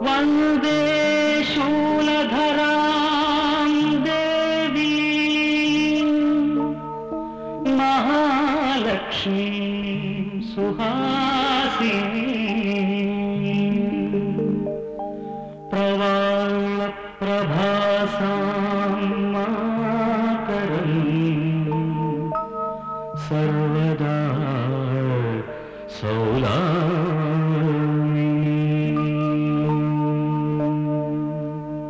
వందే శూలధరాం దేవీ మహాలక్ష్మీ సుహాసిని ప్రవాళ ప్రభాసాం మాతరం సర్వదా సౌలామిని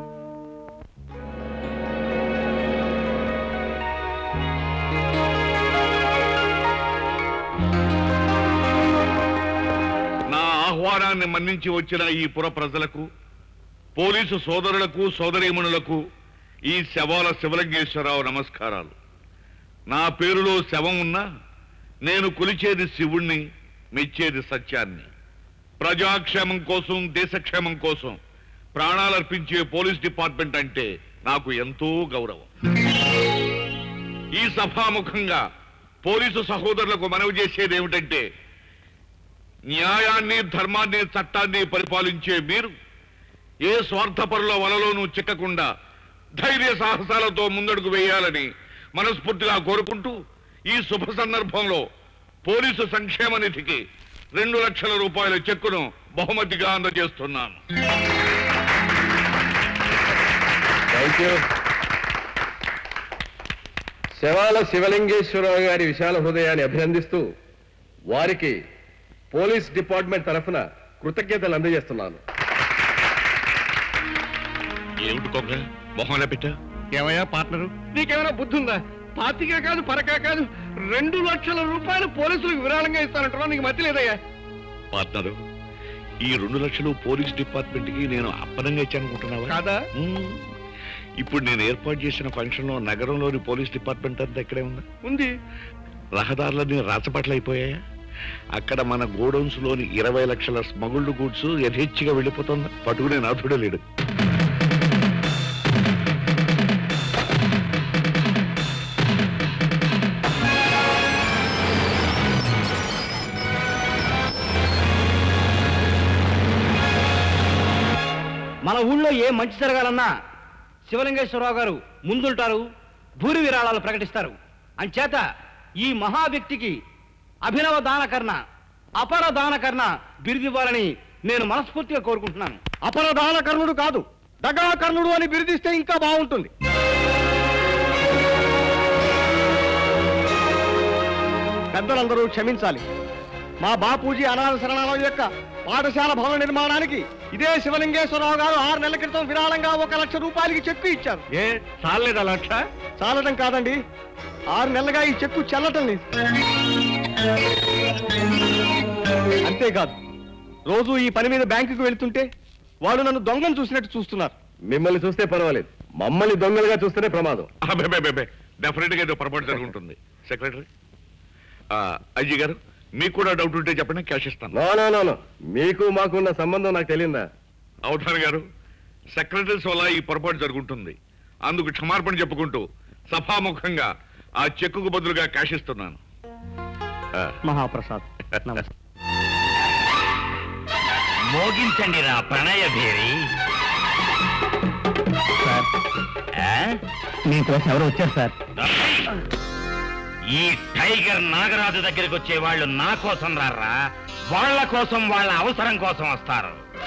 నా ఆహ్వానాన్ని మన్నించి వచ్చిన ఈ పుర ప్రజలకు పోలీసు సోదరులకు సోదరీమణులకు ఈ శవాల శివలింగేశ్వరరావు నమస్కారాలు నా పేరులో శవం ఉన్నా నేను కొలిచేది శివుణ్ణి మెచ్చేది సత్యాన్ని ప్రజాక్షేమం కోసం దేశక్షేమం కోసం ప్రాణాలర్పించే పోలీస్ డిపార్ట్మెంట్ అంటే నాకు ఎంతో గౌరవం ఈ సభాముఖంగా పోలీసు సహోదరులకు మనవి చేసేది ఏమిటంటే న్యాయాన్ని ధర్మాన్ని చట్టాన్ని పరిపాలించే మీరు ఏ స్వార్థపరుల వలలోనూ చిక్కకుండా ధైర్య సాహసాలతో ముందడుగు వేయాలని మనస్ఫూర్తిగా కోరుకుంటూ ఈ శుభ సందర్భంలో పోలీసు సంక్షేమ నిధికి రెండు లక్షల రూపాయల చెక్కును బహుమతిగా అందజేస్తున్నాను థ్యాంక్ యూ శవాల శివలింగేశ్వరరావు గారి విశాల హృదయాన్ని అభినందిస్తూ వారికి పోలీస్ డిపార్ట్మెంట్ తరఫున కృతజ్ఞతలు అందజేస్తున్నాను ఏమిటి కొంగ మొహంలో పెట్టా ఏమయ్యా పార్ట్నరు నీకేమైనా బుద్ధి ఉందా పాతికే కాదు పరకా కాదు రెండు లక్షల రూపాయలు పోలీసులకు విరాళంగా ఇస్తానంటున్నా నీకు మతి లేదయ్యా పార్ట్నరు ఈ రెండు లక్షలు పోలీస్ డిపార్ట్మెంట్ కి నేను అప్పనంగా ఇచ్చానుకుంటున్నావా కాదా మ్మ్. ఇప్పుడు నేను ఏర్పాటు చేసిన ఫంక్షన్ లో నగరంలోని పోలీస్ డిపార్ట్మెంట్ అంతా ఇక్కడే ఉందా ఉంది రహదారులన్నీ రాచపట్లు అయిపోయాయా అక్కడ మన గోడౌన్స్ లోని ఇరవై లక్షల స్మగుల్డ్ గూడ్స్ యథేచ్ఛగా వెళ్ళిపోతుంది పట్టుకునే నాథుడే లేడు మన ఊళ్ళో ఏ మంచి జరగాలన్నా శివలింగేశ్వరరావు గారు ముందుంటారు భూరి విరాళాలు ప్రకటిస్తారు అంచేత ఈ మహా వ్యక్తికి అభినవ దానకర్ణ అపర దానకర్ణ బిరుదివ్వాలని నేను మనస్ఫూర్తిగా కోరుకుంటున్నాను అపర దానకర్ణుడు కాదు దగాకర్ణుడు అని బిరుదిస్తే ఇంకా బాగుంటుంది పెద్దలందరూ క్షమించాలి మా బాపూజీ అనాథ శరణాలయం యొక్క పాఠశాల భవన నిర్మాణానికి ఇదే శివలింగేశ్వరరావు గారు ఆరు నెలల క్రితం విరాళంగా ఒక లక్ష రూపాయలకి చెక్కు ఇచ్చారు ఏ చాలేదా లక్ష చాలడం కాదండి ఆరు నెలలుగా ఈ చెక్కు చెల్లటం లేదు అంతేకాదు రోజు ఈ పని మీద బ్యాంకుకు వెళ్తుంటే వాళ్ళు నన్ను దొంగను చూసినట్టు చూస్తున్నారు మిమ్మల్ని చూస్తే పర్వాలేదు మమ్మల్ని దొంగలుగా చూస్తేనే ప్రమాదం డెఫినెట్ గా ఏదో పొరపాటు జరుగుంటుంది సెక్రటరీ అజయ్ గారు మీకు కూడా డౌట్ ఉంటే చెప్పండి క్యాష్ ఇస్తాను నో నో నో నో మీకు మాకున్న సంబంధం నాకు తెలియదా అవధాన్ గారు సెక్రటరీస్ వల్ల ఈ పొరపాటు జరుగుతుంది అందుకు క్షమార్పణ చెప్పుకుంటూ సభాముఖంగా ఆ చెక్కుకు బదులుగా క్యాష్ ఇస్తున్నాను ఆ, మహాప్రసాద్ నమస్తే మోగించండి రా ప్రణయ భేరి ఆ? మీకోసం ఎవరు వచ్చారు సార్ ఈ టైగర్ నాగరాజు దగ్గరికి వచ్చే వాళ్ళు నా కోసం రారా వాళ్ళ కోసం వాళ్ళ అవసరం కోసం వస్తారు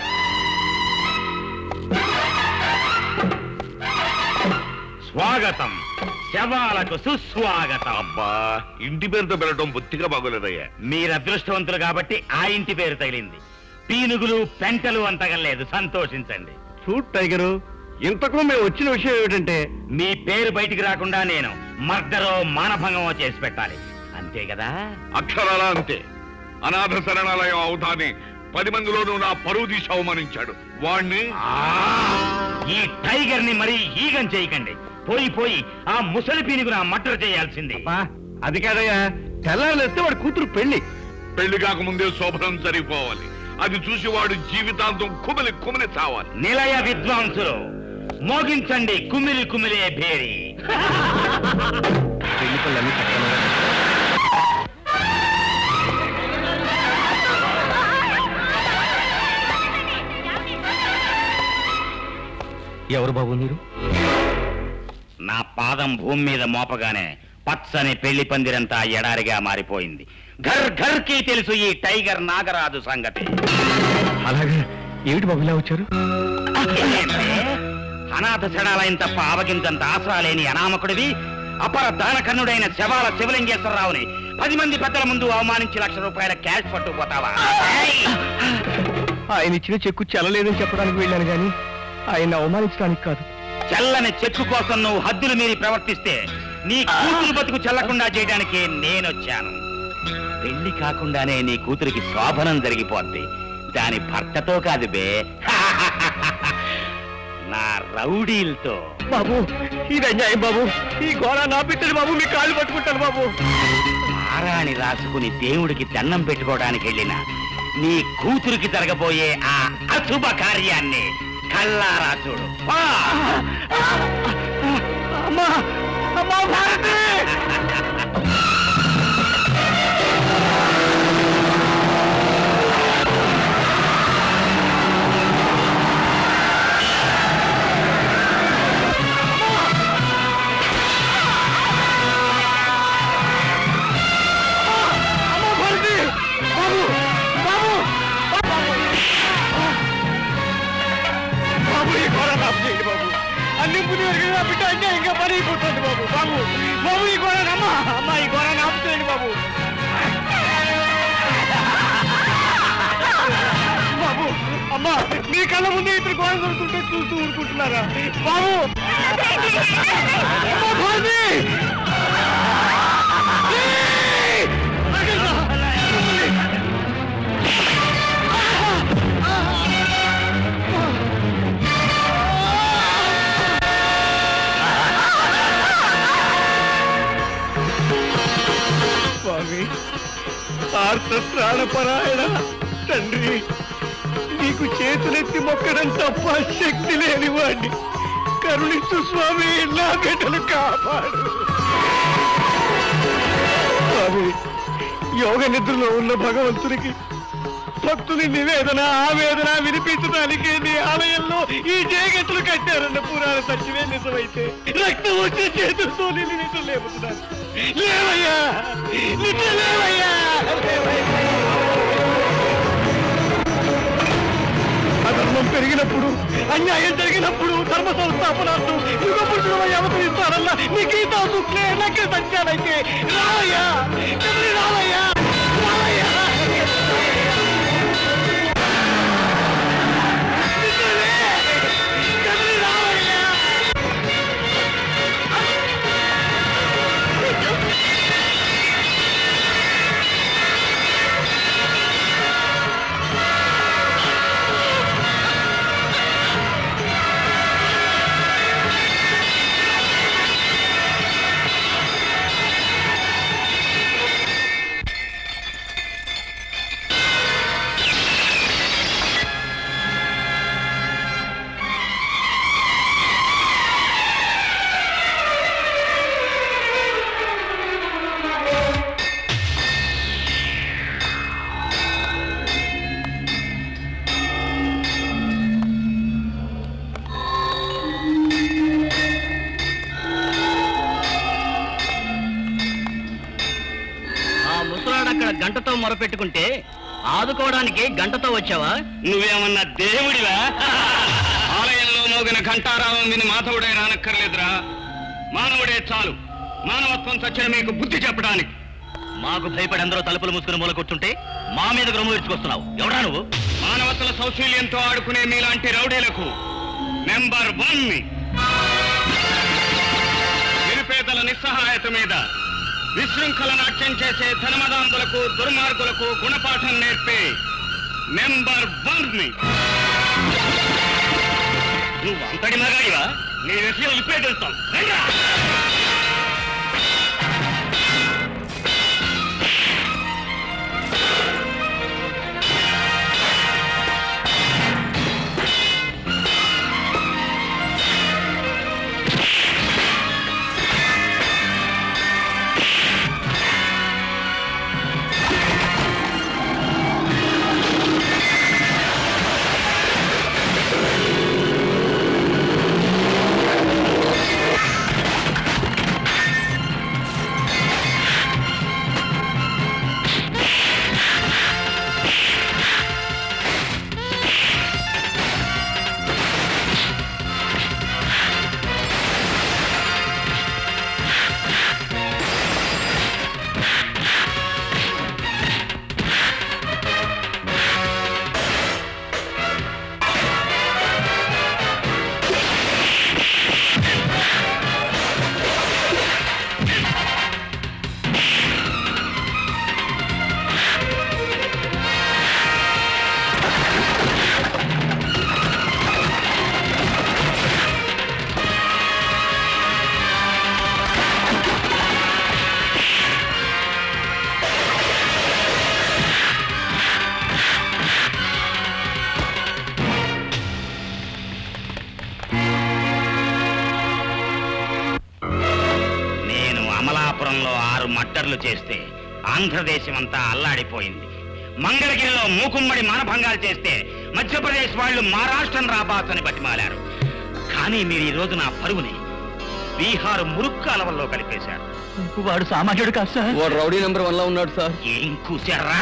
స్వాగతం శవాలకు సుస్వాగతం అబ్బా ఇంటి పేరుతో పెరగడం బొత్తిగా బాగోలేదయ్యా మీరు అదృష్టవంతులు కాబట్టి ఆ ఇంటి పేరు తగిలింది పీనుగులు పెంటలు అంతగలేదు సంతోషించండి చూడ్ టైగరు ఇంతకు మేము వచ్చిన విషయం ఏమిటంటే మీ పేరు బయటికి రాకుండా నేను మర్డరో మానభంగమో చేసి పెట్టాలి అంతే కదా అక్షరాల అంతే అనాథ శరణాలయం అవుతాని పది మందిలోనూ నా పరువు తీసి అవమానించాడు వాణ్ణి ఆ! ఈ టైగర్ ని మరీ ఈగం చేయకండి పోయి పోయి ఆ ముసలి పీనుగున మర్డర్ చేయాల్సింది అది కాదయ్యా తెల్లారేస్తే వాడి కూతురు పెళ్లి పెళ్లి కాకముందే శోభనం జరిగిపోవాలి అది చూసి వాడు జీవితాంతం కుమిలి కుమిలి చావాలి నిలయ విద్వాంసులు మోగించండి కుమిలి కుమిలే భేరి పెళ్లి పనులన్నీ చక్కగా ఎవరు బాబు మీరు నా పాదం భూమి మీద మోపగానే పచ్చని పెళ్లి పందిరంతా ఎడారిగా మారిపోయింది ఘర్ ఘర్ కి తెలుసు ఈ టైగర్ నాగరాజు సంగతి అలాగా ఏమిటి బాబు ఇలా వచ్చారు ఏంటే? అనాథ శడాలయం తప్ప ఆవగింతంత ఆసరా లేని అనామకుడివి అపర దానకన్నుడైన శవాల శివలింగేశ్వరరావుని పది మంది పెద్దల ముందు అవమానించి లక్ష రూపాయల క్యాష్ పట్టుకుపోతావా ఏయ్! ఆయన ఇచ్చిన చెక్కు చెల్లలేదని చెప్పడానికి వెళ్ళాను కానీ ఆయన అవమానించడానికి కాదు చల్లని చెక్కు కోసం నువ్వు హద్దులు మీరి ప్రవర్తిస్తే నీ కూతురు బతుకు చల్లకుండా చేయడానికి నేనొచ్చాను పెళ్లి కాకుండానే నీ కూతురికి శోభనం జరిగిపోద్ది దాని భర్తతో కాదు బే నా రౌడీలతో బాబు ఇది అన్యాయం బాబు ఈ గోడ నా బిడ్డలు బాబు మీ కాళ్ళు పట్టుకుంటాను బాబు మారాణి రాసుకుని దేవుడికి దండం పెట్టుకోవడానికి వెళ్ళిన నీ కూతురికి జరగబోయే ఆ అశుభ కార్యాన్ని కల్లారా చూడు పా! అమ్మా అమ్మా భారతి అమ్మా భారతి బాబు బాబు బాబు ఈ గోడ నాపు చేయండి బాబు అన్ని పుని వరకు నా బిడ్డ అంటే ఇంకా పని అయిపోతుంది బాబు బాబు బాబు ఈ గోడ అమ్మా అమ్మా ఈ గోడ నాపు చేయండి బాబు బాబు అమ్మా మీ కళ్ళ ముందే ఇద్దరు గోడ దొరుకుతుంటే చూస్తూ ఊరుకుంటున్నారా బాబు అమ్మా, భారతి! ఏయ్! స్వామి ఆర్తత్రాణపరాయణ తండ్రి నీకు చేతులెత్తి మొక్కడం తప్ప శక్తి లేని వాడిని కరుణించు స్వామి నా బిడ్డలు కాపాడు స్వామి యోగ నిద్రలో ఉన్న భగవంతునికి భక్తుని నివేదన ఆవేదన వినిపించడానికి నీ ఆలయంలో ఈ జయగతులు కట్టారన్న పురాణ సత్యమే నిజమైతే రక్తం వచ్చే చేతులతో నేను నిద్ర లేపుతున్నాను లేవయ్యా నిద్ర లేవయ్యా లేవయ్యా. అధర్మం పెరిగినప్పుడు అన్యాయం జరిగినప్పుడు ధర్మ సంస్థాపనార్థం యుగ పురుషుడు అవతరిస్తారన్న నీ గీతా సుఖ్లే నక్కి సత్యాలైతే రావయ్యా కదిలి రావయ్యా రావయ్యా నిద్రలే! కదిలి రావయ్యా ఆ ముసలాడు అక్కడ గంటతో మొరపెట్టుకుంటే ఆదుకోవడానికి గంటతో వచ్చావా నువ్వేమన్నా దేవుడివా ఆలయంలో మోగిన ఘంటారావం విని మాధవుడే రానక్కర్లేదురా మానవుడే చాలు మానవత్వం చచ్చిన మీకు బుద్ధి చెప్పడానికి మాకు భయపడి అందరూ తలుపులు మూసుకుని మూల కూర్చుంటే మా మీద గ్రొమ్ము విరుచుకొస్తున్నావు ఎవడా నువ్వు మానవతల సౌశీల్యంతో ఆడుకునే మీలాంటి రౌడీలకు నెంబర్ వన్ నిరుపేదల నిస్సహాయత మీద విశృంఖల నాట్యం చేసే ధనమదాంతులకు దుర్మార్గులకు గుణపాఠం నేర్పే నెంబర్ వన్ నువ్వు అంతటి మగాడివా నీ విషయం ఇప్పుడే తెలుస్తాం రండ్రా! ఆ వారు మట్టర్లు చేస్తే ఆంధ్రదేశం అంతా అల్లాడిపోయింది మంగళగిరిలో మూకుమ్మడి మానభంగాలు చేస్తే మధ్యప్రదేశ్ వాళ్ళు మహారాష్ట్రం రాబాసని బతిమాలారు కానీ మీరు ఈ రోజు నా పరువుని బీహార్ మురుక్కు అలవల్లో కలిపేశారు వాడు సామాన్యుడు కాదు సార్ వాడు రౌడీ నెంబర్ వన్ లో ఉన్నాడు సార్ ఏం కూశారా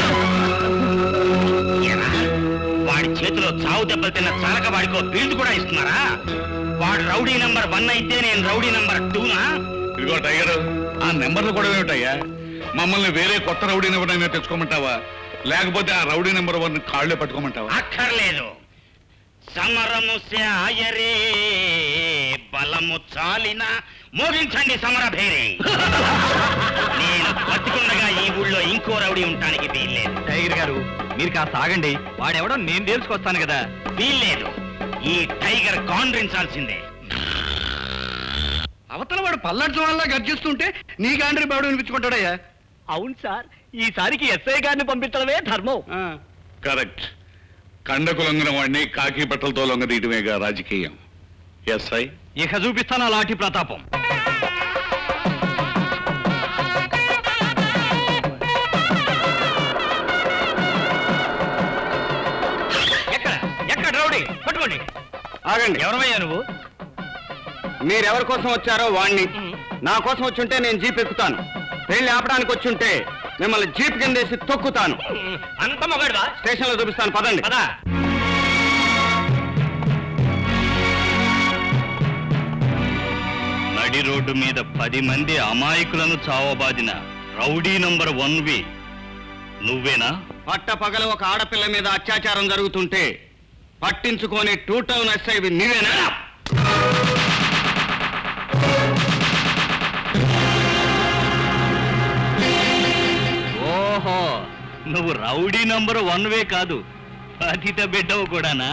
ఏరా, వాడి చేతిలో చావు దెబ్బలు తిన్న చాలక వాడికో బిల్డ్ కూడా ఇస్తున్నారా వాడు రౌడీ నంబర్ వన్ అయితే నేను రౌడీ నంబర్ టూనా ఇదిగో టైగర్ ఆ నెంబర్లు కూడా ఏమిటయ్యా మమ్మల్ని వేరే కొత్త రౌడీ నెంబర్ అయినా తెచ్చుకోమంటావా లేకపోతే ఆ రౌడీ నెంబర్ వన్ కాళ్ళే పట్టుకోమంటావా అక్కర్లేదు సమరము శాయరే బలము చాలిన మోగించండి సమర భేరి నేను బతికుండగా ఈ ఊళ్ళో ఇంకో రౌడీ ఉండటానికి వీల్లేదు టైగర్ గారు మీరు కాస్త ఆగండి వాడెవడో నేను తెలుసుకొస్తాను కదా వీల్లేదు ఈ టైగర్ కాండ్రించాల్సిందే అవతల వాడు పల్లడ్చం వల్ల గర్జిస్తుంటే నీ గాండ్రి బాడు వినిపించుకుంటాడయ్యా అవును సార్ ఈసారికి ఎస్ఐ గారిని పంపించడమే ధర్మం కరెక్ట్ కండకు లొంగిన వాడిని కాకి బట్టలతో లొంగదీయటమేగా రాజకీయం ఎస్ఐ ఇక చూపిస్తాను ఆ లాఠీ ప్రతాపం ఎక్కడ ఎక్కడ రౌడీ పట్టుకోండి ఆగండి ఎవరమయ్యా నువ్వు మీరెవరి కోసం వచ్చారో వాణ్ణి నా కోసం వచ్చుంటే నేను జీప్ ఎక్కుతాను పెళ్లి ఆపడానికి వచ్చుంటే మిమ్మల్ని జీప్ కిందేసి తొక్కుతాను అంత మొగడువా స్టేషన్ లో చూపిస్తాను పదండి పదా నడి రోడ్డు మీద పది మంది అమాయకులను చావబాదిన రౌడీ నంబర్ వన్ వి నువ్వేనా పట్ట పగల ఒక ఆడపిల్ల మీద అత్యాచారం జరుగుతుంటే పట్టించుకొని టూ టౌన్ ఎస్ఐవి నీవేనా ఓహో నువ్వు రౌడీ నంబర్ వన్ వే కాదు పతిత బిడ్డవు కూడానా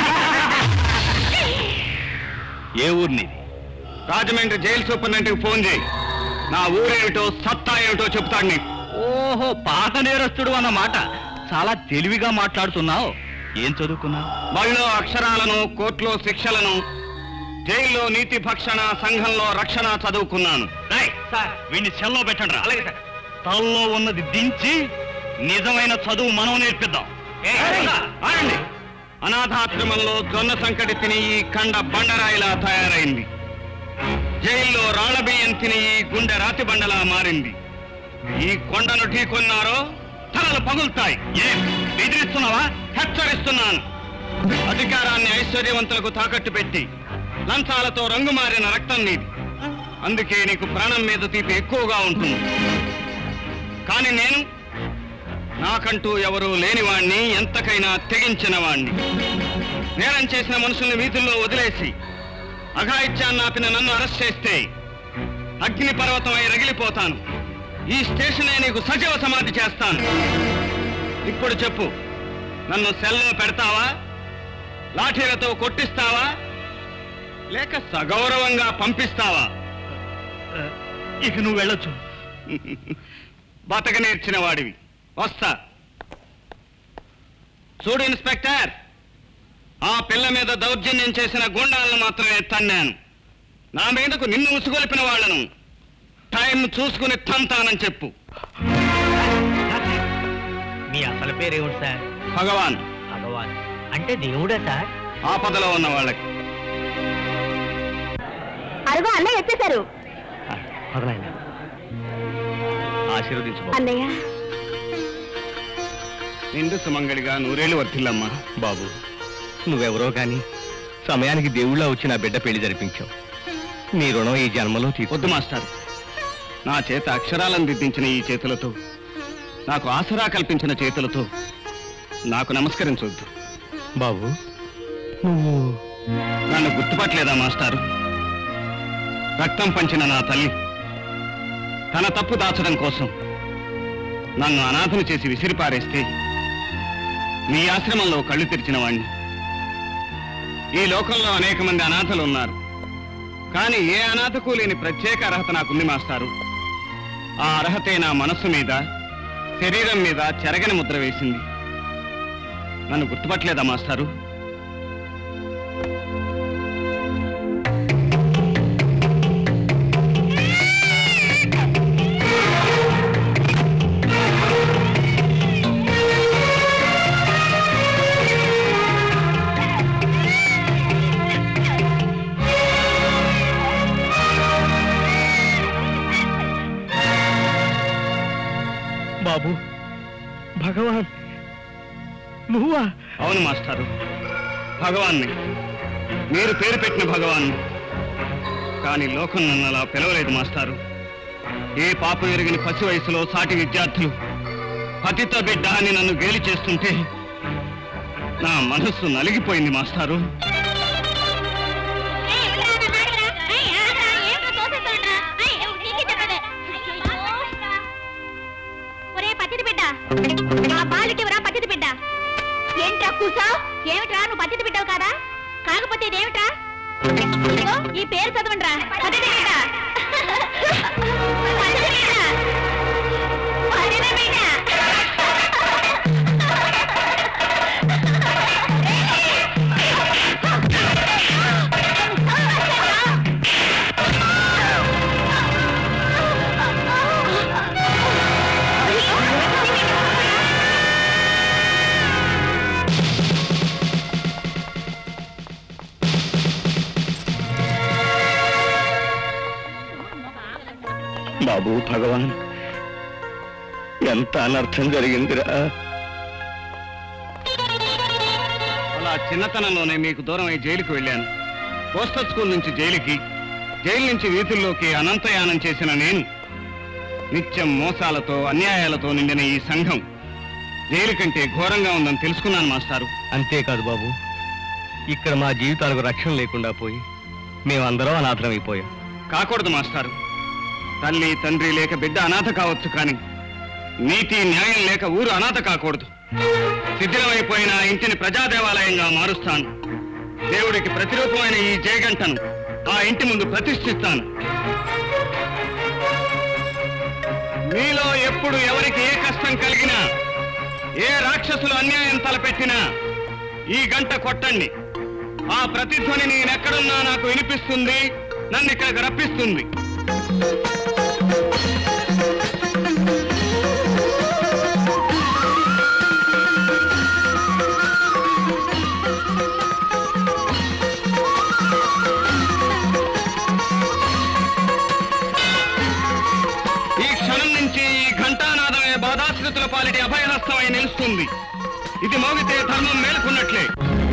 ఏ ఊరిని రాజమండ్రి జైలు సూపరింటెండెంట్కి ఫోన్ చేయి నా ఊరేమిటో సత్తా ఏమిటో చెప్తాడు నీకు ఓహో పాత నేరస్తుడు అన్నమాట చాలా తెలివిగా మాట్లాడుతున్నావు ఏం చదువుకున్నావు బళ్ళో అక్షరాలను కోర్టులో శిక్షలను జైల్లో నీతి భక్షణ సంఘంలో రక్షణ చదువుకున్నాను వీడిని సెల్లో పెట్టండి అలాగే సార్ తల్లో ఉన్నది దించి నిజమైన చదువు మనం నేర్పిద్దాం ఆగండి. అనాథాశ్రమంలో జొన్న సంకటి తిని ఈ కండ బండరాయిలా తయారైంది జైల్లో రాళ్ల బియ్యం తిని ఈ గుండె రాతి బండలా మారింది ఈ కొండను ఢీకొన్నారో తలలు పగులుతాయి ఏం బెదిరిస్తున్నావా హెచ్చరిస్తున్నాను అధికారాన్ని ఐశ్వర్యవంతులకు తాకట్టు పెట్టి లంచాలతో రంగు మారిన రక్తం నీది అందుకే నీకు ప్రాణం మీద తీపి ఎక్కువగా ఉంటుంది కానీ నేను నాకంటూ ఎవరూ లేనివాణ్ణి ఎంతకైనా తెగించిన వాణ్ణి నేరం చేసిన మనుషుల్ని వీధుల్లో వదిలేసి అఘాయిత్యాన్ని ఆపిన నన్ను అరెస్ట్ చేస్తే అగ్ని పర్వతమై రగిలిపోతాను ఈ స్టేషనే నీకు సజీవ సమాధి చేస్తాను ఇప్పుడు చెప్పు నన్ను సెల్లో పెడతావా లాఠీలతో కొట్టిస్తావా లేక సగౌరవంగా పంపిస్తావా ఇక నువ్వు వెళ్ళొచ్చు బతక నేర్చిన వాడివి వస్తా చూడు ఇన్స్పెక్టర్ ఆ పిల్ల మీద దౌర్జన్యం చేసిన గుండాలను మాత్రమే తన్నాను నా మీదకు నిన్ను ఉసుగొలిపిన వాళ్ళను టైం చూసుకుని తంతానని చెప్పు మీ అసలు పేరేమిటి సార్ భగవాన్ భగవాన్ అంటే దేవుడా సార్ ఆపదలో ఉన్న వాళ్ళకి అరుగు అన్నయ్య వచ్చేశారు ఆశీర్వదించు అన్నయ్య నిండు సుమంగడిగా నూరేళ్ళు వర్తిల్లమ్మా బాబు నువ్వెవరో గాని సమయానికి దేవుళ్ళ వచ్చి నా బిడ్డ పెళ్లి జరిపించావు నీ రుణం ఈ జన్మలో తీర్చు వద్దు మాస్టర్ నా చేత అక్షరాలను దిద్దించిన ఈ చేతులతో నాకు ఆసరా కల్పించిన చేతులతో నాకు నమస్కరించొద్దు బాబు నువ్వు నన్ను గుర్తుపట్టలేదా మాస్టారు రక్తం పంచిన నా తల్లి తన తప్పు దాచడం కోసం నన్ను అనాథను చేసి విసిరిపారేస్తే మీ ఆశ్రమంలో కళ్ళు తెరిచిన వాణ్ణి ఈ లోకంలో అనేక మంది అనాథలు ఉన్నారు కానీ ఏ అనాథకు లేని ప్రత్యేక అర్హత నాకుంది మాస్టారు ఆ అర్హతే నా మనస్సు మీద శరీరం మీద చెరగని ముద్ర వేసింది నన్ను గుర్తుపట్టలేదా మాస్టారు నువ్వా అవును మాస్టారు భగవాన్ని మీరు పేరు పెట్టిన భగవాన్ని కానీ లోకం నన్ను అలా పిలవలేదు మాస్టారు ఏ పాపం ఎరిగిన పసి వయసులో సాటి విద్యార్థులు పతిత బిడ్డ అని నన్ను గేలి చేస్తుంటే నా మనస్సు నలిగిపోయింది మాస్టారు ఒరే పతితి బిడ్డ ఆ బాలికెవరా పతితి బిడ్డ ఏంట్రా కూసావు ఏమిట్రా నువ్వు పతితి బిడ్డవు కాదా కాకపోతే ఇదేమిట్రా ఇదిగో ఈ పేరు చదవండిరా పతితి బిడ్డ పతితి బిడ్డ పతితి బిడ్డ బాబు భగవాన్ ఎంత అనర్థం జరిగిందిరా అలా చిన్నతనంలోనే మీకు దూరం అయి జైలుకి వెళ్ళాను పోస్టర్ స్కూల్ నుంచి జైలుకి జైలు నుంచి వీధుల్లోకి అనంతయానం చేసిన నేను నిత్యం మోసాలతో అన్యాయాలతో నిండిన ఈ సంఘం జైలు కంటే ఘోరంగా ఉందని తెలుసుకున్నాను మాస్టారు అంతేకాదు బాబు ఇక్కడ మా జీవితాలకు రక్షణ లేకుండా పోయి మేమందరం అనాథమైపోయాం కాకూడదు మాస్టారు తల్లి తండ్రి లేక బిడ్డ అనాథ కావచ్చు కానీ నీతి న్యాయం లేక ఊరు అనాథ కాకూడదు శిథిలమైపోయిన ఆ ఇంటిని ప్రజాదేవాలయంగా మారుస్తాను దేవుడికి ప్రతిరూపమైన ఈ జయగంటను ఆ ఇంటి ముందు ప్రతిష్ఠిస్తాను మీలో ఎప్పుడు ఎవరికి ఏ కష్టం కలిగినా ఏ రాక్షసులు అన్యాయం తలపెట్టినా ఈ గంట కొట్టండి ఆ ప్రతిధ్వని నేనెక్కడున్నా నాకు వినిపిస్తుంది నన్ను ఇక్కడికి రప్పిస్తుంది ఈ క్షణం నుంచి ఈ ఘంటానాదమే బాధాశ్రుతుల పాలిటి అభయహస్తమై నిలుస్తుంది ఇది మోగితే ధర్మం మేలుకున్నట్లే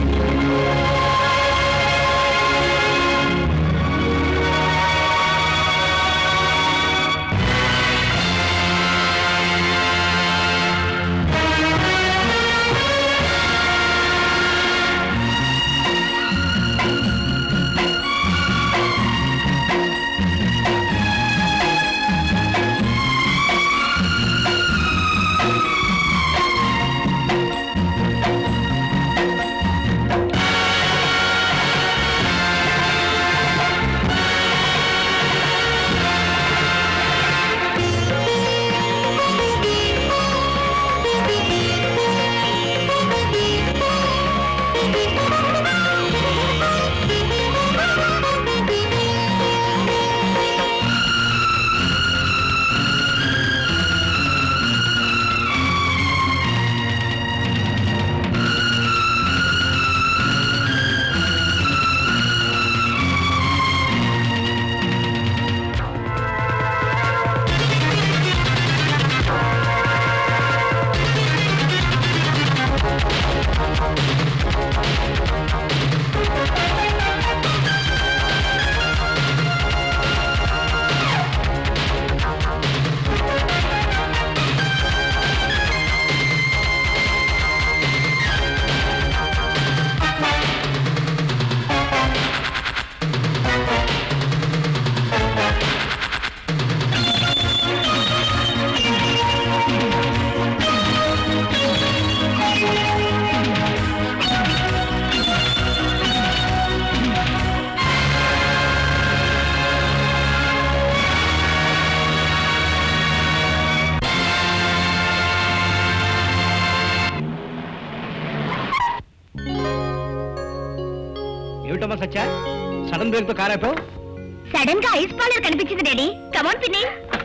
ఏమిటమ్మా సత్య సడన్ బ్రేక్ తో కారాపావు సడన్ గా ఐస్ పార్లర్ కనిపించింది డాడీ కమాన్ పిన్ని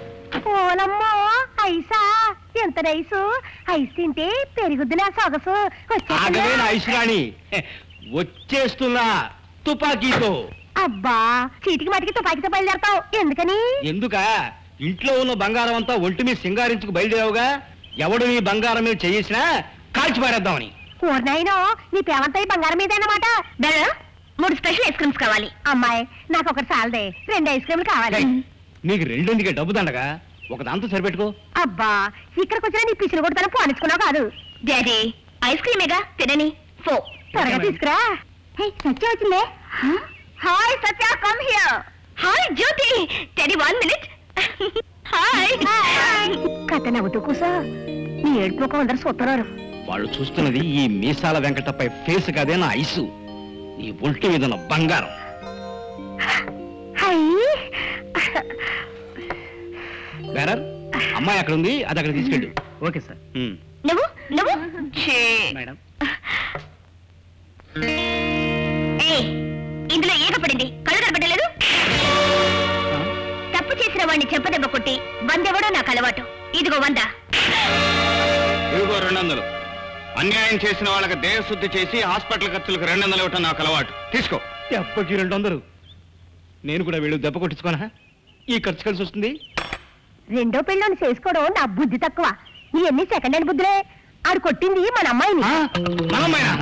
ఓలమ్మో ఐసా ఎంత నైసు ఐస్ తింటే పెరుగుద్ది నా సొగసు ఆగవే నా ఐశ్వరాణి వచ్చేస్తున్నా తుపాకీతో అబ్బా చీటికి మటికి తుపాకీతో బయలుదేరతావు ఎందుకని ఎందుక ఇంట్లో ఉన్న బంగారం అంతా ఒంటి మీద సింగారించుకు బయలుదేరావుగా ఎవడు నీ బంగారం మీద చేసినా కాల్చి పారేద్దామని పూర్ణాయినో నీ పేమంతా ఈ బంగారం మీదేనమాట బెల్ల మూడు స్పెషల్ ఐస్ క్రీమ్స్ కావాలి అమ్మాయి నాకు ఒకటి చాలదే రెండు ఐస్ క్రీమ్లు కావాలి ఏయ్, నీకు రెండెందుకే డబ్బు దండగా ఒక దాంతో సరిపెట్టుకో అబ్బా ఇక్కడికి వచ్చినా నీ పిసిని కొడతాను పోనిచ్చుకున్నావు కాదు డాడీ ఐస్ క్రీమేగా తినని ఫో త్వరగా తీసుకురా హే సత్య వచ్చిందే hi Satya come here hi Jyoti daddy one minute hi కథ నవ్వుతూ కూసా నీ ఏడుపు ముఖం అందరు చూస్తున్నారు వాళ్ళు చూస్తున్నది ఈ మీసాల వెంకటపై ఫేస్ కాదే నా ఐసు నీ ఒంటి మీద ఉన్న బంగారం హై బేరర్ అమ్మాయి అక్కడ ఉంది అది అక్కడ తీసుకెళ్ళు ఓకే సార్ ఉమ్. నువ్వు నువ్వు మేడం ఏయ్ ఇందులో ఈగ పడింది కళ్ళు కనపడలేదు తప్పు చేసిన వాడిని చెప్పదెబ్బ కొట్టి వందెవడో నాకు అలవాటు ఇదిగో వంద ఇదిగో రెండు వందలు అన్యాయం చేసిన వాళ్ళకి దేహశుద్ధి చేసి హాస్పిటల్ ఖర్చులకు రెండు వందలు ఇవ్వటం నాకు అలవాటు తీసుకో దెబ్బకి రెండు వందలు నేను కూడా వీళ్ళు దెబ్బ కొట్టించుకోనా ఈ ఖర్చు కలిసి వస్తుంది రెండో పెళ్ళని చేసుకోవడం నా బుద్ధి తక్కువ నీ ఎన్ని సెకండ్ హ్యాండ్ బుద్ధులే ఆడు కొట్టింది మన అమ్మాయిని ఆ? మనమ్మాయినా?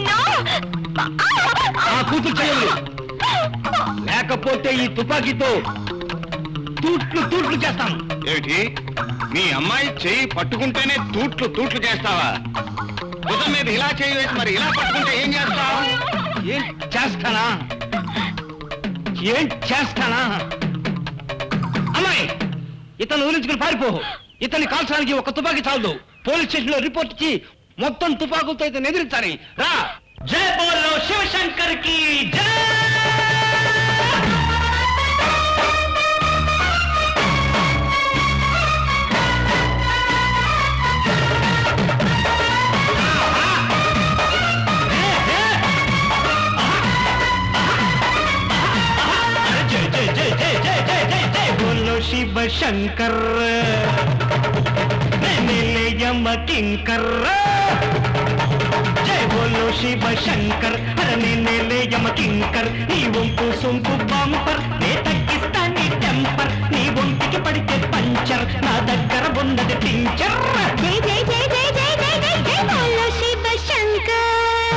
ఆ కూతురు చేయాలి లేకపోతే ఈ తుపాకీతో తూట్లు తూట్లు చేస్తాను ఏమిటి మీ అమ్మాయి చెయ్యి పట్టుకుంటేనే తూట్లు తూట్లు చేస్తావా భుజం మీద ఇలా చేయి వేసి మరి ఇలా పట్టుకుంటే ఏం చేస్తావు ఏం చేస్తానా ఏం చేస్తానా అమ్మాయి ఇతను ఊరించుకుని పారిపో ఇతన్ని కాల్చడానికి ఒక తుపాకీ చాలదు పోలీస్ స్టేషన్ లో రిపోర్ట్ ఇచ్చి మొత్తం తుపాకులతో ఇతను ఎదిరించాలి రా జై బోలో శివశంకర్ కి జై జై జై జై జై జై జై జై జై బోలో శివ శంకర్ యమ కింకర్ జై బోలో శివ శంకర్ అరే నేనే యమ కింకర్ నీ వంపు సొంపు బంపర్ నే తగ్గిస్తా నీ టెంపర్ నీ ఒంటికి పడితే పంచర్ నా దగ్గర ఉన్నది టించర్ జై జై జై జై జై జై జై జై బోలో శివ శంకర్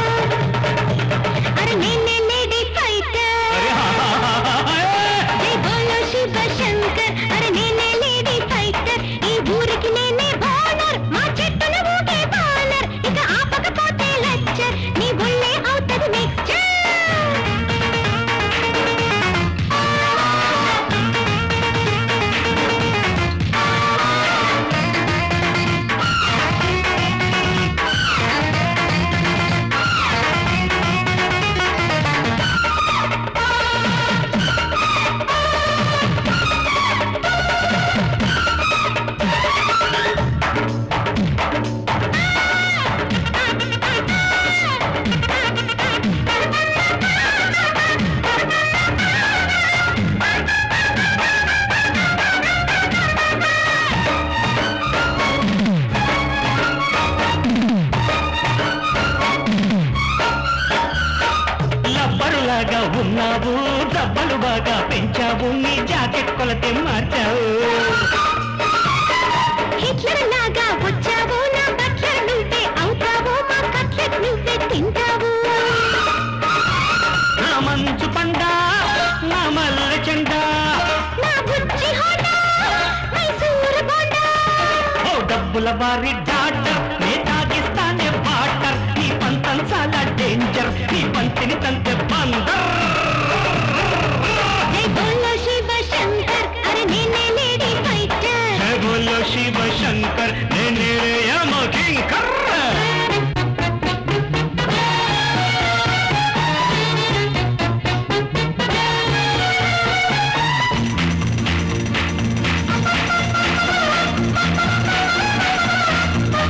అరే నేనే లేడీ ఫైటర్ అరే హా, హా, హా, హా, హా. జై బోలో శివ శంకర్ అరే నేనే లేడీ ఫైటర్ ఈ ఊరికి నేనే బోనర్ మా చెట్టున ఊగే బానర్ ఇక ఆపకపోతే లచ్చర్ నీ ఒళ్ళే అవుతది మిక్స్చర్ లబ్బరులాగా ఉన్నావు డబ్బలు బాగా పెంచావు నీ జాకెట్ కొలతే మార్చావు హిట్లర్ లాగా వచ్చావు నా బట్లర్ నువ్వే అవుతావు మా కట్లెట్ నువ్వే తింటావు నా మంచు పండ నా మల్లె చెండ నా బుజ్జి హోండా మైసూరు బోండా ఓ డబ్బుల బారి డాటర్ నే తాగిస్తానే వాటర్ నీ పంతం చాలా డేంజర్ నీ పంతిని తంతే బందర్ జై బోలో శివ శంకర్ అరే నేనే లేడీ ఫైటర్ జై బోలో శివ శంకర్ నేనే యమ కింకర్ ఆ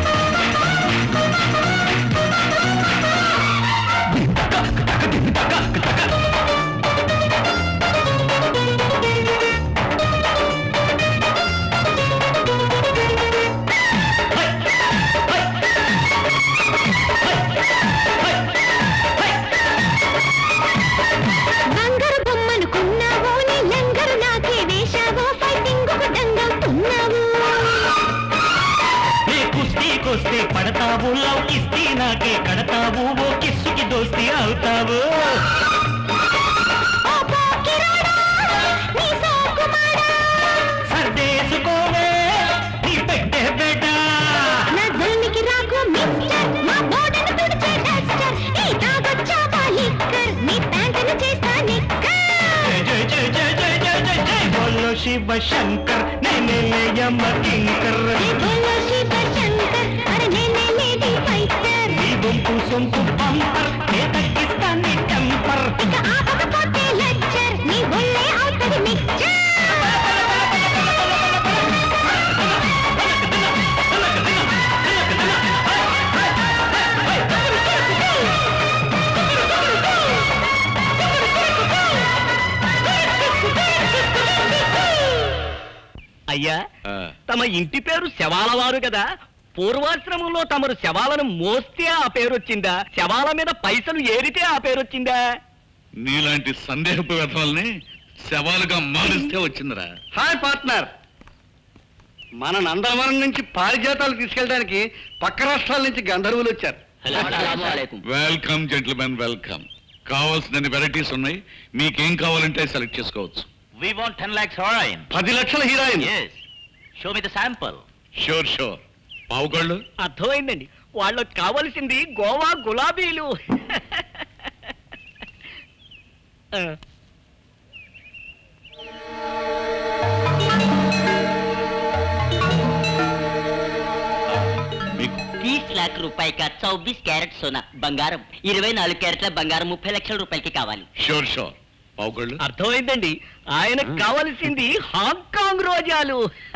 అవుతావు సర్దేసుకోవే నీ పెట్టే బిడ్డ నా జోలికి రాకు మిస్టర్ నా బోర్డును తుడిచే డస్టర్ ఈ తాగొచ్చావా లిక్కర్ నీ ప్యాంటును చేస్తా నిక్కర్ జై జై జై జై జై జై జై బోలో శివ శంకర్ నేనే యమ కింకర్ ఏ బోలో శివ శంకర్ అరే నేనే లేడీ ఫైటర్ నీ బొంపు సొంపు పంపర్ నే తగ్గిస్తా నీ టెంపర్ ఇక ఆపకపోతే లెక్చర్ నీ ఒళ్ళే అవుతది మిక్చర్ అయ్యా ఆ, తమ ఇంటి పేరు శవాలవారు కదా పూర్వాశ్రమంలో తమరు శవాలను మోస్తే ఆ పేరు వచ్చిందా శవాల మీద పైసలు ఏరితే ఆ పేరు వచ్చిందా నీలాంటి సందేహపు వ్యర్థాలని శవాలుగా మారిస్తే వచ్చిందిరా హాయ్ పార్ట్నర్ మన నందనవనం నుంచి పారిజాతాలు తీసుకెళ్ళడానికి పక్క రాష్ట్రాల నుంచి గంధర్వులు వచ్చారు వెల్కమ్ జెంట్మెన్ వెల్కమ్ కావాల్సిన వెరైటీస్ ఉన్నాయి మీకేం కావాలంటే సెలెక్ట్ చేసుకోవచ్చు we want ten lakhs heroine పది లక్షల heroine yes show me the sample sure sure పావుకళ్ళు అర్థమైందండి వాళ్ళకి కావలసింది గోవా గులాబీలు ఆ, మీకు तीस लाख रुपए का चौबीस कैरेट सोना బంగారం ఇరవై నాలుగు క్యారెట్ల బంగారం ముప్పై లక్షల రూపాయలకి కావాలి షూర్ షూర్ పావుకళ్ళు అర్థమైందండి ఆయనకు కావలసింది హాంకాంగ్ రోజాలు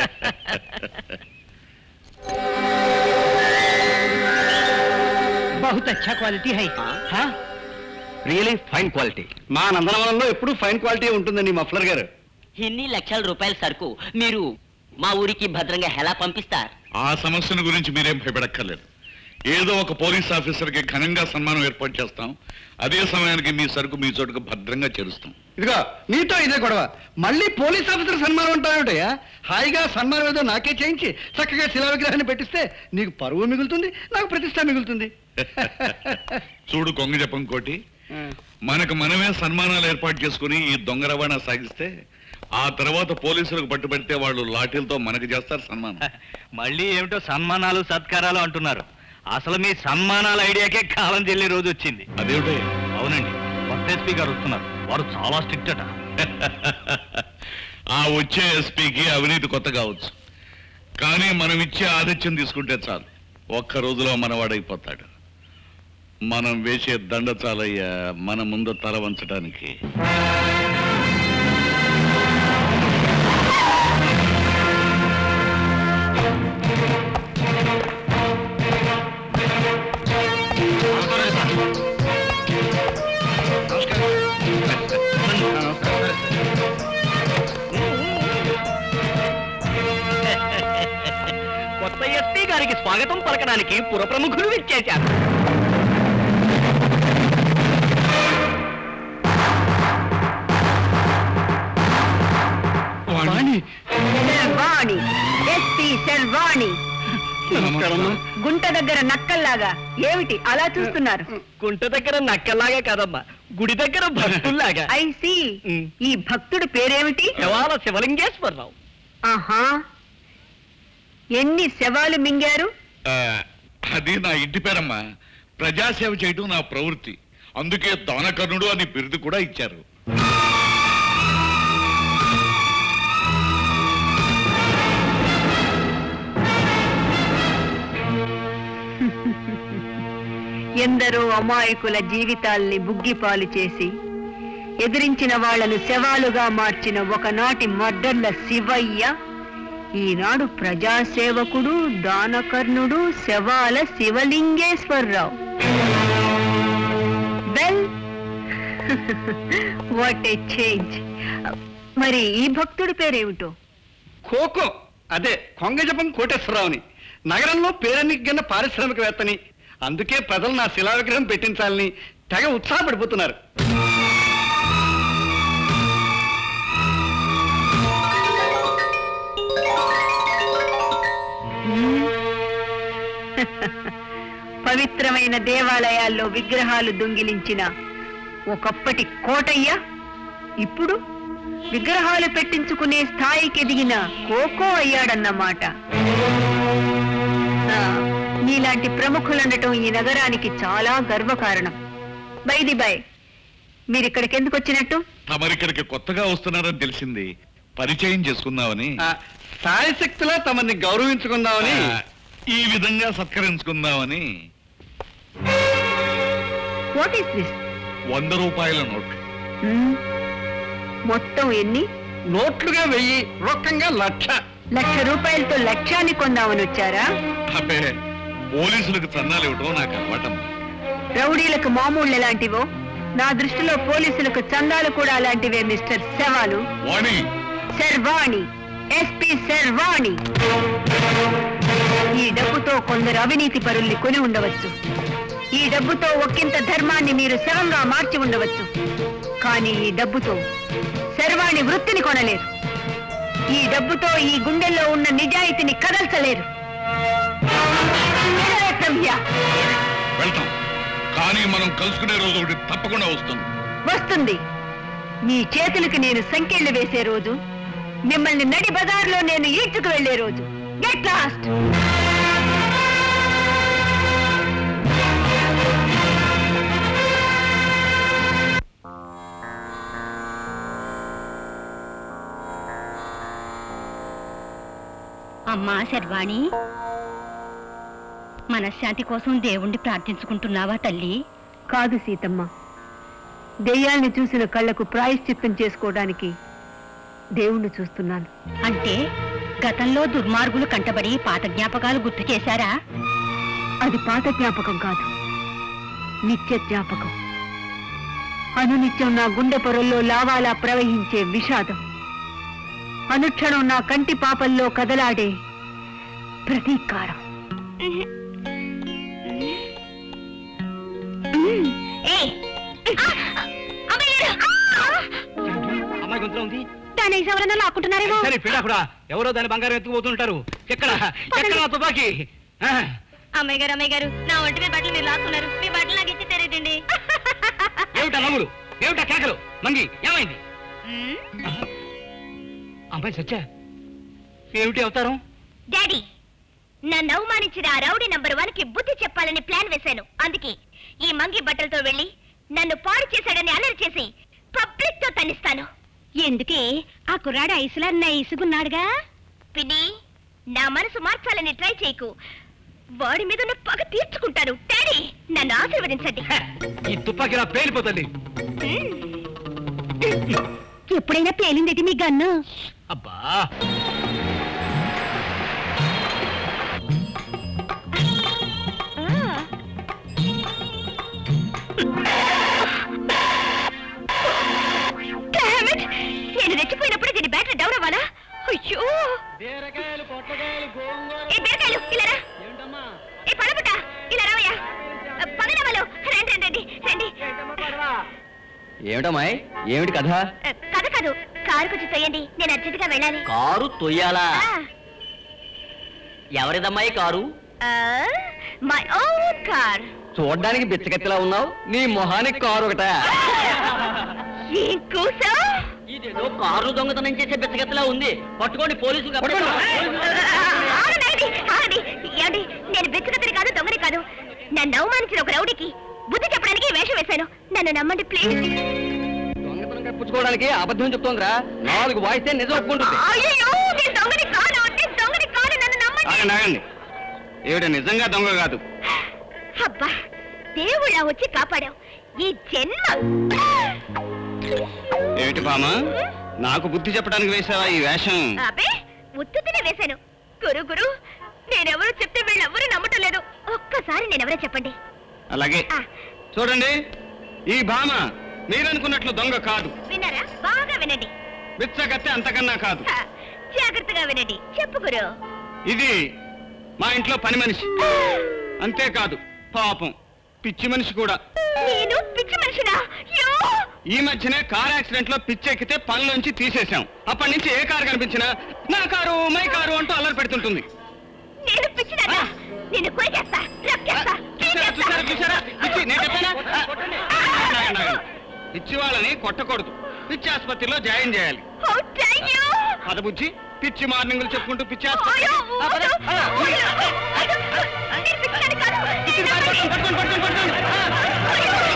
బహుత్ అచ్చా క్వాలిటీ హై హా? రియలీ ఫైన్ క్వాలిటీ మా నందనవనంలో ఎప్పుడూ ఫైన్ క్వాలిటీ ఉంటుందండి మఫ్లర్ గారు ఇన్ని లక్షల రూపాయల సరుకు మీరు మా ఊరికి భద్రంగా ఎలా పంపిస్తారు ఆ సమస్యను గురించి మీరేం భయపడక్కర్లేదు ఏదో ఒక పోలీస్ ఆఫీసర్కి ఘనంగా సన్మానం ఏర్పాటు చేస్తాం అదే సమయానికి మీ సరుకు మీ చోటుకు భద్రంగా చేరుస్తాం ఇదిగో నీతో ఇదే గొడవ మళ్ళీ పోలీస్ ఆఫీసర్ సన్మానం అంటావేటయ్యా హాయిగా సన్మానం ఏదో నాకే చేయించి చక్కగా శిలా విగ్రహాన్ని పెట్టిస్తే నీకు పరువు మిగులుతుంది నాకు ప్రతిష్ట మిగులుతుంది చూడు కొంగ జపం కోటి మనకు మనమే సన్మానాలు ఏర్పాటు చేసుకుని ఈ దొంగ రవాణా సాగిస్తే ఆ తర్వాత పోలీసులకు పట్టుబడితే వాళ్ళు లాఠీలతో మనకు చేస్తారు సన్మానం మళ్ళీ ఏమిటో సన్మానాలు సత్కారాలు అంటున్నారు అసలు మీ సన్మానాల ఐడియాకే కాలం చెల్లి రోజు వచ్చింది అదేమిటే అవునండి కొత్త ఎస్పీ గారు వస్తున్నారు వారు చాలా స్ట్రిక్ట్ అట ఆ వచ్చే ఎస్పీకి అవినీతి కొత్త కావచ్చు కానీ మనం ఇచ్చే ఆతిథ్యం తీసుకుంటే చాలు ఒక్క రోజులో మనవాడైపోతాడు మనం వేసే దండ చాలయ్యా మన ముందు తల వంచడానికి కొత్త ఎస్పీ గారికి స్వాగతం పలకడానికి పురప్రముఖులు ఇచ్చేశారు శర్వాణి ఎస్పీ శర్వాణి నమస్కారమ్మా గుంట దగ్గర నక్కల్లాగా ఏమిటి అలా చూస్తున్నారు గుంట దగ్గర నక్కలాగా కాదమ్మా గుడి దగ్గర భక్తుల్లాగా ఐ సి ఉమ్. ఈ భక్తుడి పేరేమిటి శవాల శివలింగేశ్వరరావు ఆహా ఎన్ని శవాలు మింగారు ఆ, అది నా ఇంటి పేరమ్మా ప్రజాసేవ చేయటం నా ప్రవృత్తి అందుకే దానకర్ణుడు అని బిరుదు కూడా ఇచ్చారు ఎందరో అమాయకుల జీవితాల్ని బుగ్గిపాలు చేసి ఎదిరించిన వాళ్లను శవాలుగా మార్చిన ఒకనాటి మర్డర్ల శివయ్య ఈనాడు ప్రజాసేవకుడు దానకర్ణుడు శవాల Sivalingeswararao well what a change మరి ఈ భక్తుడి పేరేమిటో ఖోఖో అదే కొంగజపం కోటేశ్వరరావుని నగరంలో పేరెన్నికన్న పారిశ్రామికవేత్తని అందుకే ప్రజలు నా శిలా విగ్రహం పెట్టించాలని తెగ ఉత్సాహపడిపోతున్నారు పవిత్రమైన దేవాలయాల్లో విగ్రహాలు దొంగిలించిన ఒకప్పటి కోటయ్య ఇప్పుడు విగ్రహాలు పెట్టించుకునే స్థాయికి ఎదిగిన కోకో అయ్యాడన్నమాట ఆ, నీలాంటి ప్రముఖులుండటం ఈ నగరానికి చాలా గర్వకారణం బైది బై మీరిక్కడికి ఎందుకు వచ్చినట్టు తమరిక్కడికి కొత్తగా వస్తున్నారని తెలిసింది పరిచయం చేసుకుందామని సాయశక్తిలో తమని గౌరవించుకుందామని ఆ, ఈ విధంగా సత్కరించుకుందామని వాట్ ఈస్ దిస్ వంద రూపాయల నోట్ మొత్తం ఎన్ని నోట్లుగా వెయ్యి రొక్కంగా లక్ష లక్ష రూపాయలతో లక్ష్యాన్ని కొందామని వచ్చారా అబ్బే పోలీసులకు చన్నాలు ఇవ్వటం నాకు అలవాటం రౌడీలకు మామూళ్ళు ఎలాంటివో నా దృష్టిలో పోలీసులకు చందాలు కూడా అలాంటివే మిస్టర్ శవాలు వాణి శర్వాణి ఎస్పీ శర్వాణి ఈ డబ్బుతో కొందరు అవినీతి పరుల్ని కొని ఉండవచ్చు ఈ డబ్బుతో ఒకంత ధర్మాన్ని మీరు శవంగా మార్చి ఉండవచ్చు కానీ ఈ డబ్బుతో శర్వాణి వృత్తిని కొనలేరు ఈ డబ్బుతో ఈ గుండెల్లో ఉన్న నిజాయితీని కదల్చలేరు Get away from here. వెళ్తాం కానీ మనం కలుసుకునే రోజు ఒకటి తప్పకుండా వస్తుంది వస్తుంది మీ చేతులకు నేను సంకెళ్ళు వేసే రోజు మిమ్మల్ని నడి బజార్లో నేను ఈడ్చుకు వెళ్లే రోజు గెట్ లాస్ట్ అమ్మా శర్వాణి మనశ్శాంతి కోసం దేవుణ్ణి ప్రార్థించుకుంటున్నావా తల్లి కాదు సీతమ్మ దెయ్యాల్ని చూసిన కళ్ళకు ప్రాయశ్చిత్తం చేసుకోవడానికి దేవుణ్ణి చూస్తున్నాను అంటే గతంలో దుర్మార్గులు కంటబడి పాత జ్ఞాపకాలు గుర్తు చేశారా అది పాత జ్ఞాపకం కాదు నిత్య జ్ఞాపకం అనునిత్యం నా గుండె పొరల్లో లావాలా ప్రవహించే విషాదం అనుక్షణం నా కంటి పాపల్లో కదలాడే ప్రతీకారం అమ్మాయి గొంతులో ఉంది దాని ఎవరన్నా లాక్కుంటున్నారేమో సరే పిల్ల కూడా ఎవరో దాని బంగారం ఎత్తుకుపోతుంటారు ఎక్కడ ఎక్కడ నా తుపాకీ ఆ, అమ్మాయి గారు అమ్మాయి గారు నా ఒంటి మీద బట్టలు మీరు లాక్కున్నారు మీ బట్టలు నాకు ఇచ్చి తెరేటండి ఏమిటా నవ్వులు ఏమిటా కేకలు మంగి ఏమైంది అమ్మాయి సచ్చా ఏమిటి అవతారం డాడీ నన్ను అవమానించిన ఆ రౌడీ నంబర్ వన్ కి బుద్ధి చెప్పాలని ప్లాన్ వేశాను అందుకే ఈ మంగి బట్టలతో వెళ్ళి నన్ను పాడు చేశాడని అలరి చేసి పబ్లిక్ తో తన్నిస్తాను ఎందుకే ఆ కుర్రాడు ఐసులా నైసుకున్నాడుగా పిన్ని నా మనసు మార్చాలని ట్రై చేయకు వాడి మీద ఉన్న పగ తీర్చుకుంటాను డాడీ నన్ను ఆశీర్వదించండి ఈ తుపాకీ నా పేలిపోతుంది ఎప్పుడైనా పేలిందేటి మీ గన్ను అబ్బా Damn it! నేను రెచ్చిపోయినప్పుడు దీని బ్యాటరీ డౌన్ అవ్వాలా అయ్యో బీరకాయలు పొట్లకాయలు గోంగూర ఏ బీరకాయలు ఇలా రా ఏంటమ్మా ఏ పడబుట్ట ఇలా రావయ్యా పగలవలు రండి రండి రండి రండి ఏమిటమ్మాయి ఏమిటి కథ ఆ, కథ కాదు కారు కొంచెం తొయ్యండి నేను అర్జెంటుగా వెళ్ళాలి కారు తొయ్యాలా ఎవరిదమ్మాయి కారు మై ఓన్ కార్ చూడ్డానికి బిచ్చగత్తిలా ఉన్నావు నీ మొహానికి కారు ఒకట ఏం కూసా ఇదేదో కారు దొంగతనం చేసే బిచ్చగత్తిలా ఉంది పట్టుకోండి పోలీసులు ఆగండి ఆగండి ఏమండి నేను బెచ్చగతని కాదు దొంగని కాదు నన్ను అవమానించిన ఒక రౌడీకి బుద్ధి చెప్పడానికి ఈ వేషం వేశాను నన్ను నమ్మండి ప్లీజ్ దొంగతనం కప్పించుకోవడానికి అబద్ధం చెప్తోందిరా నాలుగు వాయిస్తే నిజం ఒప్పుకుంటుంది అయ్యో నేను దొంగని కాను నేను దొంగని కాను నన్ను నమ్మండి ఆగండి ఆగండి ఏమిటి నిజంగా దొంగ కాదు అబ్బా దేవుళ్ళ వచ్చి కాపాడావు ఈ జన్మ ఏమిటి బామా నాకు బుద్ధి చెప్పడానికి వేసావా ఈ వేషం అబే ఉత్తుతినే వేశాను గురు గురు నేనెవరో చెప్తే వీళ్ళెవరూ నమ్మటం లేదు ఒక్కసారి నేనెవరో చెప్పండి అలాగే ఆ, చూడండి ఈ భామ మీరనుకున్నట్లు దొంగ కాదు విన్నారా బాగా వినండి బిచ్చగత్తె అంతకన్నా కాదు హ, జాగ్రత్తగా వినండి చెప్పు గురు ఇది మా ఇంట్లో పని మనిషి అంతేకాదు పాపం పిచ్చి మనిషి కూడా నేను పిచ్చి మనిషినా యో! ఈ మధ్యనే కార్ యాక్సిడెంట్ లో పిచ్చెక్కితే పనిలోంచి తీసేశాం అప్పటి నుంచి ఏ కారు కనిపించినా నా కారు మై కారు అంటూ అల్లరి పెడుతుంటుంది నేను పిచ్చిదానా నేను కొరికేస్తా రక్కేస్తా చూసారా చూసారా చూసారా పిచ్చి నేను చెప్పానా ఆ, ఆగండి, ఆగండి. పిచ్చి వాళ్ళని కొట్టకూడదు పిచ్చి ఆసుపత్రిలో జాయిన్ చేయాలి Oh, thank you. పద బుజ్జి పిచ్చి మార్నింగ్లు చెప్పుకుంటూ పిచ్చి అయ్యో, ఆసుపత్రి ఆ, పద. ఆ, అయ్యో, అయ్యో, నేను పిచ్చిదాన్ని కాదు. పిచ్చిని పట్టుకోండి, పట్టుకోండి, పట్టుకోండి, పట్టుకోండి.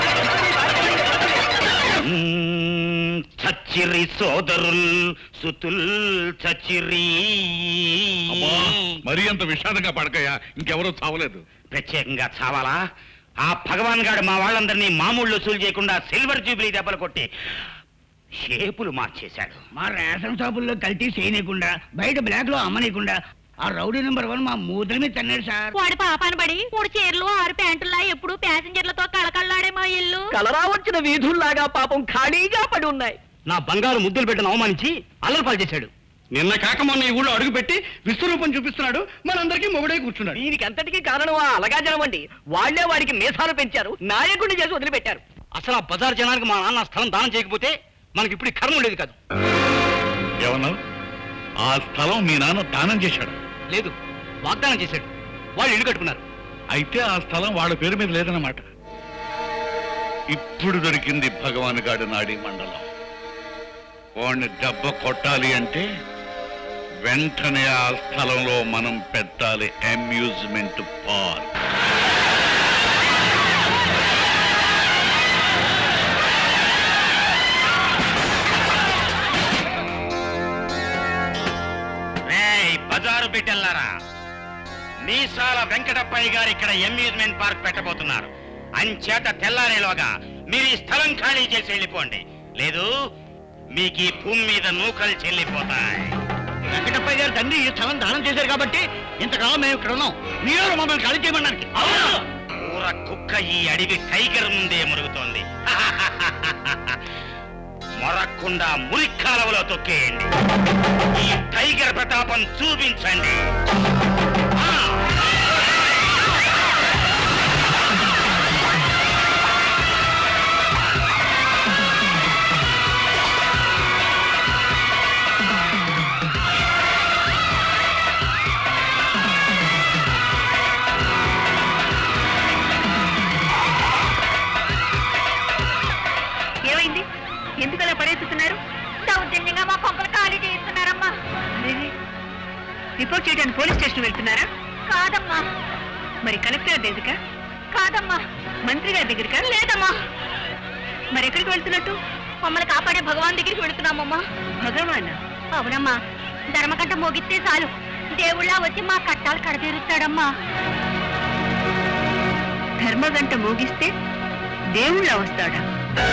మ్మ్, చచ్చిరి సోదరుల్ సుతుల్ చచ్చిరి అమ్మా, మరీ అంత విషాదంగా పడకయ్యా ఇంకెవరూ చావలేదు ప్రత్యేకంగా చావాలా ఆ భగవాన్ గాడు మా వాళ్ళందరినీ మామూలు వసూలు చేయకుండా సిల్వర్ జూబిలీ దెబ్బలు కొట్టి షేపులు మార్చేశాడు మా రేషన్ షాపుల్లో కల్తీ చేయనీయకుండా బయట బ్లాక్ లో అమ్మనీయకుండా ఆ రౌడీ నెంబర్ వన్ మా మూతుల మీద తన్నాడు సార్ వాడి పాపాన పడి మూడు చీరలు ఆరు ప్యాంటుల్లా ఎప్పుడు ప్యాసింజర్లతో కళకళ్ళాడే మా ఇల్లు కలరా వచ్చిన వీధుల్లాగా పాపం ఖాళీగా పడి ఉన్నాయి నా బంగారు ముద్దులు పెట్టిన అవమానించి అల్లరిపాలు చేశాడు నిన్న కాక మొన్న ఈ ఊళ్ళో అడుగుపెట్టి విశ్వరూపం చూపిస్తున్నాడు మనందరికీ మొగుడై కూర్చున్నాడు దీనికి అంతటికీ కారణం ఆ అలగా జనం అండి వాళ్లే వాడికి మీసాలు పెంచారు నాయకుడిని చేసి వదిలిపెట్టారు అసలు ఆ బజార్ జనానికి మా నాన్న స్థలం దానం చేయకపోతే మనకి ఇప్పుడు ఈ కర్మ ఉండేది కాదు ఏమన్నావు ఆ స్థలం మీ నాన్న దానం చేశాడు లేదు వాగ్దానం చేశాడు వాళ్ళు ఇల్లు కట్టుకున్నారు అయితే ఆ స్థలం వాళ్ళ పేరు మీద లేదన్నమాట ఇప్పుడు దొరికింది భగవాన్ గాడి నాడి మండలం వాడిని దెబ్బ కొట్టాలి అంటే వెంటనే ఆ స్థలంలో మనం పెట్టాలి అమ్యూజ్మెంట్ పార్క్ రేయ్ బజారు బిడ్డల్లారా మీసాల వెంకటప్పయ్య గారు ఇక్కడ అమ్యూజ్మెంట్ పార్క్ పెట్టబోతున్నారు అంచేత తెల్లారేలోగా మీరు ఈ స్థలం ఖాళీ చేసి వెళ్ళిపోండి లేదు మీకు ఈ భూమి మీద నూకలు చెల్లిపోతాయి వెంకటప్పయ్య గారు తండ్రి ఈ స్థలం దానం చేశారు కాబట్టి ఇంతకాలం మేము ఇక్కడ ఉన్నాం మీరు మమ్మల్ని ఖాళీ చేయమన్నారు ఊర కుక్క ఈ అడవి టైగర్ ముందే మురుగుతోంది మొరక్కుండా మురిక్కాలవలో తొక్కేయండి ఈ టైగర్ ప్రతాపం చూపించండి ఆ! ఏమైంది ఎందుకు అలా పడేస్తున్నారు దౌర్జన్యంగా మా కొంపలు ఖాళీ చేస్తున్నారమ్మా రిపోర్ట్ చేయడానికి పోలీస్ స్టేషన్ వెళ్తున్నారా కాదమ్మా మరి కలెక్టర్ దగ్గర కాదమ్మా మంత్రి గారి దగ్గరకా లేదమ్మా మరి ఎక్కడికి వెళ్తున్నట్టు మమ్మల్ని కాపాడే భగవాన్ దగ్గరికి వెళుతున్నామమ్మా భగవాన్ అవునమ్మా ధర్మకంట మోగిస్తే చాలు దేవుళ్ళ వచ్చి మా కట్టాలు కడతీరుస్తాడమ్మా ధర్మగంట మోగిస్తే దేవుళ్ళ వస్తాడా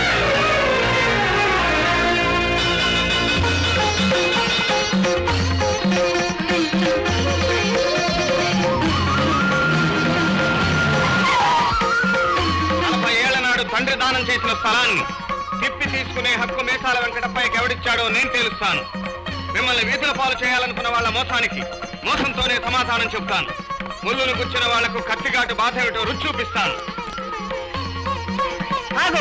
నలభై ఏళ్ల నాడు తండ్రి దానం చేసిన స్థలాన్ని తిప్పి తీసుకునే హక్కు మేసాల వెంకటప్పయ్యకి ఎవడిచ్చాడో నేను తెలుస్తాను మిమ్మల్ని వీధుల పాలు చేయాలనుకున్న వాళ్ళ మోసానికి మోసంతోనే సమాధానం చెప్తాను ముళ్ళును గుచ్చిన వాళ్లకు కత్తిగాటు బాధ ఏమిటో రుచి చూపిస్తాను ఆగు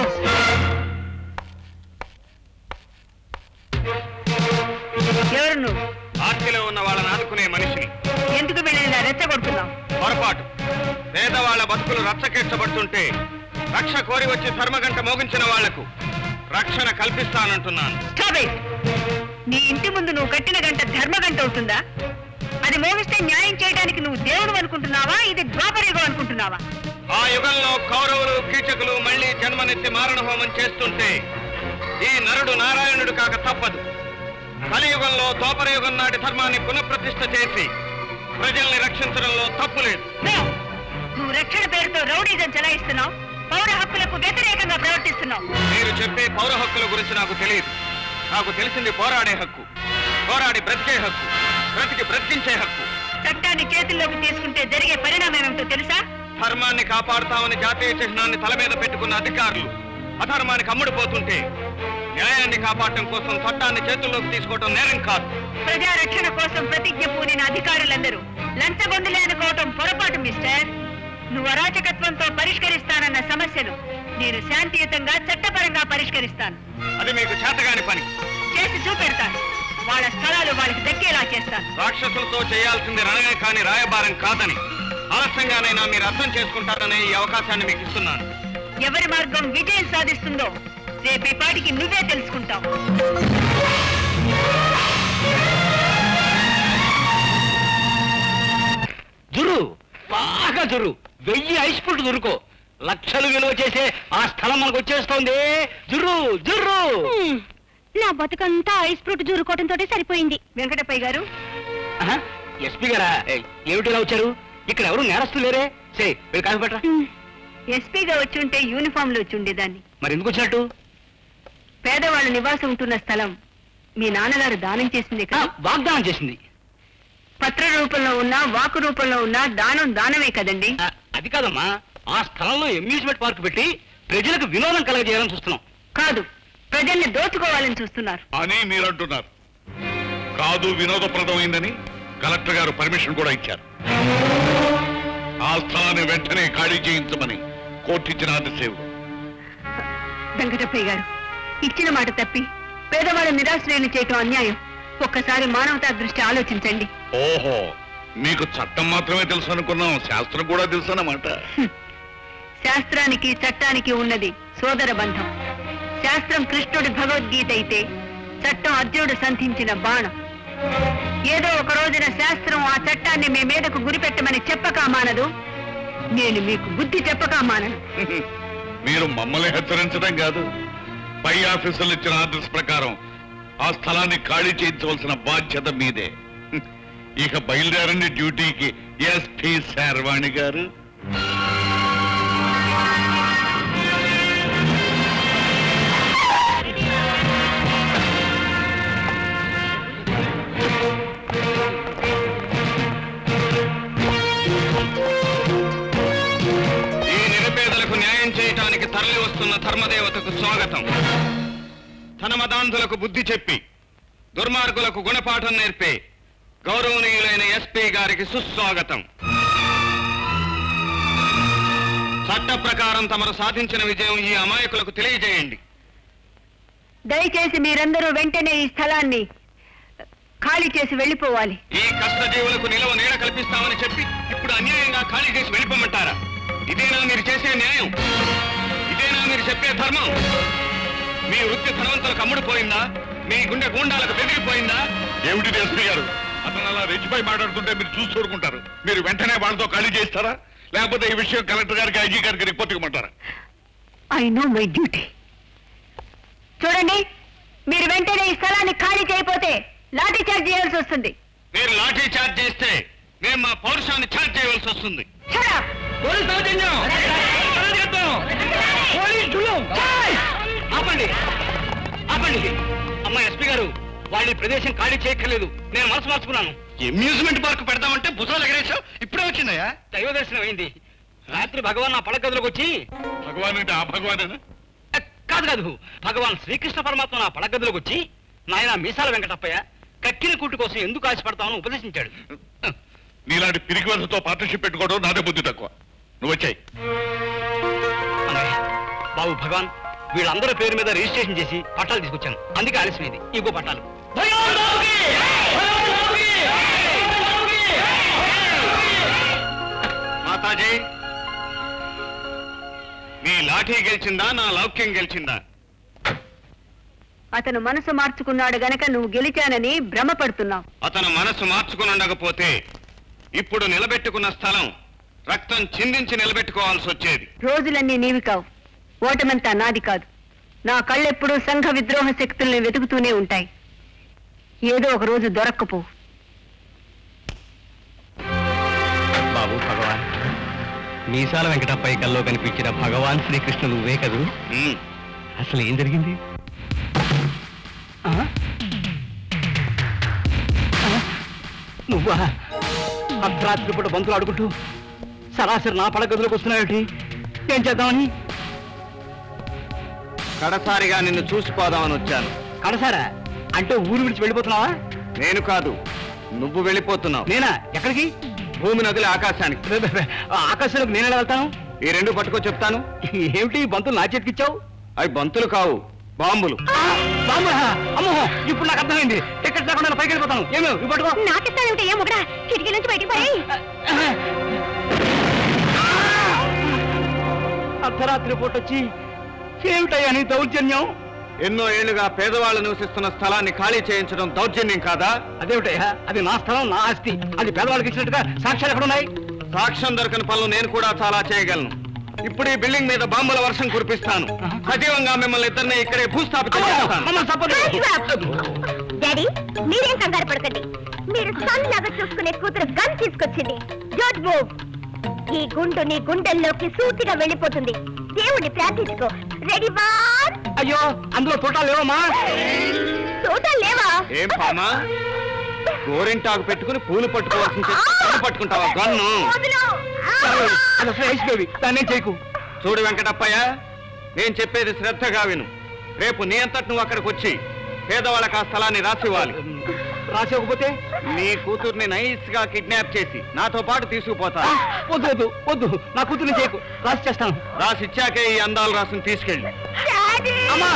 ఎవరు నువ్వు ఆస్తిలో ఉన్న వాళ్ళని ఆదుకునే మనిషిని ఎందుకు వెళ్ళిన రెచ్చగొడుతున్నావు పొరపాటు పేదవాళ్ల బతుకులు రచ్చకెచ్చబడుతుంటే రక్ష కోరి వచ్చి ధర్మగంట మోగించిన వాళ్లకు రక్షణ కల్పిస్తానంటున్నాను Stop it! నీ ఇంటి ముందు నువ్వు కట్టిన గంట ధర్మగంట అవుతుందా అది మోగిస్తే న్యాయం చేయడానికి నువ్వు దేవుడు అనుకుంటున్నావా ఇది ద్వాపరయుగం అనుకుంటున్నావా ఆ యుగంలో కౌరవులు కీచకులు మళ్ళీ జన్మనెత్తి మారణ హోమం చేస్తుంటే ఈ నరుడు నారాయణుడు కాక తప్పదు కలియుగంలో ద్వాపరయుగం నాటి ధర్మాన్ని పునఃప్రతిష్ఠ చేసి ప్రజల్ని రక్షించడంలో తప్పు లేదు No! నువ్వు రక్షణ పేరుతో రౌడీజం చెలాయిస్తున్నావు పౌర హక్కులకు వ్యతిరేకంగా ప్రవర్తిస్తున్నావు మీరు చెప్పే పౌర హక్కుల గురించి నాకు తెలియదు నాకు తెలిసింది పోరాడే హక్కు పోరాడి బ్రతికే హక్కు బ్రతికి బ్రతికించే హక్కు చట్టాన్ని చేతుల్లోకి తీసుకుంటే జరిగే పరిణామం ఏమిటో తెలుసా ధర్మాన్ని కాపాడుతామని జాతీయ చిహ్నాన్ని తల మీద పెట్టుకున్న అధికారులు అధర్మానికి అమ్ముడుపోతుంటే న్యాయాన్ని కాపాడటం కోసం చట్టాన్ని చేతుల్లోకి తీసుకోవడం నేరం కాదు ప్రజా రక్షణ కోసం ప్రతిజ్ఞ పూనిన అధికారులందరూ లంచగొందులే అనుకోవటం పొరపాటు మిస్టర్ నువ్వు అరాచకత్వంతో పరిష్కరిస్తానన్న సమస్యను నేను శాంతియుతంగా చట్టపరంగా పరిష్కరిస్తాను అది మీకు చేతగాని పని చేసి చూపెడతాను వాళ్ళ స్థలాలు వాళ్ళకి దక్కేలా చేస్తాను రాక్షసులతో చేయాల్సింది రణమే కాని రాయబారం కాదని ఆలస్యంగానైనా మీరు అర్థం చేసుకుంటారనే ఈ అవకాశాన్ని మీకు ఇస్తున్నాను ఎవరి మార్గం విజయం సాధిస్తుందో రేపు ఈ పాటికి నువ్వే తెలుసుకుంటావు జురు బాగా జురు వెయ్యి ఐస్ ఫుట్ దురుకో లక్షలు విలువ చేసే ఆ స్థలం మనకు వచ్చేస్తోంది జుర్రు జుర్రు హ్మ్. నా బతుకంతా ఐస్ ఫ్రూట్ జూరుకోవడంతో సరిపోయింది వెంకటప్పయ్య గారు ఎస్పీ గారా ఏయ్, ఏమిటి ఇలా వచ్చారు ఇక్కడ ఎవరు నేరస్తు లేరే సే వీళ్ళు కాఫీ పట్రా ఎస్పీగా వచ్చి ఉంటే యూనిఫామ్ లో వచ్చి ఉండేదాన్ని మరి ఎందుకు వచ్చినట్టు పేదవాళ్ళు నివాసం ఉంటున్న స్థలం మీ నాన్నగారు దానం చేసింది ఆ, కదా వాగ్దానం చేసింది పత్ర రూపంలో ఉన్నా వాకు రూపంలో ఉన్నా దానం దానమే కదండి ఆ, అది కాదమ్మా ఆ స్థలంలో అమ్యూజ్మెంట్ పార్క్ పెట్టి ప్రజలకు వినోదం కలగజేయాలని చూస్తున్నాం కాదు ప్రజల్ని దోచుకోవాలని చూస్తున్నారు అని మీరంటున్నారు కాదు వినోదప్రదమైందని కలెక్టర్ గారు పర్మిషన్ కూడా ఇచ్చారు ఆ స్థలాన్ని వెంటనే ఖాళీ చేయించమని కోర్టు ఇచ్చిన ఆదేశం వెంకటప్పయ్య గారు ఇచ్చిన మాట తప్పి పేదవాళ్ళ నిరాశ్రయాన్ని చేయటం అన్యాయం ఒక్కసారి మానవతా దృష్టి ఆలోచించండి ఓహో మీకు చట్టం మాత్రమే తెలుసు అనుకున్నాం శాస్త్రం కూడా తెలుసు అన్నమాట శాస్త్రానికి చట్టానికి ఉన్నది సోదర బంధం శాస్త్రం కృష్ణుడి భగవద్గీత అయితే చట్టం అర్జునుడు సంధించిన బాణం ఏదో ఒక రోజున శాస్త్రం ఆ చట్టాన్ని మీ మీదకు గురిపెట్టమని చెప్పక మానదు నేను మీకు బుద్ధి చెప్పక మానను మీరు మమ్మల్ని హెచ్చరించడం కాదు పై ఆఫీసులు ఇచ్చిన ఆర్డర్స్ ప్రకారం ఆ స్థలాన్ని ఖాళీ చేయించవలసిన బాధ్యత మీదే ఇక బయలుదేరండి డ్యూటీకి ఎస్పీ శర్వాణి గారు ఈ నిరుపేదలకు న్యాయం చేయటానికి తరలి వస్తున్న ధర్మదేవతకు స్వాగతం ధనమదాంధులకు బుద్ధి చెప్పి దుర్మార్గులకు గుణపాఠం నేర్పే గౌరవనీయులైన ఎస్పీ గారికి సుస్వాగతం చట్ట ప్రకారం తమరు సాధించిన విజయం ఈ అమాయకులకు తెలియజేయండి దయచేసి మీరందరూ వెంటనే ఈ స్థలాన్ని ఖాళీ చేసి వెళ్ళిపోవాలి ఈ కష్టజీవులకు నిలవ నీడ కల్పిస్తామని చెప్పి ఇప్పుడు అన్యాయంగా ఖాళీ చేసి వెళ్ళిపోమంటారా ఇదేనా మీరు చేసే న్యాయం ఇదేనా మీరు చెప్పే ధర్మం మీ వృత్తి ధనవంతులకు అమ్ముడుపోయిందా మీ గుండె గూండాలకు బెదిరిపోయిందా ఏమిటి ఎస్పీ గారు అతను అలా రెచ్చిపై మాట్లాడుతుంటే మీరు చూసి చూడుకుంటారు మీరు వెంటనే వాళ్ళతో ఖాళీ చేస్తారా లేకపోతే ఈ విషయం కలెక్టర్ గారికి ఐజీ గారికి రిపోర్ట్ ఇవ్వమంటారా ఐ నో మై డ్యూటీ చూడండి మీరు వెంటనే ఈ స్థలాన్ని ఖాళీ చేయకపోతే లాఠీ చార్జ్ చేయాల్సి వస్తుంది మీరు లాఠీ చార్జ్ చేస్తే మేము మా పౌరుషాన్ని చార్జ్ చేయవలసి వస్తుంది Shut up! ఆపండి ఆపండి అమ్మా ఎస్పీ గారు వాళ్ళ ఈ ప్రదేశం ఖాళీ చేయక్కర్లేదు నేను మనసు మార్చుకున్నాను అమ్యూజ్మెంట్ పార్క్ పెడతామంటే భుజాలు ఎగరేసావు ఇప్పుడే వచ్చిందయ్యా దైవ దర్శనం అయింది రాత్రి భగవాన్ నా పడక గదిలోకి వచ్చి భగవాన్ అంటే ఆ భగవానేనా "అ, కాదు కాదు భగవాన్ శ్రీకృష్ణ పరమాత్మ నా పడక గదిలోకి వచ్చి నాయన మీసాల వెంకటప్పయ్య కక్కిన కూటి కోసం ఎందుకు ఆశపడతామని ఉపదేశించాడు నీలాంటి పిరికి వలసతో పార్ట్నర్షిప్ పెట్టుకోవడం నాదే బుద్ధి తక్కువ నువ్వు వచ్చాయి అన్నయ్య, బాబు భగవాన్ వీళ్ళందరి పేరు మీద రిజిస్ట్రేషన్ చేసి పట్టాలు తీసుకొచ్చాను అందుకే ఆలస్యమైంది ఇగో పట్టాలు మాతాజీ నీ లాఠీ గెలిచిందా నా లౌక్యం గెలిచిందా అతను మనసు మార్చుకున్నాడు గనక నువ్వు గెలిచానని భ్రమపడుతున్నావు అతను మనసు మార్చుకుని ఉండకపోతే ఇప్పుడు నిలబెట్టుకున్న స్థలం రక్తం చిందించి నిలబెట్టుకోవాల్సి వచ్చేది రోజులన్నీ నీవి కావు ఓటమంతా నాది కాదు నా కళ్ళెప్పుడూ సంఘ విద్రోహ శక్తుల్ని వెతుకుతూనే ఉంటాయి ఏదో ఒక రోజు దొరక్కపో బాబు భగవాన్ మీసాల వెంకటప్పయ్య కల్లో కనిపించిన భగవాన్ శ్రీకృష్ణ నువ్వే కదూ ఉమ్, అసలు ఏం జరిగింది ఆ? ఆ? నువ్వా అర్ధరాత్రి పూట బంతులు ఆడుకుంటూ సరాసరి నా పడక గదిలోకి వస్తున్నావేటి ఏం చేద్దామని కడసారిగా నిన్ను చూసిపోదామని వచ్చాను కడసారా అంటే ఊరు విడిచి వెళ్ళిపోతున్నావా నేను కాదు నువ్వు వెళ్ళిపోతున్నావు నేనా ఎక్కడికి భూమి నదుల ఆకాశానికి బె- బె- బె- ఆ ఆకాశంలోకి నేను ఎలా వెళ్తాను ఈ రెండు పట్టుకో చెప్తాను ఏమిటి ఈ బంతులు నా చేతికిచ్చావు అవి బంతులు కావు బాంబులు బామ్మా అమ్మో ఇప్పుడు నాకు అర్థమైంది టికెట్ లేకుండా నేను పైకి వెళ్ళిపోతాను ఏమో ఇవి పట్టుకో నాకిస్తానంటే ఏం ఒకడా కిటికీ నుంచి బయటికి పోయి అర్ధరాత్రి పూట వచ్చి ఏమిటయ్యా నీ దౌర్జన్యం ఎన్నో ఏళ్లుగా పేదవాళ్ళు నివసిస్తున్న స్థలాన్ని ఖాళీ చేయించడం దౌర్జన్యం కాదా అదేమిటయ్యా అది నా స్థలం నా ఆస్తి అది పేదవాళ్ళకి ఇచ్చినట్టుగా సాక్ష్యాలు ఎక్కడున్నాయి సాక్ష్యం దొరకని పనులు నేను కూడా చాలా చేయగలను ఇప్పుడు ఈ బిల్డింగ్ మీద బాంబుల వర్షం కురిపిస్తాను సజీవంగా మిమ్మల్ని ఇద్దరిని ఇక్కడే భూస్థాపితం చేస్తాను డాడీ మీరేం కంగారు పడకండి మీరు సన్ లాగా చూసుకునే కూతురు గన్ తీసుకొచ్చింది డోంట్ మూవ్ ఈ గుండు నీ గుండెల్లోకి సూటిగా వెళ్ళిపోతుంది దేవుణ్ణి ప్రార్థించుకో రెడీ వన్ అయ్యో అందులో తోటాలు లేవమ్మా చూడాలి లేవా ఏం పామా గోరింటాకు పెట్టుకుని పూలు పట్టుకోవాల్సిన చెట్టు పట్టుకుంటావా గన్ను వదిలు. ఆ! అది అసలు ఐస్ బేబీ దాన్ని ఏం చేయకు చూడు వెంకటప్పయ్య నేను చెప్పేది శ్రద్ధగా విను రేపు నీ అంతటి నువ్వు అక్కడికి వచ్చి పేదవాళ్ళకి ఆ స్థలాన్ని రాసివ్వాలి రాసేకపోతే నీ కూతుర్ని నైస్ గా కిడ్నాప్ చేసి నాతో పాటు తీసుకుపోతా వద్దు వద్దు వద్దు నా కూతుర్ని చేయకు రాసి చేస్తాను రాసిచ్చాకే ఈ అందాలు రాసుని తీసుకెళ్ళి డాడీ! అమ్మా!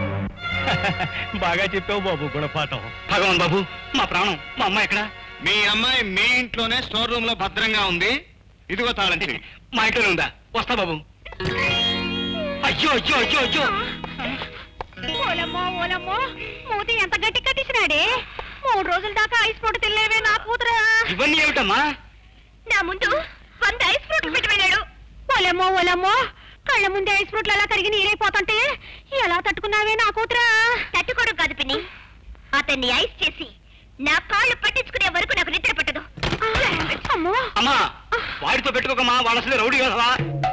బాగా చెప్పావు బాబు గుణపాఠం భగవాన్ బాబు మా ప్రాణం మా అమ్మ ఎక్కడ మీ అమ్మాయి మీ ఇంట్లోనే స్టోర్ రూమ్ లో భద్రంగా ఉంది ఇదిగో తాళం చెయ్యి. మా ఇంట్లోనే ఉందా వస్తా బాబు అయ్యో అయ్యో అయ్యో అయ్యో ఓలమ్మో ఓలమ్మో మూతి ఎంత గట్టి కట్టించినాడే మూడు రోజుల దాకా ఐస్ ఫ్రూట్ తినలేవే నా కూతురా ఇవన్నీ ఏమిటమ్మా నా ముందు వంద ఐస్ ఫ్రూట్లు పెట్టి వెళ్ళాడు ఓలమ్మో ఓలమ్మో కళ్ళ ముందే ఐస్ ఫ్రూట్లు అలా కరిగి నీరైపోతుంటే ఎలా తట్టుకున్నావే నా కూతురా తట్టుకోవడం కాదు పిన్ని అతన్ని ఐస్ చేసి నా కాళ్ళు పట్టించుకునే వరకు నాకు నిద్ర పట్టదు అమ్మో అమ్మా వాడితో పెట్టుకోకమ్మా వాళ్ళ అసలే రౌడీ కదా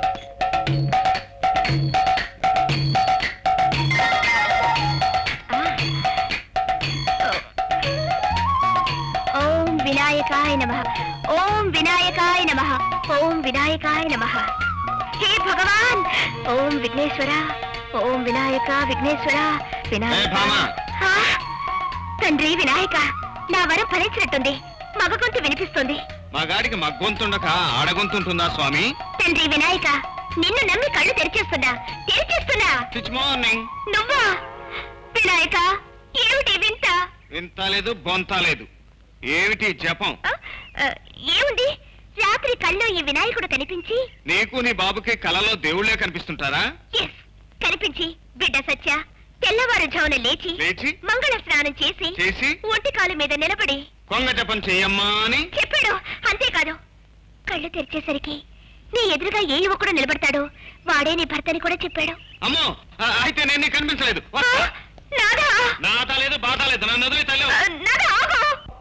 ఓం వినాయకాయ నమ ఓం వినాయకాయ నమ ఓం వినాయకాయ నమ హే భగవాన్ ఓం విఘ్నేశ్వర ఓం వినాయక విఘ్నేశ్వర ఏ భామా? ఆ, తండ్రి వినాయక నా వరం ఫలించినట్టుంది మగ గొంతు వినిపిస్తుంది మా గాడికి మగ్గొంతుండక ఆడగొంతుంటుందా స్వామి తండ్రి వినాయక నిన్ను నమ్మి కళ్ళు తెరిచేస్తున్నా తెరిచేస్తున్నా గుడ్ మార్నింగ్ నువ్వా వినాయక ఏమిటి వింత వింత లేదు బొంత లేదు ఏమిటి జపం ఆ, ఆ, ఏముంది రాత్రి కళ్ళు ఈ వినాయకుడు కనిపించి నీకు నీ బాబుకి కలలో దేవుళ్ళే కనిపిస్తుంటారా ఎస్ కనిపించి బిడ్డ సత్య తెల్లవారుజామున లేచి లేచి మంగళ స్నానం చేసి చేసి ఒంటి కాలు మీద నిలబడి కొంగ జపం చెయ్యమ్మా అని చెప్పాడు అంతేకాదు కళ్ళు తెరిచేసరికి నీ ఎదురుగా ఏ యువకుడు నిలబడతాడు వాడే నీ భర్తని కూడా చెప్పాడు అమ్మో ఆ, అయితే నేను నీకు కనిపించలేదు ఆ, నాదా నాట లేదు బాధ లేదు నన్ను వదిలి తల్లి ఆ, నాదా ఆగు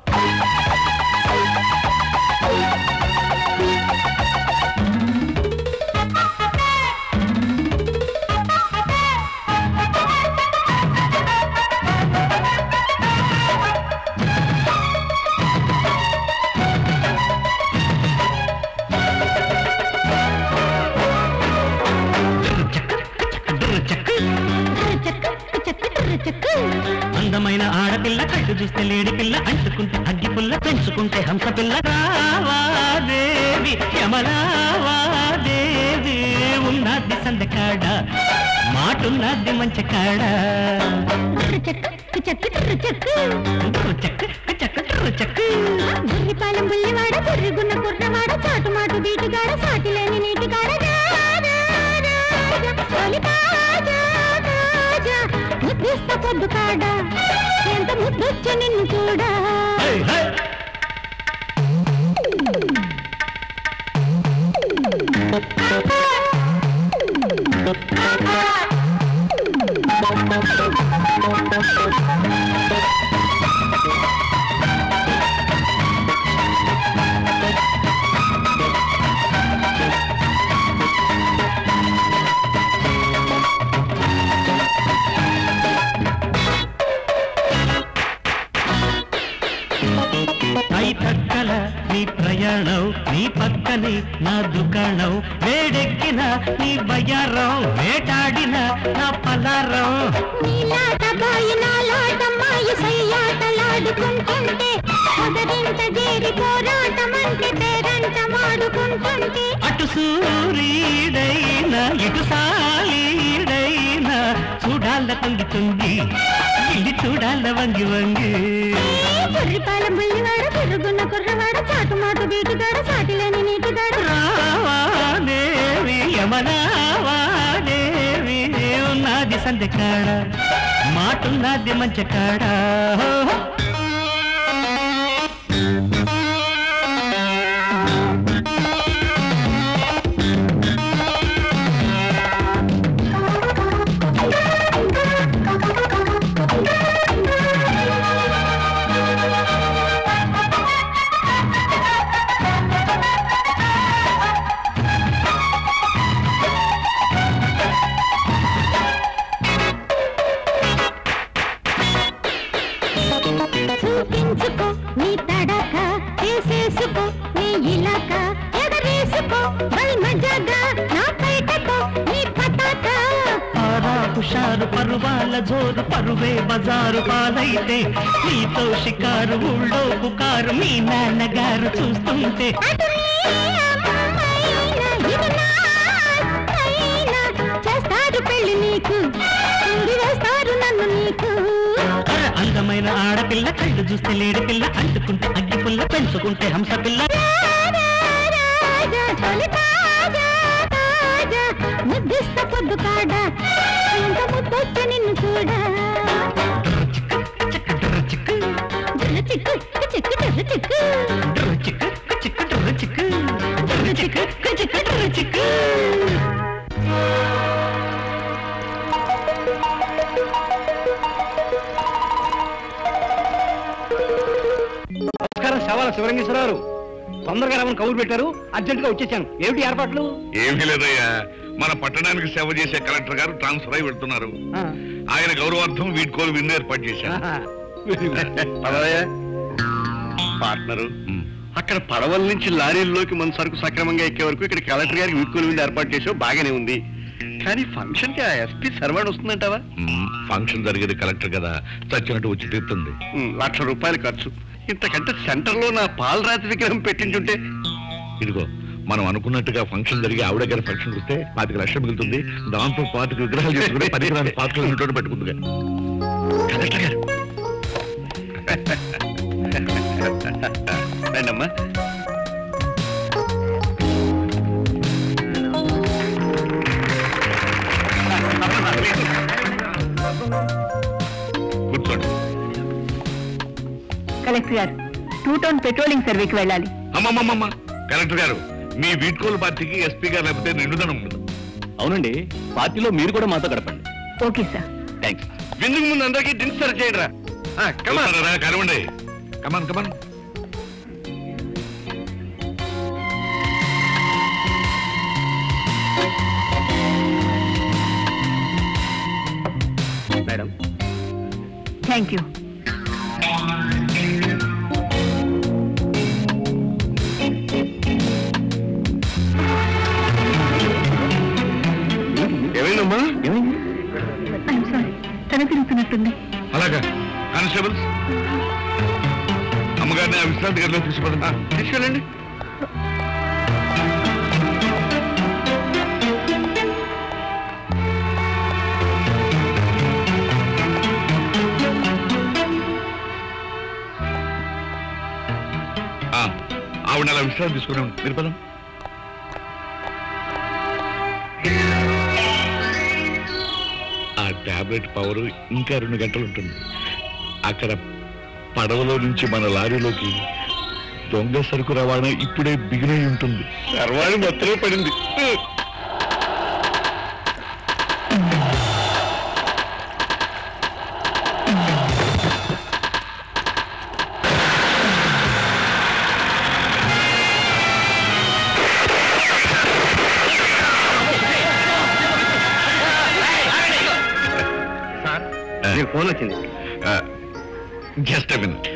అందమైన ఆడపిల్ల కళ్ళు చూస్తే లేడి పిల్ల అంటుకుంటే అగ్గి పుల్ల పెంచుకుంటే హంస పిల్ల రావాదేవి యమలావాదేవి ఉన్నది సందకాడ మాటున్నది మంచి కాడ చెక్కు చెక్కు చెక్కు బుల్లిపాలెం బుల్లివాడ బుర్రుగున్న కుర్రవాడ చాటు మాటు బీటుగాడ సాటి లేని నీటిగాడ ముద్దిస్త పొద్దు కాడ ఎంత ముద్దొచ్చ నిన్ను చూడా హై, హై. ఐ పక్కల నీ ప్రయాణం నీ పక్కనే నా దుకాణం వేడెక్కిన నీ బయ్యారం వేటాడిన నా పలారం నీలాట బాయి నాలాటమ్మాయి సయ్యాటలాడుకుంటుంటే మొదరింట చేరి పోరాటమంటే పేరంట మాడుకుంటుంటే అటు సూరీడైనా ఇటు సాలీడైనా చూడాల తుంగి తుంగి ఇల్లి చూడాల వంగి వంగి బుర్రిపాలెం బుల్లివాడ తిరుగున్న కుర్రవాడ చాటు మాటు బీటుగాడ సాటిలేని నీటిగాడ రావాదేవి యమనావాదేవి సందె కాడ మాటున్నది మంచి కాడ చూపించుకో నీ తడక చేసేసుకో నీ ఇలాక ఎగరేసుకో బల్ మజాగా నా బయటకో నీ పతాక ఆరా హుషారు పరువాల జోరు పరువే బజారు పాలైతే నీతో షికారు ఊళ్ళో పుకారు మీ నాన్నగారు చూస్తుంటే చేస్తారు పెళ్లి నీకు ఉండి వేస్తారు నన్ను నీకు అర అందమైన ఆడపిల్ల కళ్ళు చూస్తే లేడి పిల్ల అంటుకుంటే అగ్గి పుల్ల పెంచుకుంటే హంస పిల్ల రాజా తొలి తాజా తాజా ముద్దిస్త పొద్దు కాడ ఇంత ముద్దొచ్చ నిన్ను చూడ జర చిక్కు చిక్కు చిక్కు జర చిక్కు చిక్కు చిక్కు డ్ర చిక్కు జర చిక్కు చిక్కు జర చిక్కు నమస్కారం శవాల శివరంగేశ్వరరావు తొందరగా రమ్మని కబురు పెట్టారు అర్జెంట్ గా వచ్చేసాను ఏమిటి ఏర్పాట్లు ఏమీ లేదయ్యా మన పట్టణానికి సేవ చేసే కలెక్టర్ గారు ట్రాన్స్ఫర్ అయి వెళ్తున్నారు ఆ, ఆయన గౌరవార్థం వీడ్కోలు విందు ఏర్పాటు చేశారు ఆహా. Very good. పదవయ్య పార్ట్నరు ఉమ్. అక్కడ పడవల నుంచి లారీల్లోకి మన సరుకు సక్రమంగా ఎక్కే వరకు ఇక్కడ కలెక్టర్ గారికి వీడ్కోలు విందు ఏర్పాటు చేసావు బాగానే ఉంది కానీ ఫంక్షన్ కి ఆ ఎస్పీ సర్వాడ్ వస్తుందంటావా ఉమ్, ఫంక్షన్ జరిగేది కలెక్టర్ కదా చచ్చినట్టు వచ్చి తీరుతుంది ఉమ్, లక్ష రూపాయలు ఖర్చు ఇంతకంటే సెంటర్ లో నా పాలరాతి విగ్రహం పెట్టించుంటే ఇదిగో మనం అనుకున్నట్టుగా ఫంక్షన్ జరిగి ఆవిడ గారి ఫంక్షన్ వస్తే పాతిక లక్షలు మిగులుతుంది దాంతో పాతిక విగ్రహాలు చేసుకుని పనికి పాతికలు ఉన్నట్టు పెట్టుకుంటుంది కలెక్టర్ గారు రండమ్మా కూర్చోండి కలెక్టర్ గారు టూ టౌన్ పెట్రోలింగ్ సర్వేకి వెళ్ళాలి అమ్మమ్మమ్మమ్మ కలెక్టర్ గారు మీ వీడ్కోలు పార్టీకి ఎస్పీ గారు లేకపోతే నిండుదనం ఉండదు అవునండి పార్టీలో మీరు కూడా మాతో గడపండి ఓకే సార్ థ్యాంక్స్ విందుకు ముందు అందరికీ డ్రింక్స్ సర్వ్ చేయండి రా చూస్తారా? కరవండి come on come on madam thank you ఏమైందమ్మా ఐఎమ్ సారీ తల తిరుగుతున్నట్టుంది అలాగా కానిస్టేబుల్స్ అమ్మగారిని ఆ విశ్రాంతి గదిలో తీసుకుపడండి తీసుకెళ్ళండి ఆ, ఆవిడ అలా విశ్రాంతి తీసుకున్నాం మీరు పదం ఆ టాబ్లెట్ పవర్ ఇంకా రెండు గంటలు ఉంటుంది అక్కడ పడవలో నుంచి మన లారీలోకి దొంగ సరుకు రవాణా ఇప్పుడే బిగినై ఉంటుంది సర్వాణి మొత్తలో పడింది మీకు ఫోన్ వచ్చింది జస్ట్ మినిట్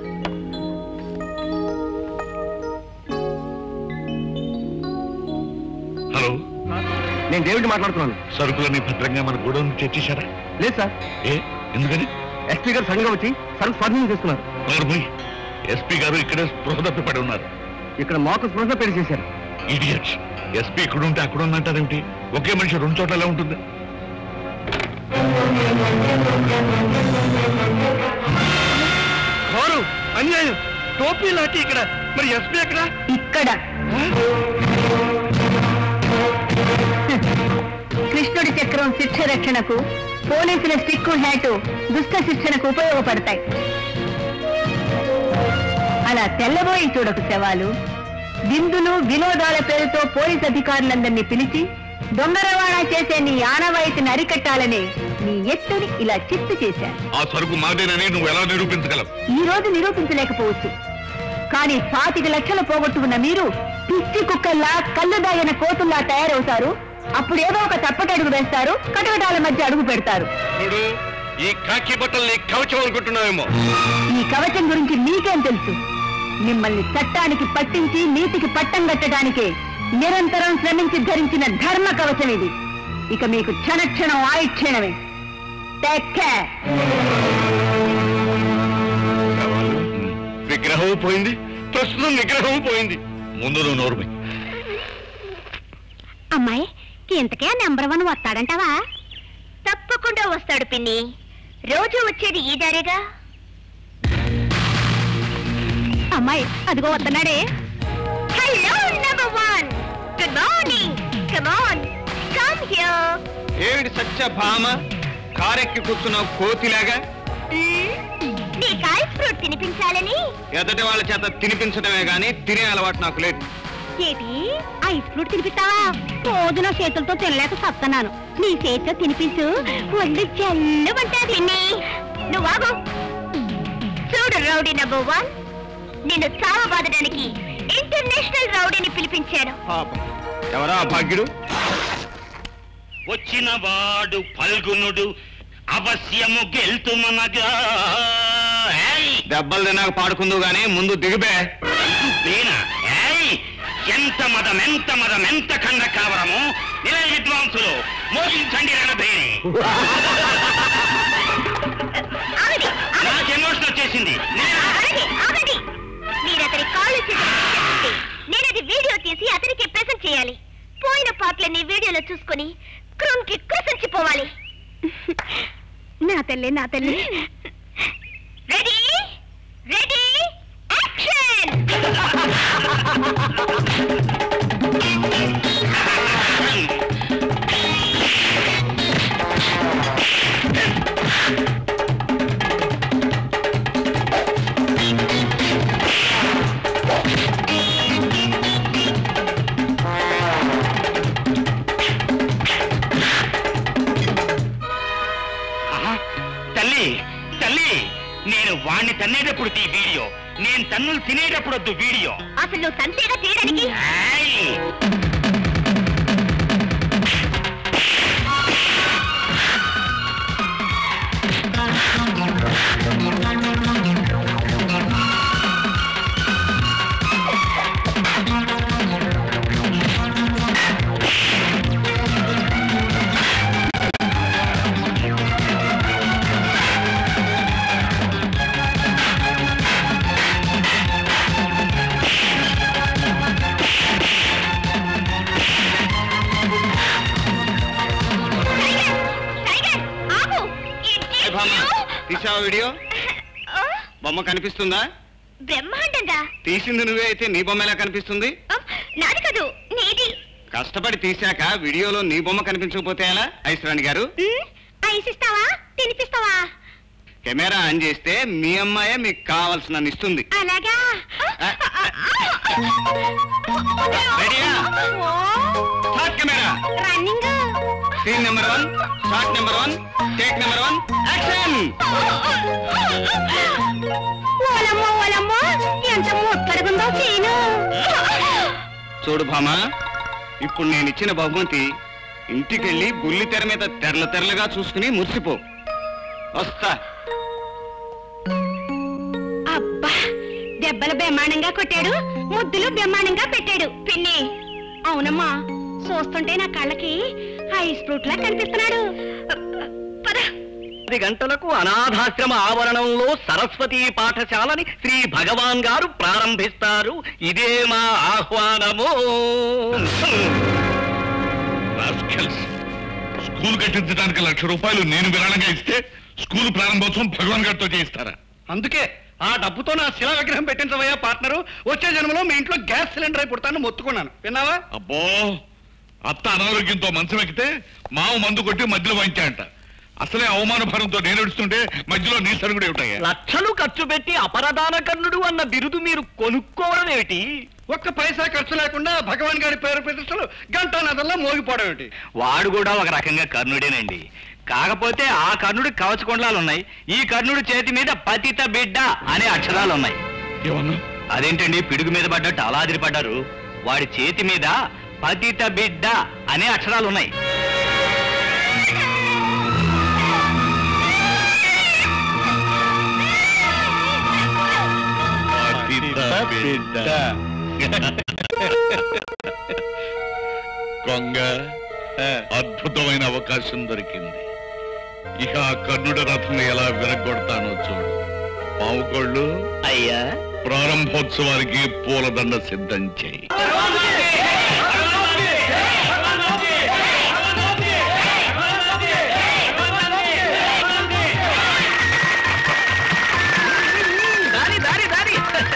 హలో నేను డేవిడ్ మాట్లాడుతున్నాను సరుకులన్నీ భద్రంగా మన గోడౌన్ తెచ్చేశారా లేదు సార్ ఏ ఎందుకని ఎస్పీ గారు సడన్ గా వచ్చి సరుకు స్వాధీనం చేస్తున్నారు నోర్మోయ్ ఎస్పీ గారు ఇక్కడే స్పృహ తప్పిపడి ఉన్నారు ఇక్కడ మాకు స్పృహ పెళ్లి చేశారు ఇడియట్స్ ఎస్పీ ఇక్కడ ఉంటే అక్కడ ఉందంటారేమిటి ఒకే మనిషి రెండు చోట్ల ఎలా ఉంటుంది ఘోరం అన్యాయం టోపీ లాంటి ఇక్కడ మరి ఎస్పీ ఎక్కడ ఇక్కడ కృష్ణుడి చక్రం శిక్ష రక్షణకు పోలీసుల స్టిక్కు హ్యాటు దుష్ట శిక్షణకు ఉపయోగపడతాయి అలా తెల్లబోయి చూడకు శవాలు విందులు వినోదాల పేరుతో పోలీస్ అధికారులందరినీ పిలిచి దొంగ రవాణా చేసే నీ ఆనవాయితీని అరికట్టాలని నీ ఎత్తుని ఇలా చిత్తు చేశాను ఆ సరుకు మాదేనని నువ్వు ఎలా నిరూపించగలవు ఈ రోజు నిరూపించలేకపోవచ్చు కానీ పాతిక లక్షలు పోగొట్టుకున్న మీరు పిచ్చి కుక్కల్లా కళ్ళు దాగిన కోతుల్లా తయారవుతారు అప్పుడు ఏదో ఒక తప్పటడుగు వేస్తారు కటకటాల మధ్య అడుగు పెడతారు చూడు ఈ కాకి బట్టల్ని కవచం అనుకుంటున్నావేమో ఈ కవచం గురించి మీకేం తెలుసు మిమ్మల్ని చట్టానికి పట్టించి నీతికి పట్టం కట్టడానికే నిరంతరం శ్రమించి ధరించిన ధర్మ కవచం ఇది ఇక మీకు క్షణక్షణం ఆయుక్షణమే టేక్ కేర్ విగ్రహం పోయింది ప్రస్తుతం నిగ్రహం పోయింది ముందు నువ్వు నోరు మూయి. అమ్మాయి ఇంతకే నెంబర్ వన్ వస్తాడంటావా తప్పకుండా వస్తాడు పిన్ని రోజు వచ్చేది ఈ దారేగా అమ్మాయి అదిగో వస్తున్నాడే hello number one good morning come on come here ఏమిటి సత్య భామ కారెక్కి కూర్చున్న కోతిలాగా నీ ఐస్ ఫ్రూట్ తినిపించాలని ఎదటి వాళ్ళ చేత తినిపించడమే గాని తినే అలవాటు నాకు లేదు ఏటి ఐస్ ఫ్రూట్ తినిపిస్తావా రోజు నా చేతులతో తినలేక సత్తన్నాను నీ చేతితో తినిపించు ఒళ్ళు జల్లుమంటాది పిన్ని నువ్వు ఆగు చూడు రౌడీ నెంబర్ వన్ నిన్ను చావబాదడానికి ఇంటర్నేషనల్ రౌడీని పిలిపించాను పాపం ఎవరా భాగ్యుడు వచ్చిన వాడు ఫల్గునుడు అవశ్యము గెల్తుమనగా ఏయ్! దెబ్బలు తిన్నాక పాడుకుందు గానీ ముందు దిగిపే ఇది పేన ఏయ్! ఎంత మదం ఎంత మదం ఎంత ఖండ కావరము నిలయ విద్వాంసులు మోగించండి రణభేరి ఆగండి నాకు ఎమోషన్ వచ్చేసింది నేను- ఆగండి ఆగండి మీరు అతని కాళ్ళు చేతులు తీసేస్తే నేను అది వీడియో తీసి అతనికి ప్రెజెంట్ చేయాలి పోయిన పాటలన్నీ వీడియోలో చూసుకొని క్రూమ్కి కృషించిపోవాలి నా తల్లి నా తల్లి రెడీ రెడీ యాక్షన్ ఆహా! తల్లి తల్లి నేను వాణ్ణి తన్నేటప్పుడు తీ వీడియో నేను తన్నులు తినేటప్పుడు వద్దు వీడియో అసలు నువ్వు తంతేగా తీయడానికి ఏయ్! టైగర్ టైగర్ ఆగు ఏ భామ తీసావా వీడియో ఆ, బొమ్మ కనిపిస్తుందా బ్రహ్మాండంగా తీసింది నువ్వే అయితే నీ బొమ్మ ఎలా కనిపిస్తుంది ఆ, నాది కాదు నీది కష్టపడి తీశాక వీడియోలో నీ బొమ్మ కనిపించకపోతే ఎలా ఐశ్వరాణి గారు ఉమ్, ఐస్ ఇస్తావా తినిపిస్తావా కెమెరా ఆన్ చేస్తే మీ అమ్మాయే మీకు కావాల్సిన ఇస్తుంది అలాగా ఆ, రెడీయా? Start camera running scene number one shot number one take number one action ఓలమ్మో ఓలమ్మో ఎంత ముత్తడుగుందో సీను చూడు భామ ఇప్పుడు నేను ఇచ్చిన బహుమతి ఇంటికెళ్ళి బుల్లి తెర మీద తెరల తెరలుగా చూసుకుని మురిసిపో వస్తా అబ్బా దెబ్బలు బ్రహ్మాండంగా కొట్టాడు ముద్దులు బ్రహ్మాండంగా పెట్టాడు పిన్ని అవునమ్మా చూస్తుంటే నా కళ్ళకి ఐస్ ఫ్రూట్ లా కనిపిస్తున్నాడు పద పది గంటలకు అనాథాశ్రమ ఆవరణంలో సరస్వతి పాఠశాలని శ్రీ భగవాన్ గారు ప్రారంభిస్తారు ఇదే మా ఆహ్వానము రాస్కెల్స్. స్కూల్ కట్టించడానికి లక్ష రూపాయలు నేను విరాళంగా ఇస్తే స్కూల్ ప్రారంభోత్సవం భగవాన్ గారితో చేయిస్తారా అందుకే ఆ డబ్బుతో నా శిలా విగ్రహం పెట్టించవయ్యా పార్ట్నరు వచ్చే జన్మలో మీ ఇంట్లో గ్యాస్ సిలిండర్ అయి పుడతాను మొత్తుకున్నాను విన్నావా అబ్బో అత్త అనారోగ్యంతో మంచం ఎక్కితే మావ మందు కొట్టి మధ్యలో వాయించాయంట అసలే అవమాన భారంతో నేను ఏడుస్తుంటే మధ్యలో నీ సరుగుడు ఏమిటయ్యా లక్షలు ఖర్చు పెట్టి అపరదాన కర్ణుడు అన్న బిరుదు మీరు కొనుక్కోవడం ఏమిటి ఒక్క పైసా ఖర్చు లేకుండా భగవాన్ గారి పేరు ప్రతిష్టలు గంటా నదల్లో మోగిపోవడం ఏంటి వాడు కూడా ఒక రకంగా కర్ణుడేనండి కాకపోతే ఆ కర్ణుడి కవచకొండలాలు ఉన్నాయి ఈ కర్ణుడి చేతి మీద పతిత బిడ్డ అనే అక్షరాలు ఉన్నాయి ఏమన్నా అదేంటండి పిడుగు మీద పడ్డట్టు అలా అదిరిపడ్డారు వాడి చేతి మీద పతిత బిడ్డ అనే అక్షరాలు ఉన్నాయి కొంగ అద్భుతమైన అవకాశం దొరికింది ఇక ఆ కర్ణుడి రథం ఎలా విరగొడతానో చూడు పావుకోళ్ళు అయ్యా ప్రారంభోత్సవానికి పూలదండ సిద్ధం చేయి దారి దారి దారి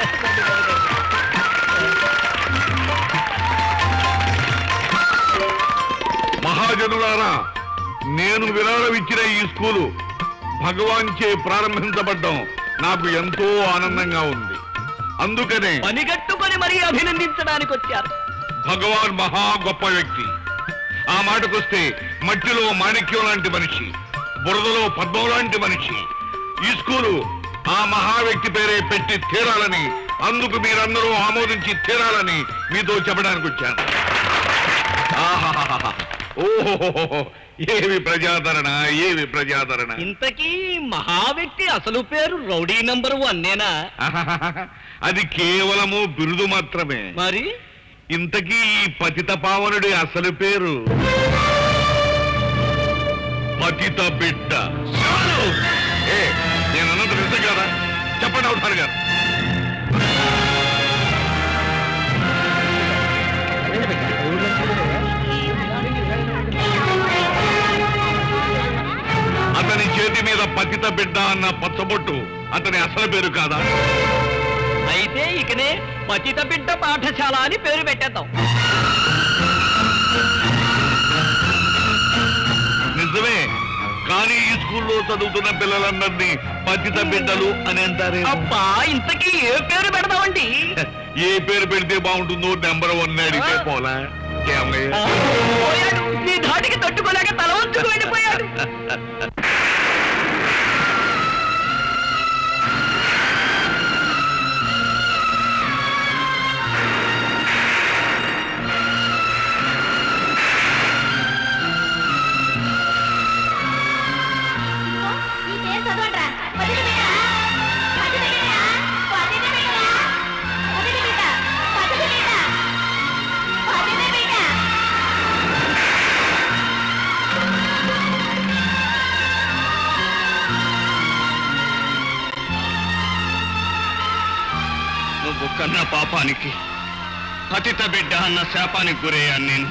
మహాజనులారా నేను విరాళం ఇచ్చిన ఈ స్కూలు భగవాన్ చే ప్రారంభించబడ్డం నాకు ఎంతో ఆనందంగా ఉంది అందుకనే పనిగట్టుకొని మరీ అభినందించడానికి వచ్చారు భగవాన్ మహా గొప్ప వ్యక్తి ఆ మాటకొస్తే మట్టిలో మాణిక్యం లాంటి మనిషి బురదలో పద్మం లాంటి మనిషి ఈ స్కూలు ఆ మహా వ్యక్తి పేరే పెట్టి తీరాలని అందుకు మీరందరూ ఆమోదించి తీరాలని మీతో చెప్పడానికి వచ్చాను ఆహాహాహా. ఓహోహోహో. ఏవి ప్రజాదరణ ఏవి ప్రజాదరణ ఇంతకీ మహా వ్యక్తి అసలు పేరు రౌడీ నంబర్ వన్నేనా ఆహాహాహా. అది కేవలము బిరుదు మాత్రమే మరి ఇంతకీ ఈ పతిత పావనుడి అసలు పేరు పతిత బిడ్డ ఏ నేను అన్నది నిజం కదా చెప్పండి అవుతారు గారు అతని చేతి మీద పతిత బిడ్డ అన్న పచ్చబొట్టు అతని అసలు పేరు కాదా అయితే ఇకనే పతిత బిడ్డ పాఠశాల అని పేరు పెట్టేద్దాం నిజమే కానీ ఈ స్కూల్లో చదువుతున్న పిల్లలందరినీ పతిత బిడ్డలు అని అంటారే అబ్బా ఇంతకీ ఏ పేరు పెడదామండి ఏ పేరు పెడితే బాగుంటుందో నెంబర్ వన్ అడిగితే పోలా ఏమయ్య? ఆ, పోయాడు నీ ధాటికి తట్టుకోలేక తల వంచుకు వెళ్ళిపోయాడు ఈ పేరు చదవండిరా. పదిటి బిడ్డ. పదిటి బిడ్డ. పదిటి బిడ్డరా. పదిటి బిడ్డ. పదిటి బిడ్డ. పదిటి బిడ్డ. నువ్వు కన్న పాపానికి పతిత బిడ్డ అన్న శాపానికి గురయ్యాను నేను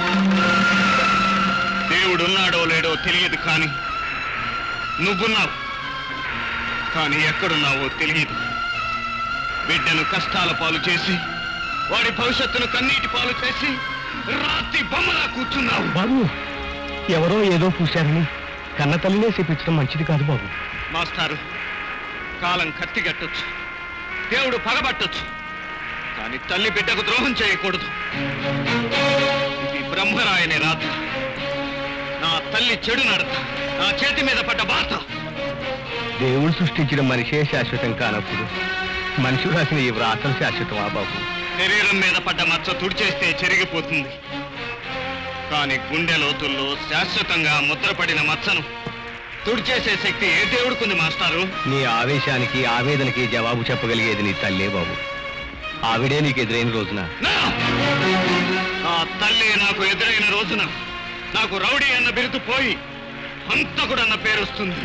దేవుడున్నాడో లేడో తెలియదు కానీ నువ్వున్నావు కానీ ఎక్కడున్నావో తెలియదు బిడ్డను కష్టాల పాలు చేసి వాడి భవిష్యత్తును కన్నీటి పాలు చేసి రాత్రి బొమ్మలా కూర్చున్నావు బాబు ఎవరో ఏదో పూశారని కన్న తల్లినే చేపించడం మంచిది కాదు బాబు మాస్టారు కాలం కత్తిగట్టొచ్చు దేవుడు పగబట్టొచ్చు కానీ తల్లి బిడ్డకు ద్రోహం చేయకూడదు ఇది బ్రహ్మరాయని రాత నా తల్లి చెడు నడత నా చేతి మీద పడ్డ బాత దేవుడు సృష్టించిన మనిషే శాశ్వతం కానప్పుడు మనిషి రాసిన ఈ వ్రాతలు శాశ్వతమా బాబు శరీరం మీద పడ్డ మచ్చ తుడిచేస్తే చెరిగిపోతుంది కానీ గుండె లోతుల్లో శాశ్వతంగా ముద్రపడిన మచ్చను తుడిచేసే శక్తి ఏ దేవుడికుంది మాస్టారు నీ ఆవేశానికి ఆవేదనకి జవాబు చెప్పగలిగేది నీ తల్లే బాబు ఆవిడే నీకు ఎదురైన రోజున నా! నా తల్లి నాకు ఎదురైన రోజున నాకు రౌడీ అన్న బిరుదు పోయి హంతకుడు అన్న పేరు వస్తుంది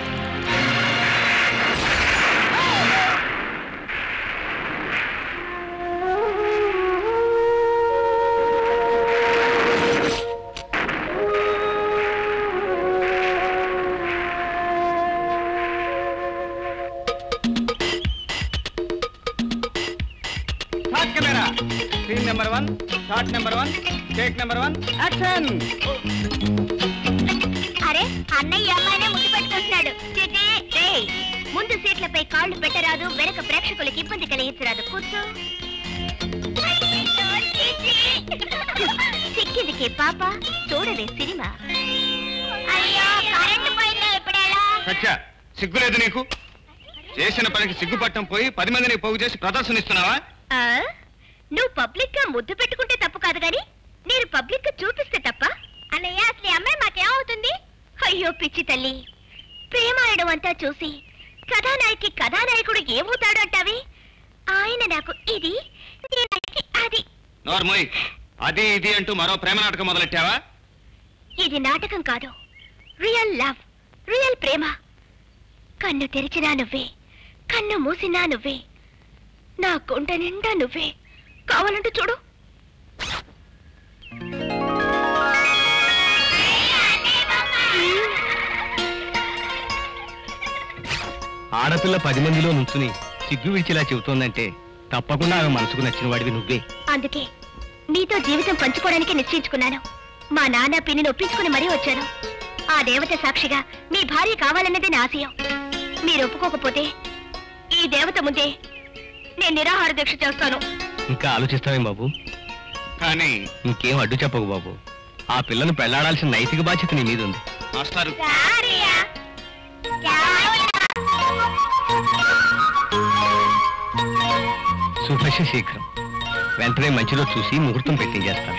short camera scene number one short number one take number one action అరే అన్నయ్య అమ్మాయినే ముద్దు పెట్టుకుంటున్నాడు చిచి రేయ్ ముందు సీట్లపై కాళ్ళు పెట్టరాదు వెనక ప్రేక్షకులకి ఇబ్బంది కలిగించరాదు కూర్చో అయ్యయ్యో, చిచి. సిక్కిదికి పాప చూడవే సినిమా అయ్యో కరెంట్ పోయిందా ఇప్పుడెలా సత్య సిగ్గులేదు నీకు చేసిన పనికి సిగ్గుపట్టం పోయి పది మందిని పోగు చేసి ప్రదర్శనిస్తున్నావా ఆ? నువ్వు పబ్లిక్ గా ముద్దు పెట్టుకుంటే తప్పు కాదు గాని నేను పబ్లిక్ గా చూపిస్తే తప్ప అన్నయ్య అసలు ఈ అమ్మాయి మాకేమవుతుంది అయ్యో పిచ్చి తల్లి ప్రేమాయణం అంతా చూసి కథానాయకి కథానాయకుడు ఏమవుతాడు అంటావి ఆయన నాకు ఇది నేను ఆయనకి అది నోర్మోయ్ అది ఇది అంటూ మరో ప్రేమ నాటకం మొదలెట్టావా ఇది నాటకం కాదు రియల్ లవ్ రియల్ ప్రేమ కన్ను తెరిచినా నువ్వే కన్ను మూసినా నువ్వే నా గుండె నిండా నువ్వే కావాలంటే చూడు ఆడపిల్ల పది మందిలో నుంచుని సిగ్గు విడిచిలా చెబుతోందంటే తప్పకుండా ఆమె మనసుకు నచ్చిన వాడివి నువ్వే అందుకే నీతో జీవితం పంచుకోవడానికి నిశ్చయించుకున్నాను మా నాన్న పిన్నిని ఒప్పించుకుని మరీ వచ్చాను ఆ దేవత సాక్షిగా మీ భార్య కావాలన్నదే నా ఆశయం మీరు ఒప్పుకోకపోతే ఈ దేవత ముందే నేను నిరాహార దీక్ష చేస్తాను ఇంకా ఆలోచిస్తావేం బాబు కానీ ఇంకేం అడ్డు చెప్పకు బాబు ఆ పిల్లను పెళ్లాడాల్సిన నైతిక బాధ్యత నీ మీద ఉంది మాస్టారు శుభశ శీఘ్రం వెంటనే మంచిలో చూసి ముహూర్తం పెట్టించేస్తాను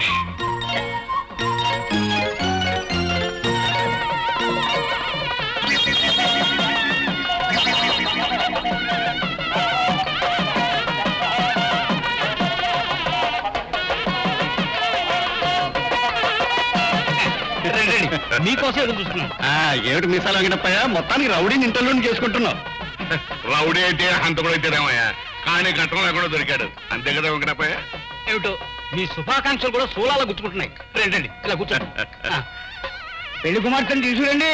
మీకోసం ఎదురు చూస్తున్నాం ఏమిటి మీసాలు అంగడప్పయ్యా మొత్తానికి రౌడీని ఇంటర్లో చేసుకుంటున్నావు రౌడీ అయితే హంతకుడు అయితేనేమయ్యా కానీ ఘటన లేకుండా దొరికాడు అంతే కదా వెంకటప్పయ్య ఏమిటో మీ శుభాకాంక్షలు కూడా సోలాలా గుర్తుకుంటున్నాయి రండి రండి ఇలా కూర్చోండి ఆ. పెళ్లి కుమార్తెను తీసుకురండి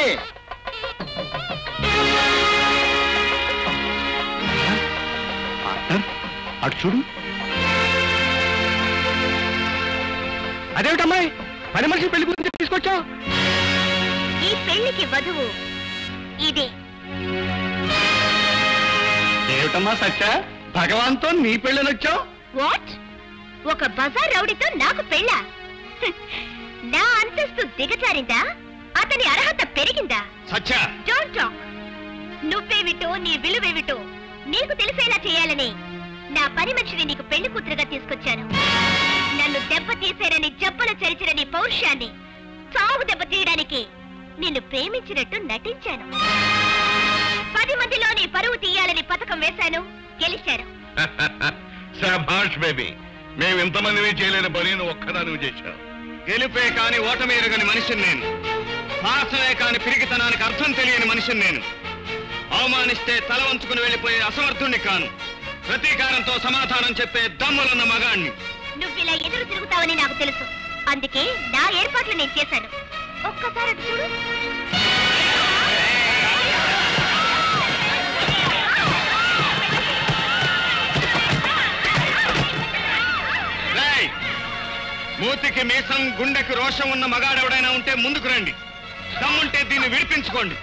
అటు చూడు అదేమిటమ్మాయి పని మనిషి పెళ్లి గురించి తీసుకొచ్చావు ఈ పెళ్లికి వధువు ఇదే ఏమిటమ్మా సత్య భగవాన్తో నీ పెళ్ళనొచ్చావు వాట్ ఒక బజార్ రౌడీతో నాకు పెళ్ళా హ్మ్. నా అంతస్తు దిగజారిందా అతని అర్హత పెరిగిందా సత్య డోంట్ టాక్ నువ్వేమిటో నీ విలువేమిటో నీకు తెలిసేలా చేయాలని నా పని మనిషిని నీకు పెళ్లి కూతురుగా తీసుకొచ్చాను నన్ను దెబ్బ తీసేరని జబ్బల చరిచిన నీ పౌరుషాన్ని చావు దెబ్బ తీయడానికి నిన్ను ప్రేమించినట్టు నటించాను పది మందిలో నీ పరువు తీయాలని పథకం వేశాను గెలిచాను శాబాష్ బేబీ మేము ఇంతమందిని చేయలేని పని నువ్వు ఒక్కదాని చేశావు గెలుపే కాని ఓటమి ఎరగని మనిషిని నేను సాహసమే కాని పిరిగితనానికి అర్థం తెలియని మనిషిని నేను అవమానిస్తే తల వంచుకుని వెళ్ళిపోయే అసమర్థుణ్ణి కాను ప్రతీకారంతో సమాధానం చెప్పే దమ్ములున్న మగాణ్ణి నువ్విలా ఎదురు తిరుగుతావని నాకు తెలుసు అందుకే నా ఏర్పాట్లు నేను చేశాను ఒక్కసారి అటు చూడు రేయ్! మూతికి మీసం గుండెకి రోషం ఉన్న మగాడెవడైనా ఉంటే ముందుకు రండి దమ్ముంటే దీన్ని విడిపించుకోండి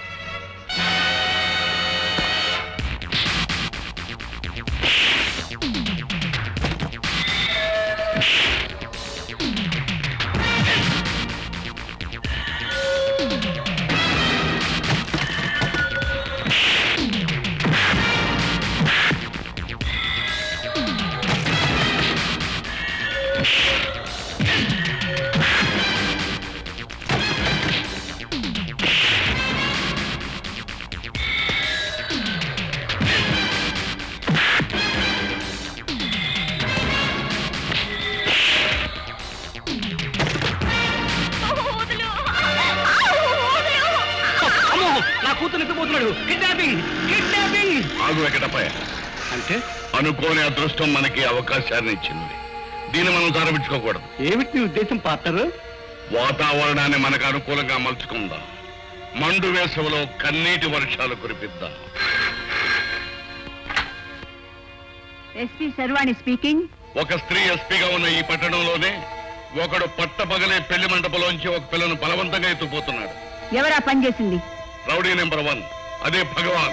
అమ్మో నా కూతురు నిద్రపోతున్నాడు కిడ్నాపింగ్ కిడ్నాపింగ్ ఆగు వెంకటప్పయ్య అంటే అనుకోని అదృష్టం మనకి అవకాశాన్ని ఇచ్చింది దీన్ని మనం తరపించుకోకూడదు ఏమిటి నీ ఉద్దేశం పాత్ర వాతావరణాన్ని మనకు అనుకూలంగా మలుచుకుందాం మండు వేసవిలో కన్నీటి వర్షాలు కురిపిద్దాం ఎస్పీ శర్వాణి స్పీకింగ్ ఒక స్త్రీ ఎస్పీగా ఉన్న ఈ పట్టణంలోనే ఒకడు పట్టపగలే పెళ్లి మండపంలోంచి ఒక పిల్లను బలవంతంగా ఎత్తుపోతున్నాడు ఎవరా పనిచేసింది రౌడీ నెంబర్ వన్ అదే భగవాన్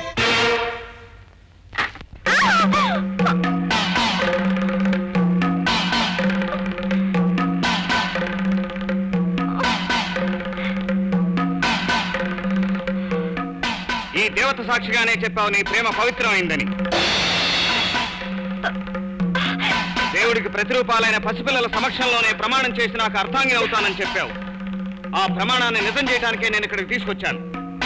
ఈ దేవత సాక్షిగానే చెప్పావు నీ ప్రేమ పవిత్రమైందని దేవుడికి ప్రతిరూపాలైన పసిపిల్లల సమక్షంలోనే ప్రమాణం చేసి నాకు అర్థాంగి అవుతానని చెప్పావు ఆ ప్రమాణాన్ని నిజం చేయడానికే నేను ఇక్కడికి తీసుకొచ్చాను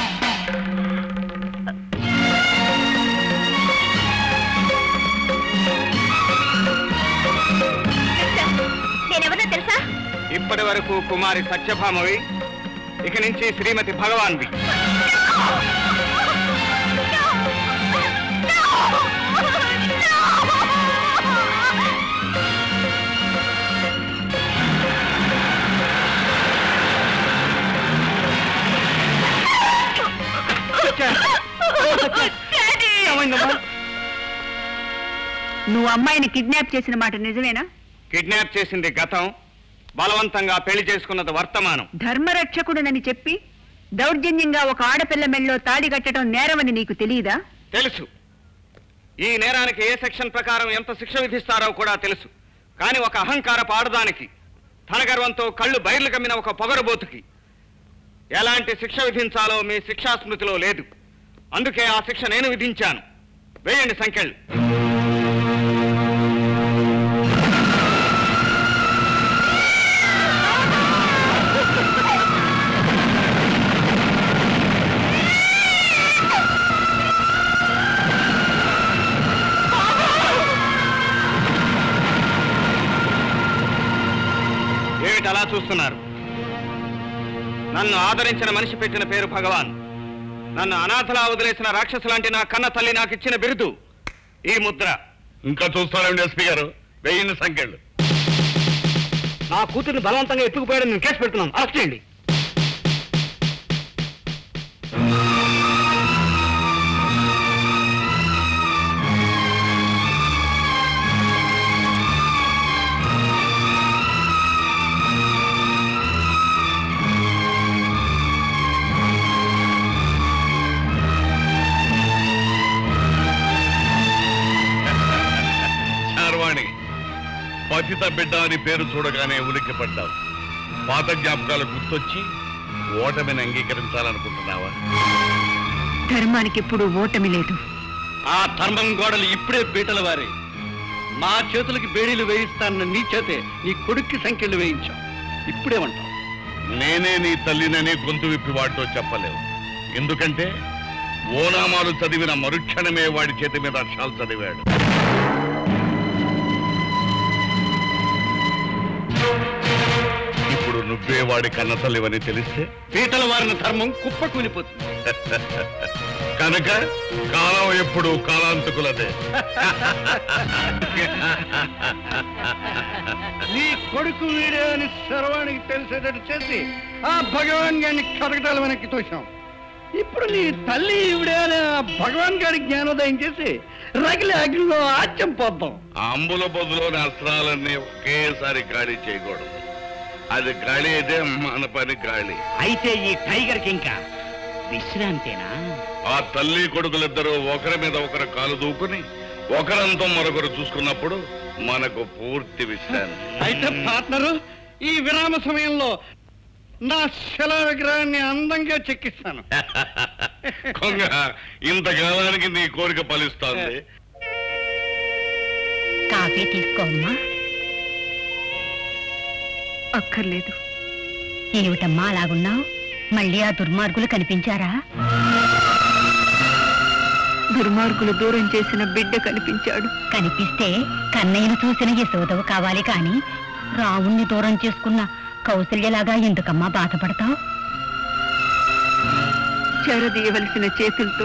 నేనెవరో తెలుసా ఇప్పటి వరకు కుమారి సత్యభామవి ఇక నుంచి శ్రీమతి భగవాన్వి నువ్వు అమ్మాయిని కిడ్నాప్ చేసిన మాట నిజమేనా కిడ్నాప్ చేసింది గతం బలవంతంగా పెళ్లి చేసుకున్నది వర్తమానం ధర్మరక్షకుడునని చెప్పి దౌర్జన్యంగా ఒక ఆడపిల్ల మెళ్ళలో తాడి కట్టడం నేరమని నీకు తెలియదా తెలుసు ఈ నేరానికి ఏ సెక్షన్ ప్రకారం ఎంత శిక్ష విధిస్తారో కూడా తెలుసు కానీ ఒక అహంకార పాడదానికి ధనగర్వంతో కళ్ళు బయర్లు కమ్మిన ఒక పొగరబోతుకి ఎలాంటి శిక్ష విధించాలో మీ శిక్షా స్మృతిలో లేదు అందుకే ఆ శిక్ష నేను విధించాను వేయండి సంఖ్యలు ఏమిటి అలా చూస్తున్నారు నన్ను ఆదరించిన మనిషి పెట్టిన పేరు భగవాన్ నన్ను అనాథలా వదిలేసిన రాక్షసు లాంటి నా కన్న తల్లి నాకు ఇచ్చిన బిరుదు ఈ ముద్ర ఇంకా చూస్తారండి ఎస్పీ గారు వెయ్యిన్ని సంఖ్యలు నా కూతుర్ని బలవంతంగా ఎత్తుకుపోయాడని నేను కేసు పెడుతున్నాను అరెస్ట్ చేయండి శార్వాణి పతిత బిడ్డ అని పేరు చూడగానే ఉలిక్కి పడ్డావు పాత జ్ఞాపకాలు గుర్తొచ్చి ఓటమిని అంగీకరించాలనుకుంటున్నావా ధర్మానికి ఇప్పుడు ఓటమి లేదు ఆ ధర్మం గోడలు ఇప్పుడే బీటల వారి మా చేతులకి బేడీలు వేయిస్తానన్న నీ చేతే నీ కొడుక్కి సంఖ్యలు వేయించాం ఇప్పుడేమంటావు నేనే నీ తల్లినని గొంతు విప్పి వాడితో చెప్పలేవు ఎందుకంటే ఓనామాలు చదివిన మరుక్షణమే వాడి చేతి మీద అక్షరాలు చదివాడు ఇప్పుడు నువ్వే వాడి కన్న తల్లివని తెలిస్తే బీటల వారిన ధర్మం కుప్ప కూలిపోతుంది కనుక కాలం ఎప్పుడు కాలాంతకులదే నీ కొడుకు వీడే అని సర్వానికి తెలిసేటట్టు చేసి ఆ భగవాన్ గారిని కరగటాల వెనక్కి తోశాం ఇప్పుడు నీ తల్లి ఈవిడే అని ఆ భగవాన్ గారి జ్ఞానోదయం చేసి రగిలి అగ్నిలో ఆత్యం పోద్దాం అంబుల బొద్దులోని అస్త్రాలన్నీ ఒకేసారి గాలి చేయకూడదు అది గాలి అయితే మన పని గాలి అయితే ఈ టైగర్ కి ఇంకా విశ్రాంతేనా ఆ తల్లి కొడుకులిద్దరూ ఒకరి మీద ఒకరు కాలు దూకుని ఒకరంతో మరొకరు చూసుకున్నప్పుడు మనకు పూర్తి విశ్రాంతి అయితే పార్ట్నరు ఈ విరామ సమయంలో నా శిలా విగ్రహాన్ని అందంగా చెక్కిస్తాను కొంగ ఇంతకాలానికి నీ కోరిక ఫలిస్తోంది కాఫీ తీసుకోమ్మా అక్కర్లేదు ఏమిటమ్మా అలాగున్నావు మళ్ళీ ఆ దుర్మార్గులు కనిపించారా దుర్మార్గులు దూరం చేసిన బిడ్డ కనిపించాడు కనిపిస్తే కన్నయ్యను చూసిన యశోదవు కావాలి కాని రావుణ్ణి దూరం చేసుకున్న కౌసల్యలాగా ఎందుకమ్మా బాధపడతావు చేరదీయవలసిన చేతులతో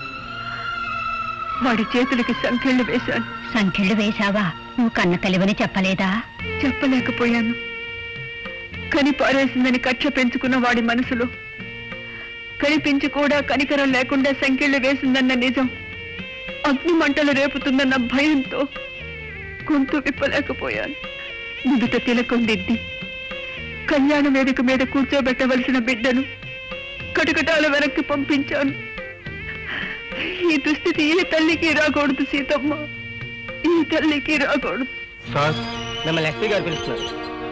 వాడి చేతులకి సంఖ్యలు వేశాను సంఖ్యలు వేశావా నువ్వు కన్న కలివని చెప్పలేదా చెప్పలేకపోయాను కని పారేసిందని కక్ష పెంచుకున్న వాడి మనసులో కనిపించి కూడా కనికరం లేకుండా సంఖ్యలు వేసిందన్న నిజం అగ్ని మంటలు రేపుతుందన్న భయంతో గొంతు విప్పలేకపోయాను నుదుట తిలకం దిద్ది కళ్యాణ వేదిక మీద కూర్చోబెట్టవలసిన బిడ్డను కటకటాలు వెనక్కి పంపించాను ఈ దుస్థితి ఏ తల్లికి రాకూడదు సీతమ్మ ఈ తల్లికి రాకూడదు సార్ మిమ్మల్ని ఎస్పీ గారు పిలుస్తున్నారు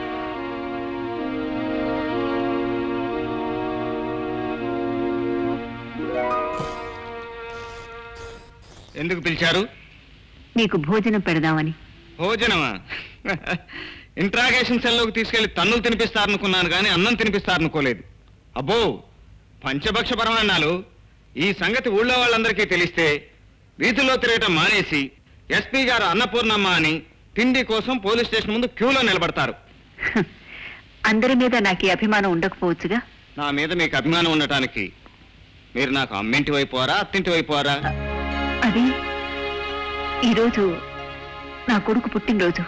ఎందుకు పిలిచారు నీకు భోజనం పెడదామని భోజనమా ఇంట్రాగేషన్ సెల్లోకి తీసుకెళ్లి తన్నులు తినిపిస్తారనుకున్నాను కానీ అన్నం తినిపిస్తారనుకోలేదు అబ్బో పంచభక్ష పరమాన్నాలు ఈ సంగతి ఊళ్ళో వాళ్ళందరికీ తెలిస్తే వీధుల్లో తిరగటం మానేసి ఎస్పీ గారు అన్నపూర్ణమ్మ అని తిండి కోసం పోలీస్ స్టేషన్ ముందు క్యూలో నిలబడతారు అందరి మీద నాకు ఈ అభిమానం ఉండకపోవచ్చుగా నా మీద మీకు అభిమానం ఉండటానికి మీరు నాకు అమ్మింటి వైపోరా అత్తింటి వైపోరా అది ఈరోజు నా కొడుకు పుట్టినరోజు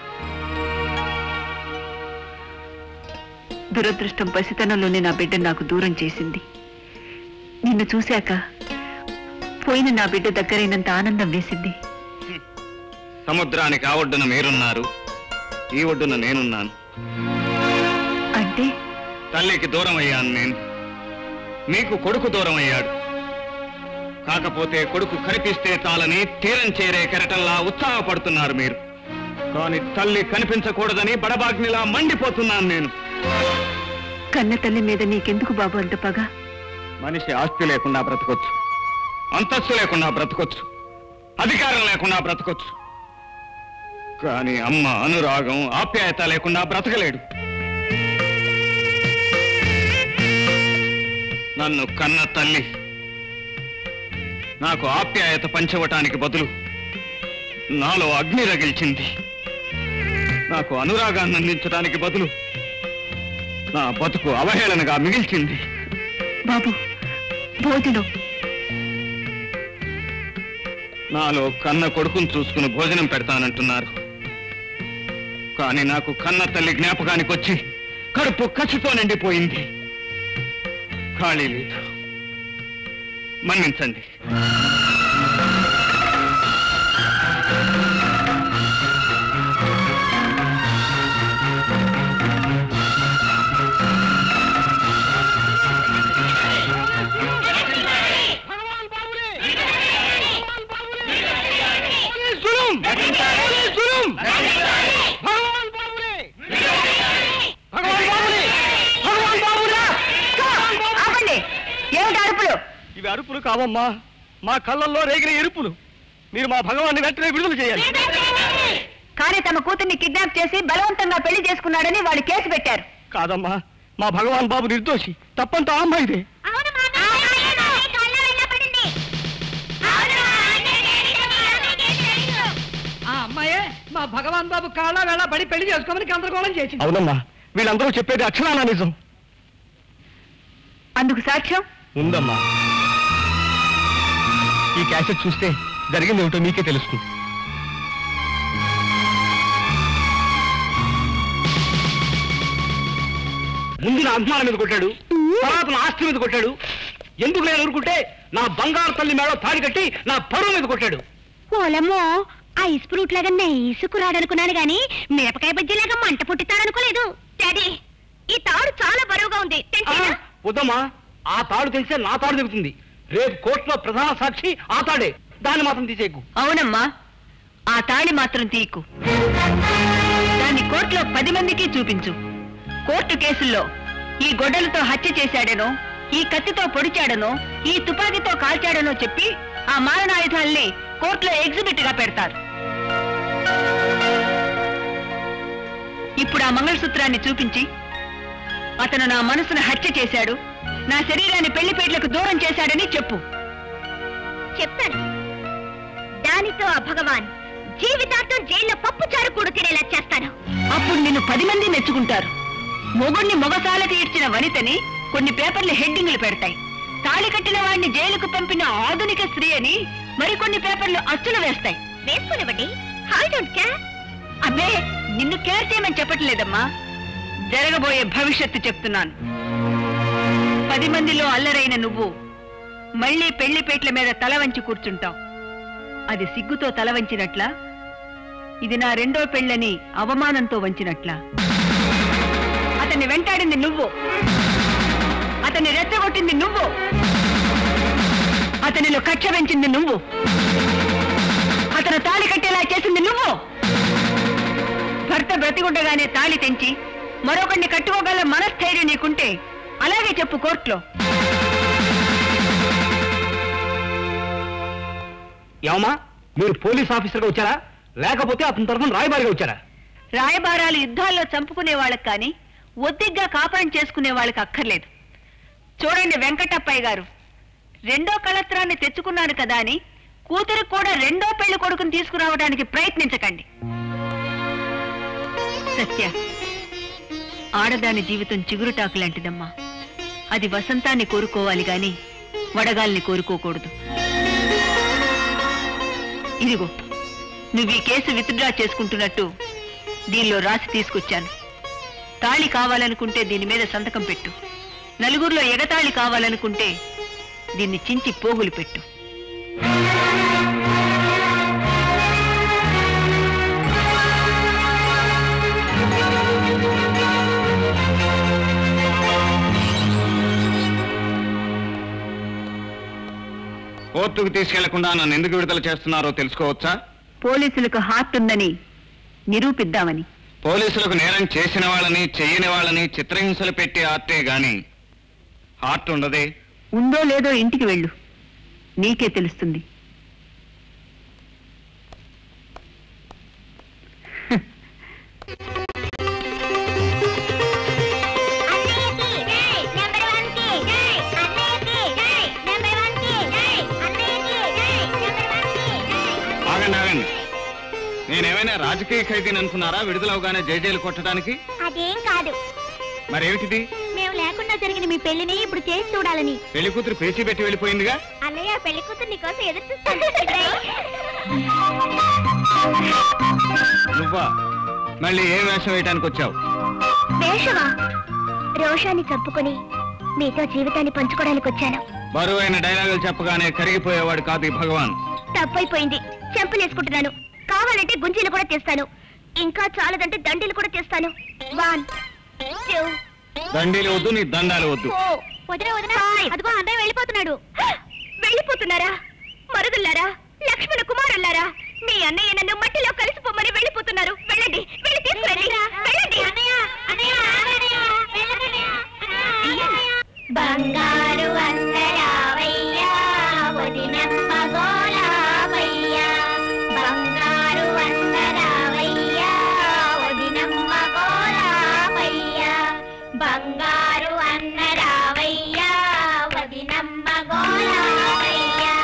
దురదృష్టం పసితనంలోనే నా బిడ్డ నాకు దూరం చేసింది నిన్ను చూశాక పోయిన నా బిడ్డ దగ్గరైనంత ఆనందం వేసింది సముద్రానికి ఆ ఒడ్డున మీరున్నారు ఈ ఒడ్డున నేనున్నాను అంటే తల్లికి దూరం అయ్యాను నేను మీకు కొడుకు దూరం అయ్యాడు కాకపోతే కొడుకు కనిపిస్తే చాలని తీరం చేరే కెరటంలా ఉత్సాహపడుతున్నారు మీరు కానీ తల్లి కనిపించకూడదని బడబాగ్నిలా మండిపోతున్నాను నేను కన్న తల్లి మీద నీకెందుకు బాబు అంత పగ మనిషి ఆస్తి లేకుండా బ్రతకొచ్చు అంతస్తు లేకుండా బ్రతకొచ్చు అధికారం లేకుండా బ్రతకొచ్చు కానీ అమ్మ అనురాగం ఆప్యాయత లేకుండా బ్రతకలేడు నన్ను కన్న తల్లి నాకు ఆప్యాయత పంచవటానికి బదులు నాలో అగ్ని రగిల్చింది నాకు అనురాగాన్ని అందించడానికి బదులు నా బతుకు అవహేళనగా మిగిల్చింది బాబు భోజనం నాలో కన్న కొడుకును చూసుకుని భోజనం పెడతానంటున్నారు కానీ నాకు కన్న తల్లి జ్ఞాపకానికి వచ్చి కడుపు కసితో నిండిపోయింది ఖాళీ లేదు మన్నించండి ఆపండి ఏమిటి అరుపులు ఇవి అరుపులు కావమ్మా మా కళ్ళల్లో రేగిన ఎరుపులు మీరు మా భగవాన్ని వెంటనే విడుదల చేయాలి కానీ తమ కూతుర్ని కిడ్నాప్ చేసి బలవంతంగా పెళ్లి చేసుకున్నాడని వాళ్ళు కేసు పెట్టారు కాదమ్మా మా భగవాన్ బాబు నిర్దోషి తప్పంతా ఆ అమ్మాయిదే అవును మామ కళ్ళ వెంట పడింది అవును ఆ అమ్మాయే మా భగవాన్ బాబు కాళ్ళ వేళ పడి పెళ్లి చేసుకోమని గందరగోళం చేసింది అవునమ్మా వీళ్ళందరూ చెప్పేది అక్షరాల నిజం అందుకు సాక్ష్యం ఉందమ్మా ఈ క్యాసెట్ చూస్తే జరిగింది ఏమిటో మీకే తెలుస్తుంది ముందు నా అభిమానం మీద కొట్టాడు తర్వాత నా ఆస్తి మీద కొట్టాడు ఎందుకు నేను ఊరుకుంటే నా బంగారు తల్లి మేడ తాడి కట్టి నా పరువు మీద కొట్టాడు ఓలమ్మో ఐస్ ఫ్రూట్ లాగా నైసుకురాడనుకున్నాను గాని మిరపకాయ బజ్జీలాగా మంట పుట్టితాడనుకోలేదు డాడీ ఈ తాడు చాలా బరువుగా ఉంది ఆ, తెంచేనా? వద్దమ్మా ఆ తాడు తెలిసే నా తాడు దిగుతుంది రేపు కోర్టులో ప్రధాన సాక్షి ఆ తాడే దాన్ని మాత్రం తీసేకు అవునమ్మా ఆ తాళి మాత్రం తీయకు దాన్ని కోర్టులో పది మందికి చూపించు కోర్టు కేసుల్లో ఈ గొడ్డలతో హత్య చేశాడనో ఈ కత్తితో పొడిచాడనో ఈ తుపాకీతో కాల్చాడనో చెప్పి ఆ మారణాయుధాల్ని కోర్టులో ఎగ్జిబిట్ గా పెడతారు ఇప్పుడు ఆ మంగళసూత్రాన్ని చూపించి అతను నా మనసును హత్య చేశాడు నా శరీరాన్ని పెళ్లిపేట్లకు దూరం చేశాడని చెప్పు చెప్తాను దానితో ఆ భగవాన్ జీవితాంతం జైల్లో పప్పు చారు కూడా తినేలా చేస్తాను అప్పుడు నిన్ను పది మంది మెచ్చుకుంటారు మొగుణ్ణి మొగసాలకు ఇచ్చిన వనితని కొన్ని పేపర్లు హెడ్డింగ్లు పెడతాయి తాళి కట్టిన వాడిని జైలుకు పంపిన ఆధునిక స్త్రీ అని మరికొన్ని పేపర్లు అచ్చులు వేస్తాయి వేసుకునివ్వండి ఐ డోంట్ కేర్ అబ్బే నిన్ను కేర్ చేయమని చెప్పట్లేదమ్మా జరగబోయే భవిష్యత్తు చెప్తున్నాను పది మందిలో అల్లరైన నువ్వు మళ్ళీ పెళ్లిపేట్ల మీద తల వంచి కూర్చుంటావు అది సిగ్గుతో తల వంచినట్లా ఇది నా రెండో పెళ్ళని అవమానంతో వంచినట్లా అతన్ని వెంటాడింది నువ్వు అతన్ని రెచ్చగొట్టింది నువ్వు అతనిలో కక్ష పెంచింది నువ్వు అతను తాళి కట్టేలా చేసింది నువ్వు భర్త బ్రతిగుండగానే తాళి తెంచి మరొకరిని కట్టుకోగల మనస్థైర్యం నీకుంటే అలాగే చెప్పు కోర్టులో ఏమమ్మా మీరు పోలీస్ ఆఫీసర్గా వచ్చారా లేకపోతే అతని తరఫున రాయబారిగా వచ్చారా రాయబారాలు యుద్ధాల్లో చంపుకునే వాళ్ళకి కానీ ఒద్దిగ్గా కాపురం చేసుకునే వాళ్ళకి అక్కర్లేదు చూడండి వెంకటప్పయ్య గారు రెండో కళత్రాన్ని తెచ్చుకున్నాను కదా అని కూతురు కూడా రెండో పెళ్లి కొడుకుని తీసుకురావడానికి ప్రయత్నించకండి సత్య ఆడదాని జీవితం చిగురుటాకు లాంటిదమ్మా అది వసంతాన్ని కోరుకోవాలి గాని వడగాల్ని కోరుకోకూడదు ఇదిగో నువ్వు ఈ కేసు విత్డ్రా చేసుకుంటున్నట్టు దీనిలో రాసి తీసుకొచ్చాను తాళి కావాలనుకుంటే దీని మీద సంతకం పెట్టు నలుగురిలో ఎగతాళి కావాలనుకుంటే దీన్ని చించి పోగులు పెట్టు కోర్టుకు తీసుకెళ్లకుండా నన్ను ఎందుకు విడుదల చేస్తున్నారో తెలుసుకోవచ్చా పోలీసులకు హార్ట్ ఉందని నిరూపిద్దామని పోలీసులకు నేరం చేసిన వాళ్ళని చెయ్యని వాళ్ళని చిత్రహింసలు పెట్టి ఆర్టే గాని హార్ట్ ఉండదే ఉందో లేదో ఇంటికి వెళ్ళు నీకే తెలుస్తుంది ఆగండి ఆగండి నేనేమైనా రాజకీయ ఖైదీని అనుకున్నారా విడుదలవగానే జైజైలు కొట్టడానికి అదేం కాదు మరేమిటిది మేము లేకుండా జరిగిన మీ పెళ్లిని ఇప్పుడు చేసి చూడాలని పెళ్లి కూతురు పేచీ పెట్టి వెళ్ళిపోయిందిగా అన్నయ్య పెళ్లి కూతురు నీకోసం ఎదురు చూస్తాను నువ్వా మళ్ళీ ఏం వేషం వేయడానికి వచ్చావు వేషవా రోషాన్ని చంపుకొని మీతో జీవితాన్ని పంచుకోవడానికి వచ్చాను బరువైన డైలాగులు చెప్పగానే కరిగిపోయేవాడు కాదు ఈ భగవాన్ తప్పైపోయింది చెంపలేసుకుంటున్నాను కావాలంటే గుంజీలు కూడా తెస్తాను ఇంకా చాలదంటే దండీలు కూడా తెస్తాను వన్ టూ దండీలు వద్దు నీ దండాలు వద్దు వదిన వదిన అదిగో అన్నయ్య వెళ్ళిపోతున్నాడు వెళ్ళిపోతున్నారా మరుదుల్లారా లక్ష్మణ కుమారుల్లారా మీ అన్నయ్య నన్ను మట్టిలో కలిసిపోమని వెళ్ళిపోతున్నారు వెళ్ళండి వెళ్ళి తీసుకురండి వెళ్ళండి బంగారు వందరావయ్యా వదినమ్మ గోలావయ్యా బంగారు వందరావయ్యా వదినమ్మ గోలావయ్యా బంగారు అన్న రావయ్యా వదినమ్మ గోలావయ్యా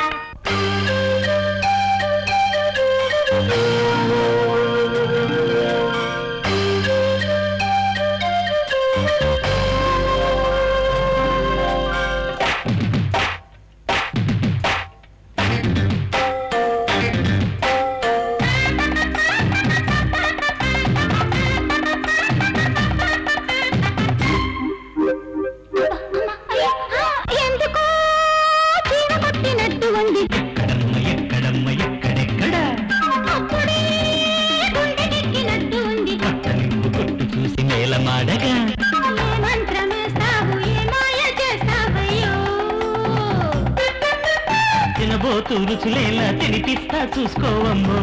ఎందుకో చీమ కొట్టినట్టు ఉంది ఎక్కడమ్మ ఎక్కడెక్కడ అప్పుడే గుండెకెక్కినట్టు ఉంది కొట్టు చూసి మేలమాడగా ఏ మంత్రమేస్తావు ఏ మాయ చేస్తావయ్యో తినబోతూ రుచులేలా తినిపిస్తా చూసుకోవమ్మో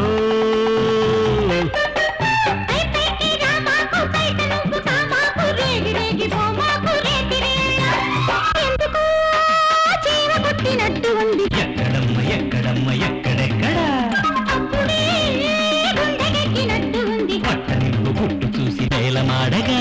పై పైకి రామాకు బయట నువ్వు సామాకు రేగి రేగి బొమ్మాకు రేగి రేలా. ఎందుకో చీమ కొట్టినట్టు ఉంది ఎక్కడమ్మ ఎక్కడమ్మ ఎక్కడెక్కడ అప్పుడే గుండెకెక్కినట్టు ఉంది పట్టనింపు పుట్టు చూసి మేలమాడగా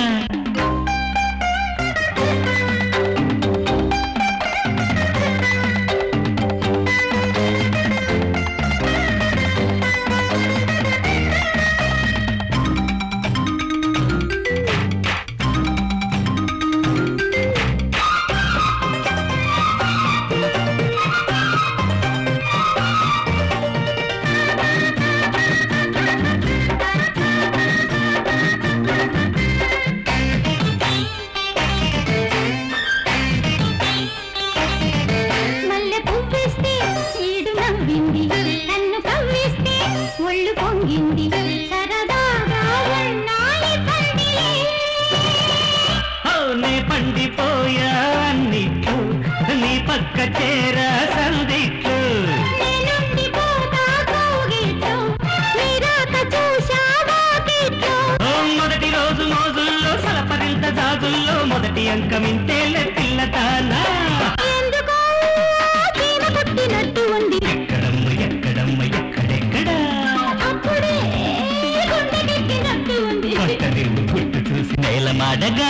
సంకమింతేలే పిల్లదానా ఎందుకో చీమ పుట్టినట్టు ఉంది ఎక్కడమ్మ ఎక్కడమ్మ ఎక్కడెక్కడా అప్పుడే గుండెకెక్కినట్టు ఉంది కొట్టది గుట్టు చూసి నేల మాడగా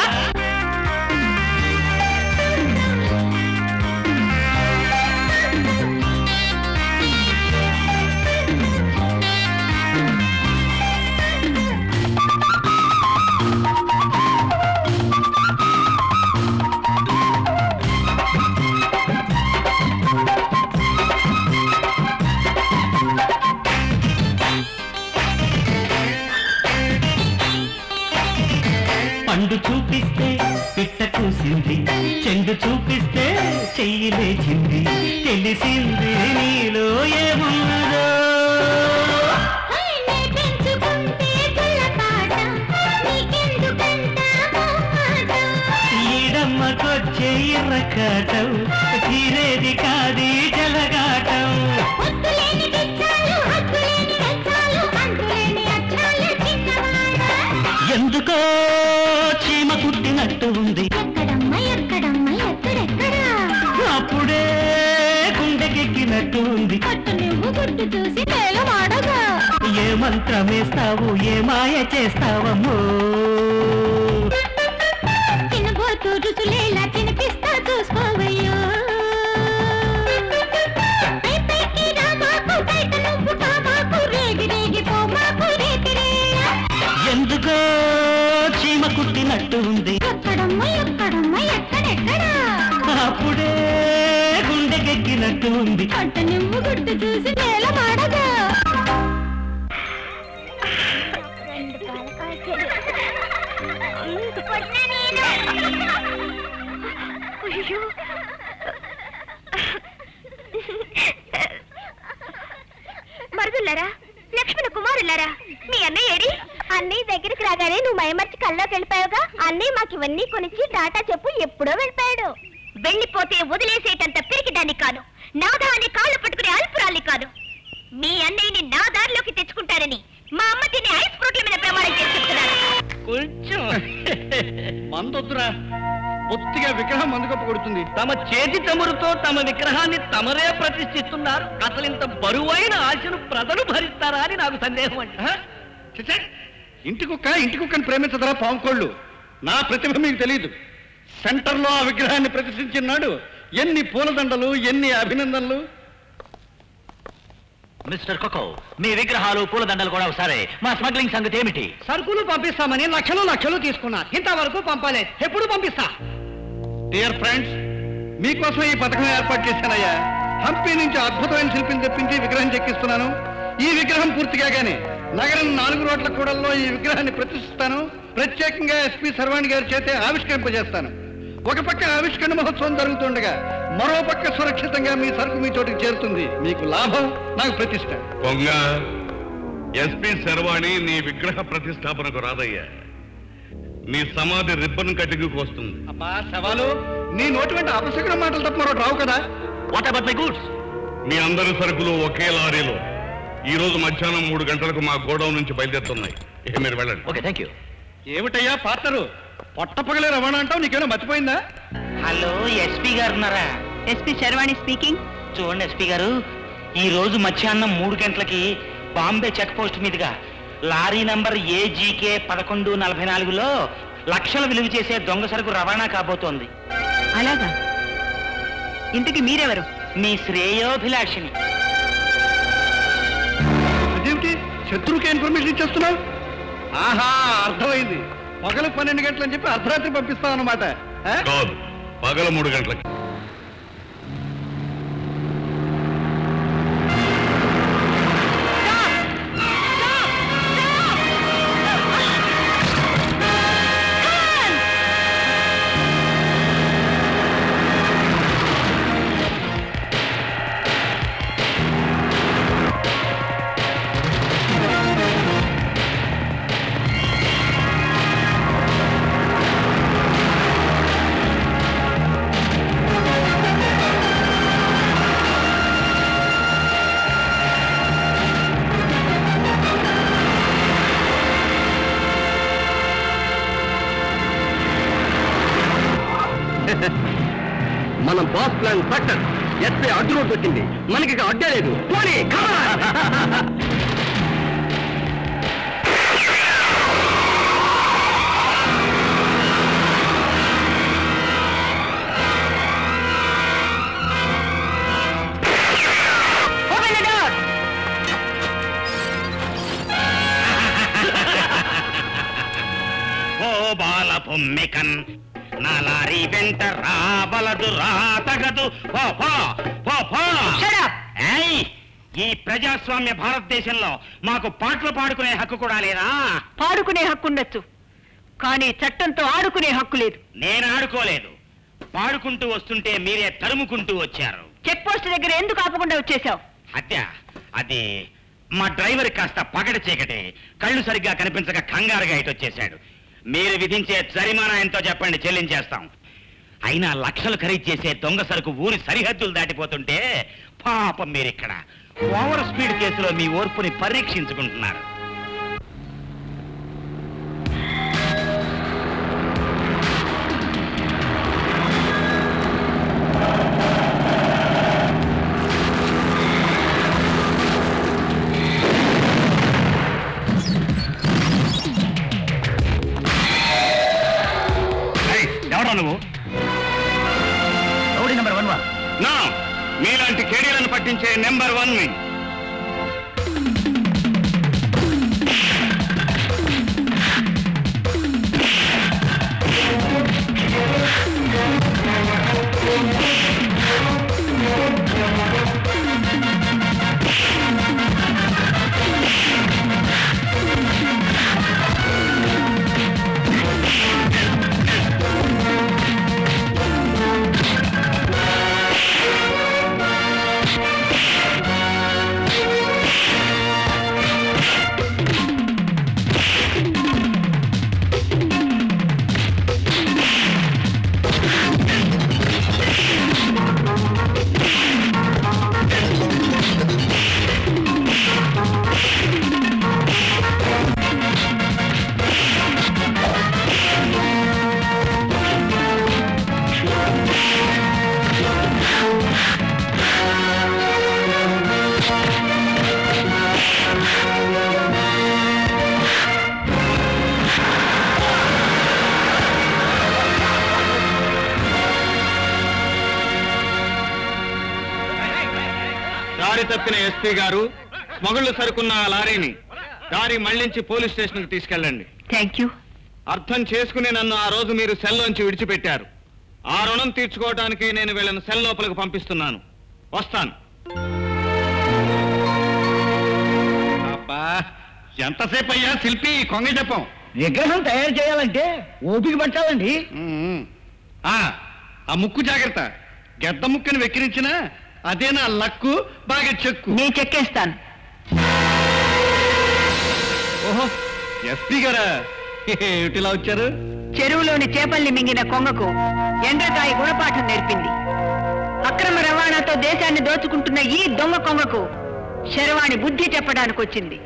పండు చూపిస్తే పిట్ట కూసింది చెండు చూపిస్తే చెయ్యి లేచింది తెలిసింది నీలో ఏమున్నదో నే పెంచుకుంటే పిల్లపాట నీకెందుకంట మొహమాట ఈడమ్మకొచ్చే ఎర్రకాటం తీరేది కాది జలగాటం ఒత్తులేని పిచ్చాలు హద్దులేని వెచ్చాలు అంతులేని అచ్చాలు చిన్నవాడ ఎందుకో చీమ కుట్టినట్టు ఉంది ఎక్కడమ్మ ఎక్కడమ్మ ఎక్కడెక్కడా అప్పుడే గుండెకెక్కినట్టు ఉంది పట్టు నువ్వు గుట్టు చూసి నేల మాడగా ఏ మంత్రమేస్తావు ఏ మాయ చేస్తావమ్మో తినబోతూ రుచులేలా తినిపిస్తా చూసుకోవయ్యో పై పైకి రా మాకు బయట నువ్వు కా మాకు రేగి రేగి పో మాకు రేగి రేలా. ఎందుకో చీమ కుట్టినట్టు ఉంది ఎక్కడమ్మ ఎక్కడమ్మ ఎక్కడెక్కడా అప్పుడే గుండెకెక్కినట్టు ఉంది పట్టు నువ్వు గుట్టు చూసి నేల మాడగా అయ్యో మరుదులారా లక్ష్మణ కుమారులారా మీ అన్నయ్య ఏడి అన్నయ్య దగ్గరికి రాగానే నువ్వు మైమర్చి కల్లోకి వెళ్ళిపోయావుగా అన్నయ్య మాకు ఇవన్నీ కొనిచ్చి టాటా చెప్పు ఎప్పుడో వెళ్ళిపోయాడు వెళ్ళిపోతే వదిలేసేటంత పిరికిదాన్ని కాదు నాదాన్ని కాళ్ళు పట్టుకునే అల్పురాల్ని కాదు మీ అన్నయ్యని నా దారిలోకి తెచ్చుకుంటారని మా అమ్మ తినే ఐస్ ఫ్రూట్ల మీద ప్రమాణం చేసి చెప్తున్నాను కొంచెం మందొద్దురా బొత్తిగా విగ్రహం మందుకప్పు కొడుతుంది తమ చేతి తమరుతో తమ విగ్రహాన్ని తమరే ప్రతిష్ఠిస్తున్నారు అసలు ఇంత బరువైన ఆశను ప్రజలు భరిస్తారా అని నాకు సందేహం అండి ఆ? ఛే, ఇంటి కుక్క ఇంటి కుక్కని ప్రేమించదరా పాముకోళ్ళు నా ప్రతిభ మీకు తెలియదు సెంటర్లో ఆ విగ్రహాన్ని ప్రతిష్ఠించినాడు ఎన్ని పూలదండలు ఎన్ని అభినందనలు మిస్టర్ కొకో మీ విగ్రహాలు పూలదండలు కూడా ఒకసారి మా స్మగ్లింగ్ సంగతి ఏమిటి సరుకులు పంపిస్తామని లక్షలు లక్షలు తీసుకున్నారు ఇంతవరకు పంపలేదు ఎప్పుడు పంపిస్తా డియర్ ఫ్రెండ్స్ మీకోసం ఈ పథకం ఏర్పాటు చేశానయ్యా హంపి నుంచి అద్భుతమైన శిల్పిని తెప్పించి విగ్రహం చెక్కిస్తున్నాను ఈ విగ్రహం పూర్తి కాగానే నగరం నాలుగు రోడ్ల కూడల్లో ఈ విగ్రహాన్ని ప్రతిష్ఠిస్తాను ప్రత్యేకంగా ఎస్పీ సర్వాణి గారి చేతే ఆవిష్కరింపజేస్తాను ఒక పక్క ఆవిష్కరణ మహోత్సవం జరుగుతుండగా మరో పక్క సురక్షితంగా మీ సరుకు మీ చోటికి చేరుతుంది మీకు లాభం నాకు ప్రతిష్ట పొంగ ఎస్పీ శర్వాణి నీ విగ్రహ ప్రతిష్టాపనకు రాదయ్యా నీ సమాధి రిబ్బన్ కటింగ్కి వస్తుంది అబ్బా సవాలు నీ నోటి వెంట అపశకున మాటలు తప్ప మరో రావు కదా వాట్ అబౌట్ మై గుడ్స్ మీ అందరి సరుకులు ఒకే లారీలో ఈ రోజు మధ్యాహ్నం మూడు గంటలకు మా గోడౌన్ నుంచి బయలుదేరుతున్నాయి ఇక మీరు వెళ్ళండి ఓకే థ్యాంక్ యూ ఏమిటయ్యా పార్ట్నరు పొట్టపగలే రవాణా అంటావు నీకేమైనా మర్చిపోయిందా హలో ఎస్పీ గారు ఉన్నారా ఎస్పీ శర్వాణి స్పీకింగ్ చూడండి ఎస్పీ గారు ఈ రోజు మధ్యాహ్నం మూడు గంటలకి బాంబే చెక్ పోస్ట్ మీదుగా లారీ నంబర్ ఏజీకే పదకొండు నలభై నాలుగులో లక్షల విలువ చేసే దొంగ సరుకు రవాణా కాబోతోంది అలాగా ఇంతకి మీరెవరు మీ శ్రేయోభిలాషిని అదేమిటి శత్రువుకి ఇన్ఫర్మేషన్ ఇచ్చేస్తున్నావు ఆహా అర్థమైంది పగలు పన్నెండు గంటలని చెప్పి అర్ధరాత్రి పంపిస్తావు అనమాట కాదు పగల మూడు గంటలకి ఆ మన బాస్ ప్లాన్ సక్సెస్ ఎస్పీ అడ్డు రోడ్ వచ్చింది మనకి ఇక అడ్డే లేదు పోనీ Open the door! ఓ బాల పొమ్మికన్ నా లారీ వెంట రాబలదు రాతగదు పో పో పో పో Shut up! ఏయ్ ఈ ప్రజాస్వామ్య భారతదేశంలో మాకు పాటలు పాడుకునే హక్కు కూడా లేదా పాడుకునే హక్కు ఉండొచ్చు కానీ చట్టంతో ఆడుకునే హక్కు లేదు నేను ఆడుకోలేదు పాడుకుంటూ వస్తుంటే మీరే తరుముకుంటూ వచ్చారు చెక్ పోస్ట్ దగ్గర ఎందుకు ఆపకుండా వచ్చేసావు హత్య అది మా డ్రైవర్ కాస్త పగటి చీకటి కళ్ళు సరిగ్గా కనిపించక కంగారుగా ఇటు వచ్చేశాడు మీరు విధించే జరిమానా ఎంతో చెప్పండి చెల్లించేస్తాం అయినా లక్షలు ఖరీదు చేసే దొంగ సరుకు ఊరి సరిహద్దులు దాటిపోతుంటే పాపం మీరిక్కడ ఓవర్ స్పీడ్ కేసులో మీ ఓర్పుని పరీక్షించుకుంటున్నారు ఎవరా నువ్వు రౌడీ నెంబర్ వన్ వన్ నా మీలాంటి కేడీలను పట్టించే నెంబర్ వన్ మీ దారి తప్పిన ఎస్పీ గారు స్మగుళ్ళు సరుకున్న ఆ లారీని దారి మళ్లించి పోలీస్ స్టేషన్కి తీసుకెళ్ళండి థ్యాంక్ యూ అర్థం చేసుకుని నన్ను ఆ రోజు మీరు సెల్లోంచి విడిచిపెట్టారు ఆ రుణం తీర్చుకోవడానికి నేను వీళ్ళని సెల్ లోపలికి పంపిస్తున్నాను వస్తాను అబ్బా ఎంతసేపు అయ్యా శిల్పి కొంగ చెప్పం విగ్రహం తయారు చేయాలంటే ఓపిక పట్టాలండి ఆ ఆ ముక్కు జాగ్రత్త గెద్ద ముక్కుని వెక్కిరించినా అదే నా లక్కు బాగా చెక్కు నేను చెక్కేస్తాను ఓహో ఎస్పీ గారా ఏమిటిలా వచ్చారు చెరువులోని చేపల్ని మింగిన కొంగకు ఎండ్రకాయ గుణపాఠం నేర్పింది అక్రమ రవాణాతో దేశాన్ని దోచుకుంటున్న ఈ దొంగ కొంగకు శరవాణి బుద్ధి చెప్పడానికి వచ్చింది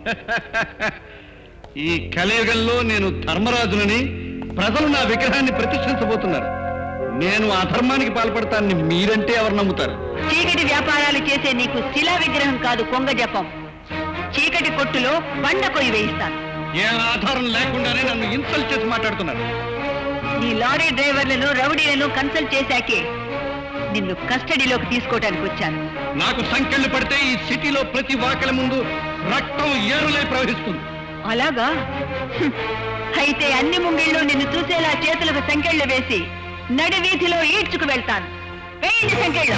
ఈ కలియుగంలో నేను ధర్మరాజునని ప్రజలు నా విగ్రహాన్ని ప్రతిష్ఠించబోతున్నారు నేను అధర్మానికి పాల్పడతానని మీరంటే ఎవరు నమ్ముతారు చీకటి వ్యాపారాలు చేసే నీకు శిలా విగ్రహం కాదు కొంగ జపం చీకటి కొట్టులో బండ కొయ్యి వేయిస్తాను ఏ ఆధారం లేకుండానే నన్ను ఇన్సల్ట్ చేసి మాట్లాడుతున్నారు నీ లారీ డ్రైవర్లను రౌడీలను కన్సల్ట్ చేశాకే నిన్ను కస్టడీలోకి తీసుకోవడానికి వచ్చాను నాకు సంకెళ్ళు పడితే ఈ సిటీలో ప్రతి వాకల ముందు రక్తం ఏరులై ప్రవహిస్తుంది అలాగా హ్మ్. అయితే అన్ని ముంగిళ్ళు నిన్ను చూసేలా చేతులకు సంకెళ్ళు వేసి నడి వీధిలో ఈడ్చుకు వెళ్తాను వేయండి సంకెళ్ళు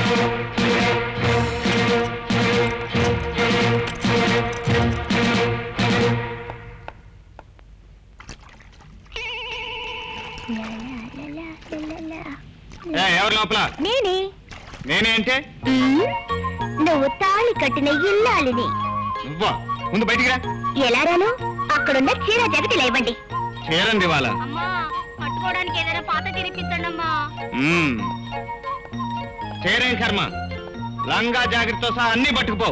ఏ, ఎవరు లోపల నేనే నేనే అంటే ఉమ్, నువ్వు తాళి కట్టిన ఇల్లాలిని నువ్వా ముందు బయటికి రా ఎలా రాను అక్కడున్న చీర జగతి లేవండి చేరండి వాళ్ళ అమ్మా కట్టుకోవడానికి ఏదైనా పాత తిరిపించండి అమ్మా చేరేం కర్మ లంగా జాగ్రత్త సహా అన్ని పట్టుకుపో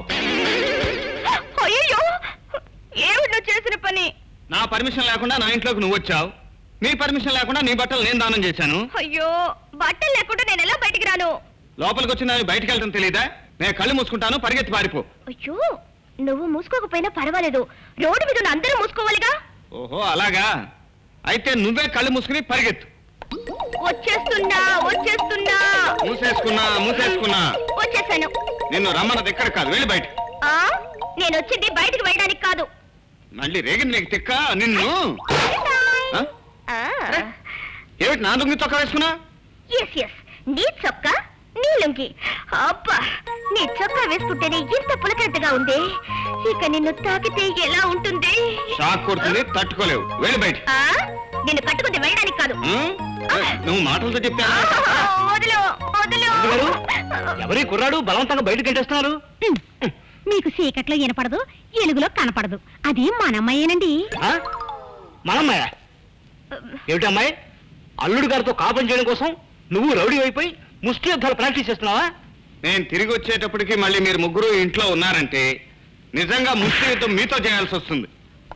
అయ్యో ఏమిటో చేసిన పని నా పర్మిషన్ లేకుండా నా ఇంట్లోకి నువ్వు వచ్చావు నీ పర్మిషన్ లేకుండా నీ బట్టలు నేను దానం చేశాను అయ్యో బట్టలు లేకుండా నేను ఎలా బయటికి రాను లోపలికి వచ్చిన బయటికి వెళ్ళడం తెలియదా నేను కళ్ళు మూసుకుంటాను పరిగెత్తి పారిపో అయ్యో నువ్వు మూసుకోకపోయినా పర్వాలేదు రోడ్డు మీద ఉన్న అందరూ మూసుకోవాలిగా ఓహో అలాగా అయితే నువ్వే కళ్ళు మూసుకుని పరిగెత్తు వచ్చేస్తున్నా వచ్చేస్తున్నా మూసేసుకున్నా మూసేసుకున్నా వచ్చేసాను నిన్ను రమ్మన్నది ఎక్కడ కాదు వెళ్ళి బయట ఆ నేను వచ్చింది బయటికి వెళ్ళడానికి కాదు మళ్ళీ రేగింది నీకు తిక్క నిన్ను ఆ? ఆ ఏమిటి నా లుంగి చొక్కా వేసుకున్నా ఎస్ ఎస్ నీ చొక్కా నీ లుంగి అబ్బా నీ చొక్కా వేసుకుంటేనే ఇంత పులకరతగా ఉంది ఇక నిన్ను తాకితే ఎలా ఉంటుంది షాక్ కొడుతుంది తట్టుకోలేవు వెళ్ళి బయట ఆ నిన్ను కట్టుకుంటే వెళ్ళడానికి కాదు నువ్వు మాటలతో చెప్తా ఆ, వదిలు వదిలు ఎవరి కుర్రాడు బలవంతంగా బయటకు గెట్టేస్తున్నారు మీకు చీకట్లో వినపడదు ఎలుగులో కనపడదు అది మనమ్మయ్యేనండి మనమ్మాయ ఏమిటమ్మాయి అల్లుడు గారితో కాపం చేయడం కోసం నువ్వు రౌడీ అయిపోయి ముష్టి యుద్ధాలు ప్రాక్టీస్ చేస్తున్నావా నేను తిరిగి వచ్చేటప్పటికి మళ్ళీ మీరు ముగ్గురు ఇంట్లో ఉన్నారంటే నిజంగా ముష్టి యుద్ధం మీతో చేయాల్సి వస్తుంది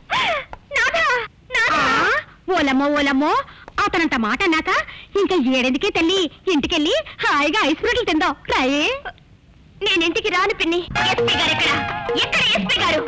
ఓలమ్మో ఓలమ్మో అతనంత మాట అన్నాక ఇంకా ఏడెందుకే తల్లి ఇంటికెళ్ళి హాయిగా ఐస్ ఫ్రూట్లు తిందాం రాయే నేను ఇంటికి రాను పిన్ని ఎస్పీ గారు ఎక్కడ ఎక్కడ ఎస్పీ గారు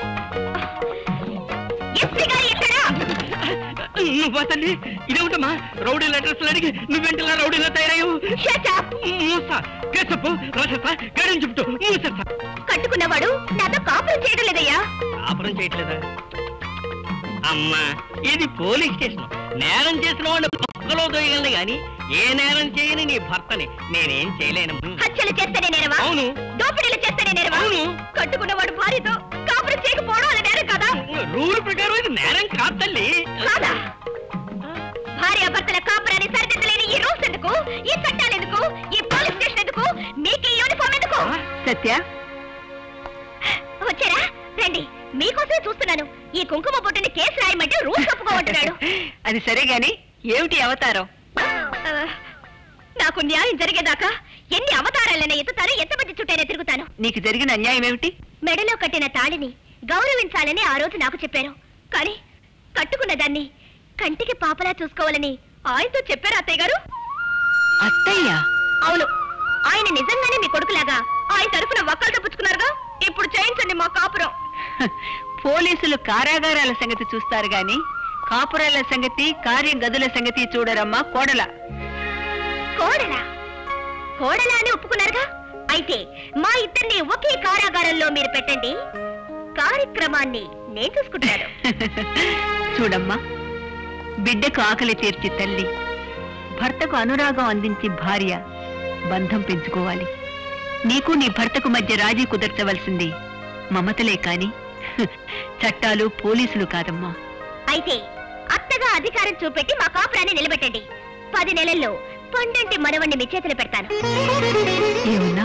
ఎస్పీ గారు ఎక్కడ నువ్వా తల్లి ఇదేమిటమ్మా రౌడీ లెటర్స్ అడిగి నువ్వెంటలా రౌడీలా తయారయ్యావు మూసా కేసప్పు రాసేస్తా గడిని చెప్తూ మూసేస్తా కట్టుకున్నవాడు నాతో కాపురం చేయడం లేదయ్యా కాపురం చేయట్లేదా అమ్మా ఇది పోలీస్ స్టేషన్ నేరం చేసిన వాడిని పక్కలో దొయ్యగలను గాని ఏ నేరం చేయని నీ భర్తని నేనేం చేయలేను హత్యలు చేస్తేనే నేరవా అవును దోపిడీలు చేస్తేనే నేరవా అవును. కట్టుకున్నవాడు భార్యతో కాపురం చేయకపోవడం అది నేరం కదా రూల్ ప్రకారం ఇది నేరం కాదు తల్లి కాదా భార్య భర్తల కాపురాన్ని సరిదిద్దలేని ఈ రూల్స్ ఎందుకు ఈ చట్టాలు ఎందుకు ఈ పోలీస్ స్టేషన్ ఎందుకు మీకు ఈ యూనిఫామ్ ఎందుకు సత్య వచ్చారా రండి మీకోసమే చూస్తున్నాను ఈ కుంకుమ బొట్టుని కేసు రాయమంటే రూల్స్ ఒప్పుకోమంటున్నాడు అది సరే గాని ఏమిటి అవతారం ఆ, నాకు న్యాయం జరిగేదాకా ఎన్ని అవతారాలైనా ఎత్తుతాను ఎంతమంది చుట్టైనా తిరుగుతాను నీకు జరిగిన అన్యాయం ఏమిటి మెడలో కట్టిన తాళిని గౌరవించాలని ఆ రోజు నాకు చెప్పారు కానీ కట్టుకున్న దాన్ని కంటికి పాపలా చూసుకోవాలని ఆయనతో చెప్పారు అత్తయ్య గారు అత్తయ్య అవును ఆయన నిజంగానే మీ కొడుకులాగా ఆయన తరఫున వక్కలతో పుచ్చుకున్నారుగా ఇప్పుడు చేయించండి మా కాపురం పోలీసులు కారాగారాల సంగతి చూస్తారు గాని కాపురాల సంగతి కార్య గదుల సంగతి చూడరమ్మా కోడల కోడలా కోడలా అని ఒప్పుకున్నారుగా అయితే మా ఇద్దరిని ఒకే కారాగారంలో మీరు పెట్టండి కార్యక్రమాన్ని నేను చూసుకుంటాను చూడమ్మా బిడ్డకు ఆకలి తీర్చి తల్లి భర్తకు అనురాగం అందించి భార్య బంధం పెంచుకోవాలి నీకు నీ భర్తకు మధ్య రాజీ కుదర్చవలసింది మమతలే కాని హ్, చట్టాలు పోలీసులు కాదమ్మా అయితే అత్తగా అధికారం చూపెట్టి మా కాపురాన్ని నిలబెట్టండి పది నెలల్లో పండంటి మనవణ్ణి మీ చేతులు పెడతాను ఏమన్నా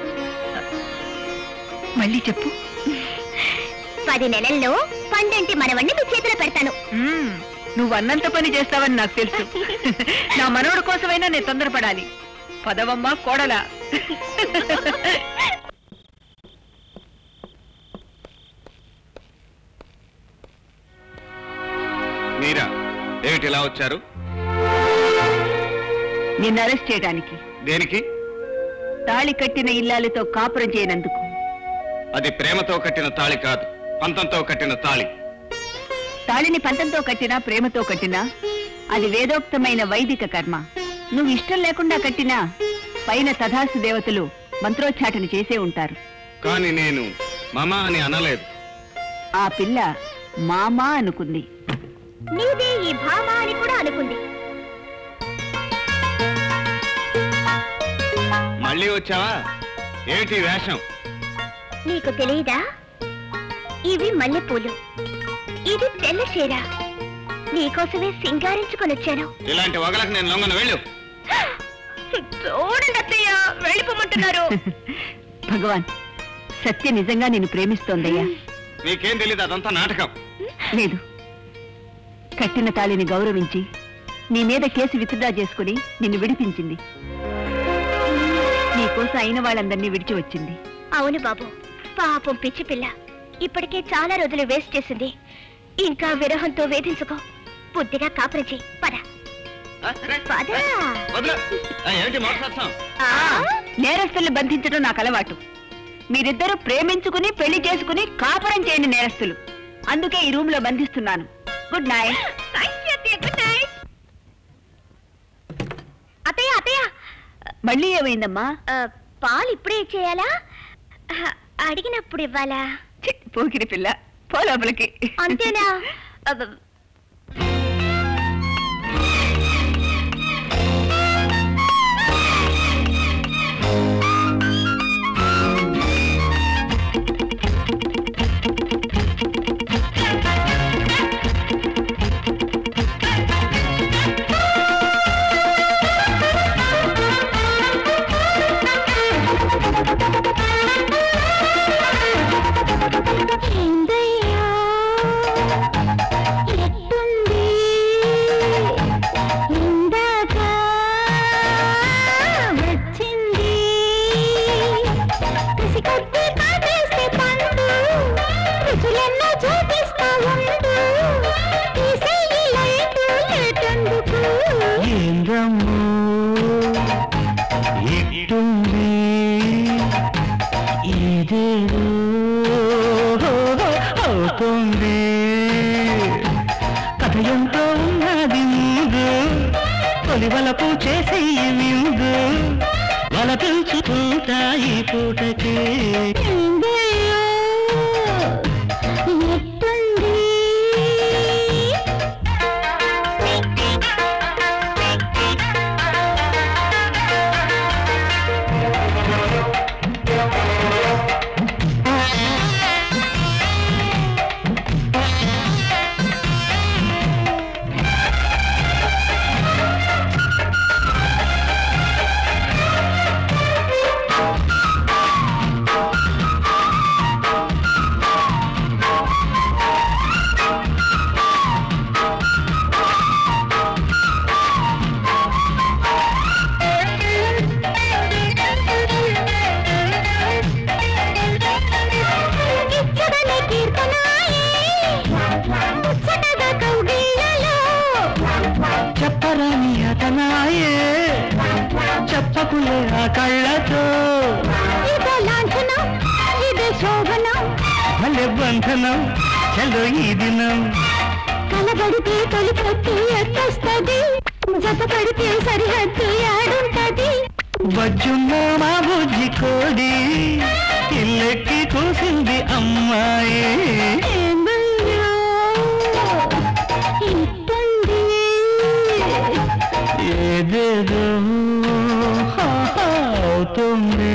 మళ్ళీ చెప్పు పది నెలల్లో పండంటి మనవణ్ణి మీ చేతిలో పెడతాను మ్మ్, నువ్వు అన్నంత పని చేస్తావని నాకు తెలుసు నా మనవడి కోసమైనా నేను తొందరపడాలి పదవమ్మా కోడలా మీరా ఏమిటి ఇలా వచ్చారు నిన్ను అరెస్ట్ చేయడానికి దేనికి తాళి కట్టిన ఇల్లాలతో కాపురం చేయనందుకు అది ప్రేమతో కట్టిన తాళి కాదు పంతంతో కట్టిన తాళి తాళిని పంతంతో కట్టినా ప్రేమతో కట్టినా అది వేదోక్తమైన వైదిక కర్మ నువ్వు ఇష్టం లేకుండా కట్టినా పైన తథాసు దేవతలు మంత్రోచ్చాటన చేసే ఉంటారు కానీ నేను మమ అని అనలేదు ఆ పిల్ల మామా అనుకుంది నీదే ఈ భామ అని కూడా అనుకుంది మళ్ళీ వచ్చావా ఏమిటి ఈ వేషం నీకు తెలియదా ఇవి మల్లెపూలు ఇది తెల్ల చీర నీకోసమే సింగారించుకొని వచ్చాను ఇలాంటి వగలకు నేను లొంగన వెళ్ళు చూడండి అత్తయ్య వెళ్ళిపోమంటున్నారు భగవాన్ సత్య నిజంగా నిన్ను ప్రేమిస్తోందయ్యా నీకేం తెలీదు అదంతా నాటకం లేదు కట్టిన తాళిని గౌరవించి నీ మీద కేసు విత్డ్రా చేసుకుని నిన్ను విడిపించింది నీకోసం అయిన వాళ్ళందరినీ విడిచి వచ్చింది అవును బాబు పాపం పిచ్చి పిల్ల ఇప్పటికే చాలా రోజులు వేస్ట్ చేసింది ఇంకా విరహంతో వేధించుకో బుద్ధిగా కాపురం చెయ్యి పద ఏంటి మాట్లాడతాం నేరస్తుల్ని బంధించడం నాకు అలవాటు మీరిద్దరూ ప్రేమించుకుని పెళ్లి చేసుకుని కాపురం చేయని నేరస్తులు అందుకే ఈ రూమ్ లో బంధిస్తున్నాను గుడ్ నైట్ గుడ్ నైట్ అత్తయ్య అత్తయ్య మళ్ళీ ఏమైందమ్మా ఆ, పాలు ఇప్పుడే ఇచ్చేయాలా ఆ, అడిగినప్పుడు ఇవ్వాలా ఛీ, పోకిరి పిల్ల పో లోపలికి అంతేనా అబ్బ, ఏందయ్యా, ఎట్టుంది? ఇందాక వచ్చింది. కసికొద్దీ కాటేస్తే పండు, రుచులెన్నో చూపిస్తా ఉండు. తీసేయి లైటు లేటెందుకు? ఏందమ్మో ఎట్టుంది ఇదేదో అవుతుంది కథ ఎంతో ఉన్నది ముందు తొలి వలపు చేసేయి ముందు వల పెంచుకుంటా ఈ పూటకి ఏందయ్యా, ఎట్టుంది? ఇచ్చడనే కీర్తనాయే, ముచ్చటగా కౌగిళ్ళలో. చెప్పరాని అతనాయే చెప్పకులే ఆ కళ్ళతో ఇదో లాంఛనం, ఇదే శోభనం. భలే బంధనం చలో ఈ దినం కలబడితే తొలి పొత్తు ఎట్టొస్తది జత పడితే సరిహద్దు యాడుంటది బజ్జున్న మా బుజ్జి కోడి ఇల్లెక్కి కూసింది అమ్మాయి ఏందయ్యా, ఇట్టుంది. ఏదేదో హా హా అవుతుంది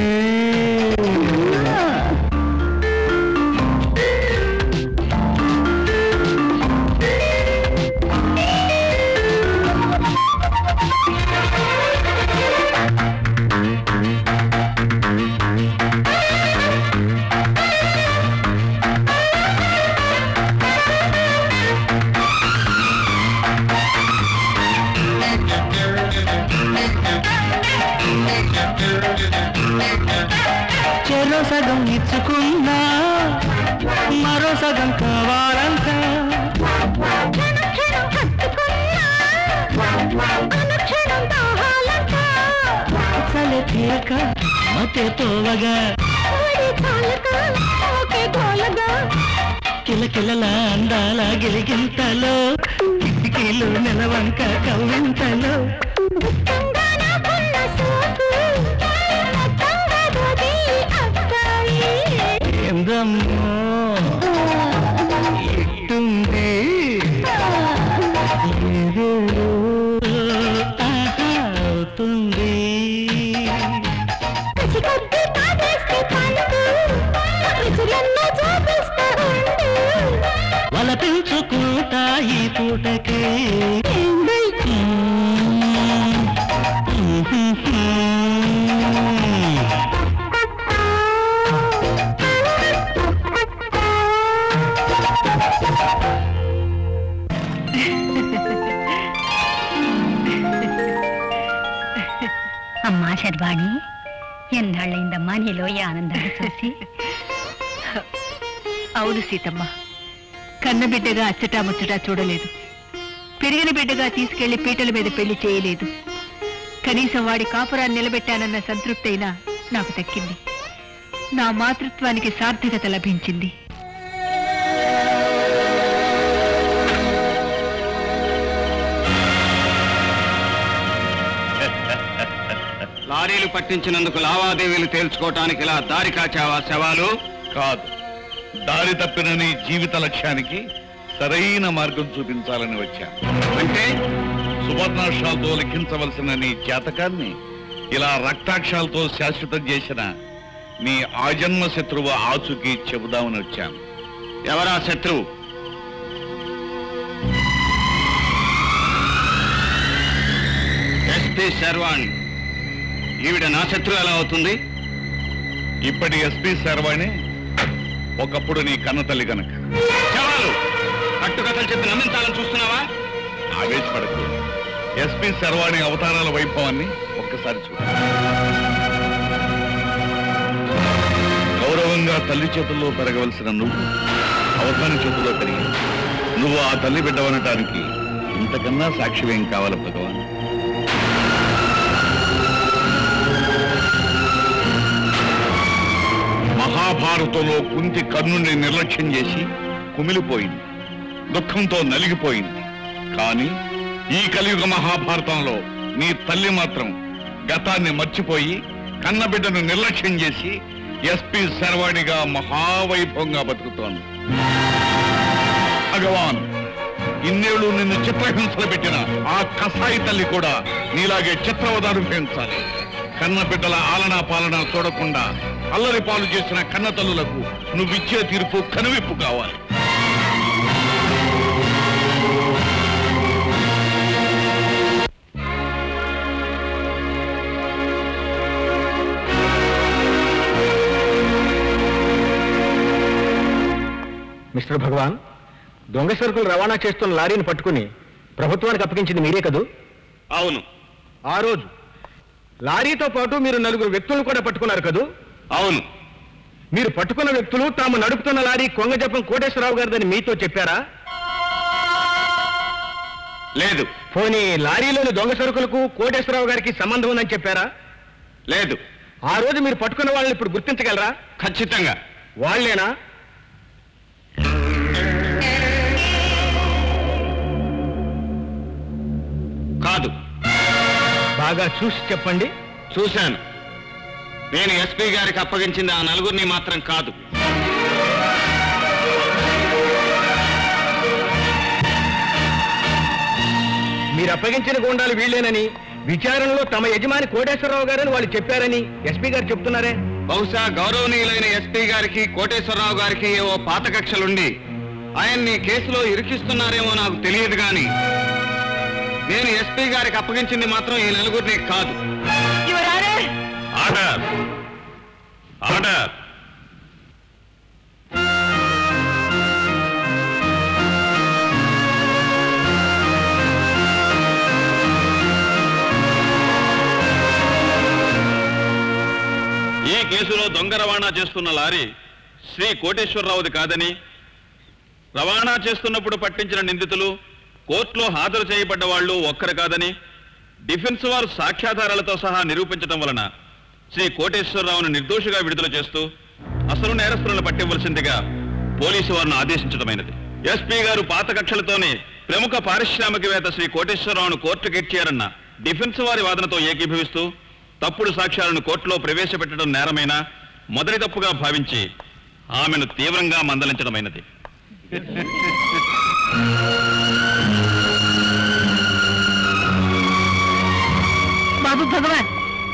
చెరో సగం ఇచ్చుకున్నా మరో సగం కావాలంట క్షణం క్షణం హత్తుకున్నా, అనుక్షణం దాహాలంట. చలి తీరక మతే తోవగా ఒడి చాలక, ఒకే గోలగా. కిలకిలల అందాల గిలిగింతలో కిటికీలు నెలవంక కవ్వింతలో గుప్తంగా నాకున్న సోకు, మొత్తంగా దొరి అబ్బాయి. ఏందమ్మో ఎట్టుంది ఏదేదో ఆహా అవుతుంది కసికొద్దీ కాటేస్తే పండు, రుచులెన్నో చూపిస్తా ఉండు. వల పెంచుకుంటా ఈ పూటకి ఏందయ్యా, అమ్మా శర్వాణి ఎన్నాళ్ళైందమ్మా నీలో ఈ ఆనందాన్ని చూసి అవును సీతమ్మ కన్నబిడ్డగా అచ్చటా ముచ్చటా చూడలేదు పెరిగిన బిడ్డగా తీసుకెళ్లి పీటల మీద పెళ్లి చేయలేదు కనీసం వాడి కాపురాన్ని నిలబెట్టానన్న సంతృప్తి అయినా నాకు దక్కింది నా మాతృత్వానికి సార్థకత లభించింది లారీలు పట్టించినందుకు లావాదేవీలు తేల్చుకోవటానికి ఇలా దారి కాచావా శవాలు కాదు దారి తప్పిన నీ జీవిత లక్ష్యానికి సరైన మార్గం చూపించాలని వచ్చా అంటే సువర్ణాక్షరాలతో లిఖించవలసిన నీ జాతకాన్ని ఇలా రక్తాక్షరాలతో శాశ్వతం చేసిన నీ ఆజన్మ శత్రువు ఆచుకి చెబుదామని వచ్చాను ఎవరా శత్రువు ఎస్పీ శర్వాణి ఈవిడ నా శత్రువు ఎలా అవుతుంది ఇప్పటి ఎస్పీ శర్వాణి ఒకప్పుడు నీ కన్న తల్లి కనుక శవాలు కట్టుకథలు చెప్పి నమ్మించాలని చూస్తున్నావా ఆవేశపడకు ఎస్పీ శర్వాణి అవతారాల వైభవాన్ని ఒక్కసారి చూడు గౌరవంగా తల్లి చేతుల్లో పెరగవలసిన నువ్వు అవతాని చేతుల్లో పెరిగి నువ్వు ఆ తల్లి బిడ్డవనటానికి ఇంతకన్నా సాక్ష్యమేం కావాలి భగవాన్ మహాభారతంలో కుంతి కర్ణుణ్ణి నిర్లక్ష్యం చేసి కుమిలిపోయింది దుఃఖంతో నలిగిపోయింది కానీ ఈ కలియుగ మహాభారతంలో నీ తల్లి మాత్రం గతాన్ని మర్చిపోయి కన్నబిడ్డను నిర్లక్ష్యం చేసి ఎస్పీ శర్వాణిగా మహావైభవంగా బతుకుతోంది భగవాన్ ఇన్నేళ్లు నిన్ను చిత్రహింసలు పెట్టిన ఆ కసాయి తల్లి కూడా నీలాగే చిత్రవద అనుభవించాలి కన్న బిడ్డల ఆలనా పాలన చూడకుండా అల్లరి పాలు చేసిన కన్న తల్లులకు నువ్విచ్చే తీర్పు కనువిప్పు కావాలి మిస్టర్ భగవాన్ దొంగ సరుకులు రవాణా చేస్తున్న లారీని పట్టుకుని ప్రభుత్వానికి అప్పగించింది మీరే కదూ అవును ఆ రోజు లారీతో పాటు మీరు నలుగురు వ్యక్తులను కూడా పట్టుకున్నారు కదూ అవును మీరు పట్టుకున్న వ్యక్తులు తాము నడుపుతున్న లారీ కొంగజపం కోటేశ్వరరావు గారిదని మీతో చెప్పారా లేదు పోనీ లారీలోని దొంగ సరుకులకు కోటేశ్వరరావు గారికి సంబంధం ఉందని చెప్పారా లేదు ఆ రోజు మీరు పట్టుకున్న వాళ్ళని ఇప్పుడు గుర్తించగలరా ఖచ్చితంగా వాళ్ళేనా కాదు బాగా చూసి చెప్పండి చూశాను నేను ఎస్పీ గారికి అప్పగించింది ఆ నలుగురిని మాత్రం కాదు మీరు అప్పగించిన గూండాలు వీళ్ళేనని విచారణలో తమ యజమాని కోటేశ్వరరావు గారని వాళ్ళు చెప్పారని ఎస్పీ గారు చెప్తున్నారే బహుశా గౌరవనీయులైన ఎస్పీ గారికి కోటేశ్వరరావు గారికి ఏవో పాత కక్షలుండి ఆయన్ని కేసులో ఇరికిస్తున్నారేమో నాకు తెలియదు కానీ నేను ఎస్పీ గారికి అప్పగించింది మాత్రం ఈ నలుగురిని కాదు ఆర్డర్ ఆర్డర్ ఈ కేసులో దొంగ రవాణా చేస్తున్న లారీ శ్రీ కోటేశ్వరరావుది కాదని రవాణా చేస్తున్నప్పుడు పట్టించిన నిందితులు కోర్టులో హాజరు చేయబడ్డ వాళ్ళు ఒక్కరు కాదని డిఫెన్స్ వారు సాక్ష్యాధారాలతో సహా నిరూపించడం వలన శ్రీ కోటేశ్వరరావును నిర్దోషిగా విడుదల చేస్తూ అసలు నేరస్తులను పట్టివ్వలసిందిగా పోలీసు వారిని ఆదేశించడమైనది ఎస్పీ గారు పాత కక్షలతోనే ప్రముఖ పారిశ్రామికవేత్త శ్రీ కోటేశ్వరరావును కోర్టుకు ఇచ్చారన్న డిఫెన్స్ వారి వాదనతో ఏకీభవిస్తూ తప్పుడు సాక్ష్యాలను కోర్టులో ప్రవేశపెట్టడం నేరమైన మొదటి తప్పుగా భావించి ఆమెను తీవ్రంగా మందలించడమైనది బాబు భగవాన్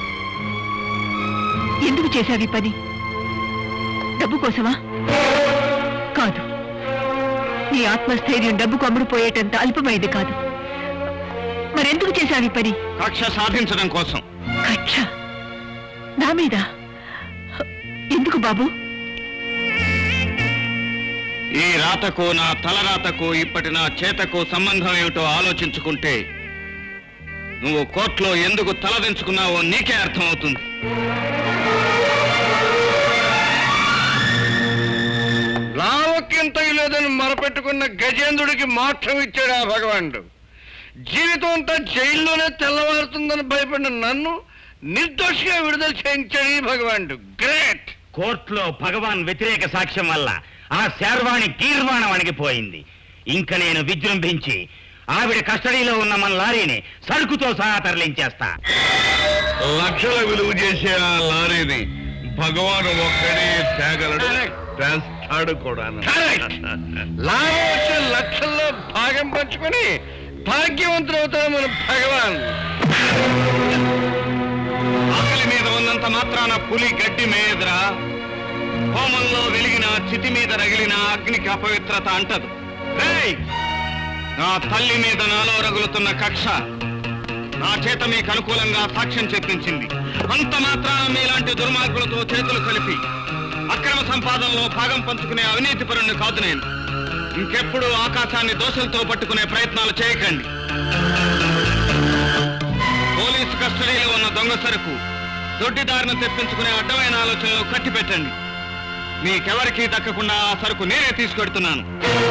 ఎందుకు చేశావు ఈ పని డబ్బు కోసమా కాదు నీ ఆత్మస్థైర్యం డబ్బుకు అమ్ముడుపోయేటంత అల్పమైంది కాదు మరెందుకు చేశావు ఈ పని కక్ష సాధించడం కోసం కక్ష నా మీద ఎందుకు బాబు ఈ రాతకు నా తలరాతకు ఇప్పటి నా చేతకు సంబంధం ఏమిటో ఆలోచించుకుంటే నువ్వు కోర్టులో ఎందుకు తలదించుకున్నావో నీకే అర్థమవుతుంది లావక్యంత లేదని మొరపెట్టుకున్న గజేంద్రుడికి మోక్షం ఇచ్చాడు ఆ భగవానుడు జీవితం అంతా జైల్లోనే తెల్లవారుతుందని భయపడిన నన్ను నిర్దోషిగా విడుదల చేయించాడు ఈ భగవానుడు గ్రేట్ కోర్టులో భగవాన్ వ్యతిరేక సాక్ష్యం వల్ల ఆ శార్వాణి గీర్వాణం అణిగిపోయింది ఇంక నేను విజృంభించి ఆవిడ కస్టడీలో ఉన్న మన లారీని సరుకుతో సహా తరలించేస్తా లక్షల విలువ చేసే ఆ లారీని భగవాను ఒక్కడే తేగలడు తెస్తాడు కూడా లాభం వచ్చే లక్షల్లో భాగం పంచుకొని భాగ్యవంతుడు అవుతాడు మన భగవాన్ ఆకలి మీద ఉన్నంత మాత్రాన పులి గడ్డి మేయదురా హోమంలో వెలిగిన చితి మీద రగిలిన అగ్నికి అపవిత్రత అంటదు రేయ్! నా తల్లి మీద నాలో రగులుతున్న కక్ష నా చేత మీకు అనుకూలంగా సాక్ష్యం చెప్పించింది అంత మాత్రాన మీలాంటి దుర్మార్గులతో చేతులు కలిపి అక్రమ సంపాదనలో భాగం పంచుకునే అవినీతి పరుణ్ణి కాదు నేను ఇంకెప్పుడు ఆకాశాన్ని దోషులతో పట్టుకునే ప్రయత్నాలు చేయకండి పోలీసు కస్టడీలో ఉన్న దొంగ సరుకు దొడ్డిదారిని తెప్పించుకునే అడ్డమైన ఆలోచనలు కట్టిపెట్టండి మీకెవరికీ దక్కకుండా ఆ సరుకు నేనే తీసుకెడుతున్నాను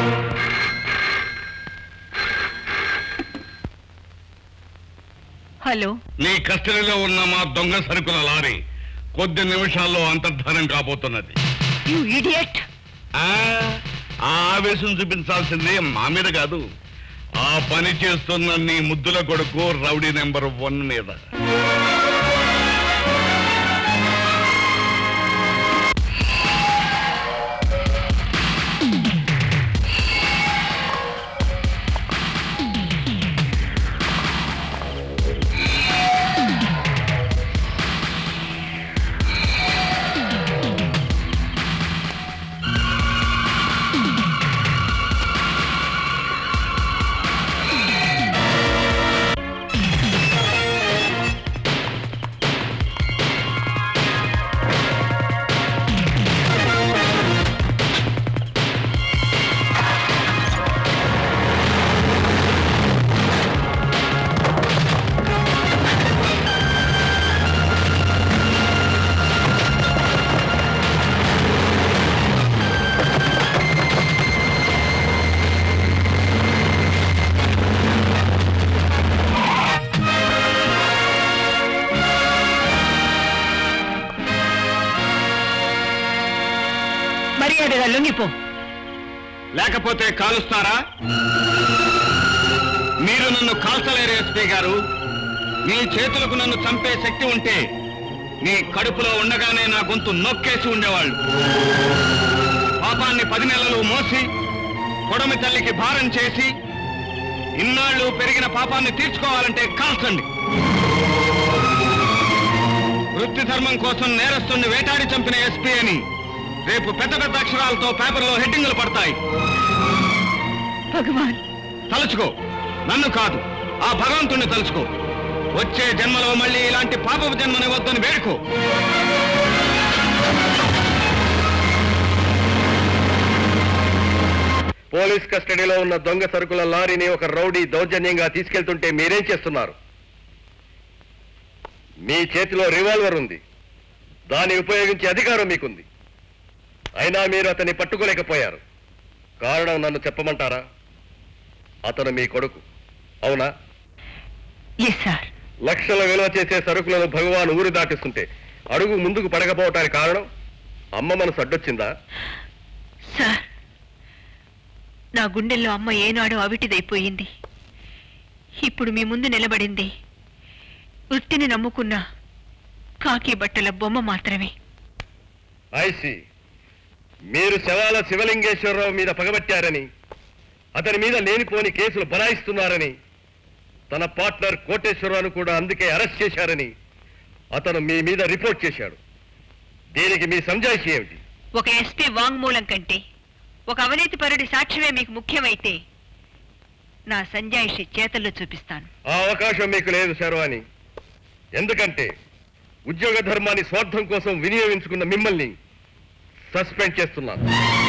హలో నీ కస్టడీలో ఉన్న మా దొంగ సరుకుల లారీ కొద్ది నిమిషాల్లో అంతర్ధానం కాబోతున్నది యు ఇడియట్ ఆ ఆ ఆవేశం చూపించాల్సింది మా మీద కాదు ఆ పని చేస్తున్న నీ ముద్దుల కొడుకు రౌడీ నెంబర్ వన్ మీద మర్యాదగా లొంగిపో లేకపోతే కాలుస్తారా మీరు నన్ను కాల్చలేరు ఎస్పీ గారు మీ చేతులకు నన్ను చంపే శక్తి ఉంటే మీ కడుపులో ఉండగానే నా గొంతు నొక్కేసి ఉండేవాళ్ళు పాపాన్ని పది నెలలు మోసి కొడమి తల్లికి భారం చేసి ఇన్నాళ్ళు పెరిగిన పాపాన్ని తీర్చుకోవాలంటే కాల్చండి వృత్తి ధర్మం కోసం నేరస్తుని వేటాడి చంపిన ఎస్పీ అని రేపు పెద్ద పెద్ద అక్షరాలతో పేపర్లో హెడ్డింగులు పడతాయి భగవాన్ తలుచుకో నన్ను కాదు ఆ భగవంతుణ్ణి తలుచుకో వచ్చే జన్మలో మళ్ళీ ఇలాంటి పాపపు జన్మని వద్దని వేడుకో పోలీస్ కస్టడీలో ఉన్న దొంగ సరుకుల లారీని ఒక రౌడీ దౌర్జన్యంగా తీసుకెళ్తుంటే మీరేం చేస్తున్నారు మీ చేతిలో రివాల్వర్ ఉంది దాన్ని ఉపయోగించే అధికారం మీకుంది అయినా మీరు అతన్ని పట్టుకోలేకపోయారు కారణం నన్ను చెప్పమంటారా అతను మీ కొడుకు అవునా ఎస్ సార్ లక్షల విలువ చేసే సరుకులను భగవాన్ ఊరు దాటిస్తుంటే అడుగు ముందుకు పడకపోవటానికి కారణం అమ్మ మనసు అడ్డొచ్చిందా సార్ నా గుండెల్లో అమ్మ ఏనాడో అవిటిదైపోయింది ఇప్పుడు మీ ముందు నిలబడింది వృత్తిని నమ్ముకున్న కాకి బట్టల బొమ్మ మాత్రమే ఐసి మీరు శవాల శివలింగేశ్వరరావు మీద పగబట్టారని అతని మీద లేనిపోని కేసులు బనాయిస్తున్నారని తన పార్ట్నర్ కోటేశ్వరరావును కూడా అందుకే అరెస్ట్ చేశారని అతను మీ మీద రిపోర్ట్ చేశాడు దీనికి మీ సంజాయిషి ఏమిటి ఒక ఎస్పీ వాంగ్మూలం కంటే ఒక అవినీతి పరుడి సాక్ష్యమే మీకు ముఖ్యమైతే నా సంజాయిషి చేతల్లో చూపిస్తాను ఆ అవకాశం మీకు లేదు శర్వాణి ఎందుకంటే ఉద్యోగ ధర్మాన్ని స్వార్థం కోసం వినియోగించుకున్న మిమ్మల్ని సస్పెండ్ చేస్తున్నాను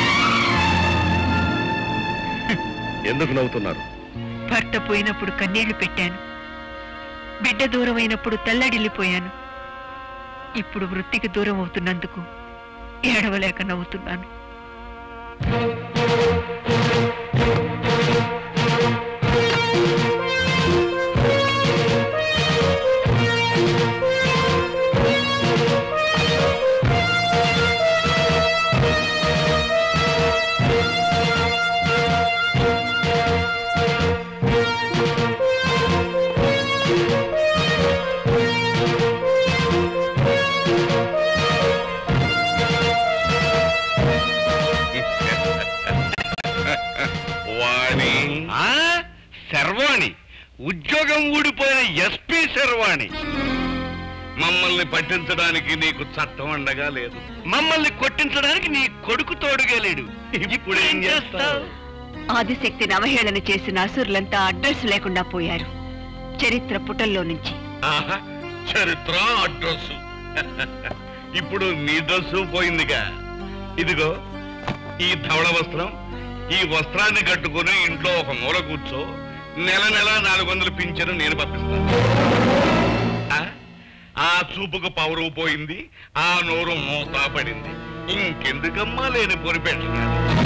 ఎందుకు నవ్వుతున్నారు భర్త పోయినప్పుడు కన్నీళ్లు పెట్టాను బిడ్డ దూరమైనప్పుడు తల్లడిల్లిపోయాను ఇప్పుడు వృత్తికి దూరం అవుతున్నందుకు ఏడవలేక నవ్వుతున్నాను శర్వాణి ఉద్యోగం ఊడిపోయిన ఎస్పీ శర్వాణి మమ్మల్ని పట్టించడానికి నీకు చట్టం అండగా లేదు మమ్మల్ని కొట్టించడానికి నీ కొడుకు తోడుగా లేడు ఇప్పుడు ఏం చేస్తావు ఆదిశక్తిని అవహేళన చేసిన అసురులంతా అడ్రస్ లేకుండా పోయారు చరిత్ర పుటల్లో నుంచి ఆహా, చరిత్ర అడ్రస్ ఇప్పుడు నీ డ్రెస్సు పోయిందిగా ఇదిగో ఈ ధవళ వస్త్రం ఈ వస్త్రాన్ని కట్టుకుని ఇంట్లో ఒక మూల కూర్చో నెల నెల నాలుగు వందలు పింఛను నేను పంపిస్తాను ఆ? ఆ చూపుకు పవరు పోయింది ఆ నోరు మోతా పడింది ఇంకెందుకమ్మా లేని పొరిపెట్టిన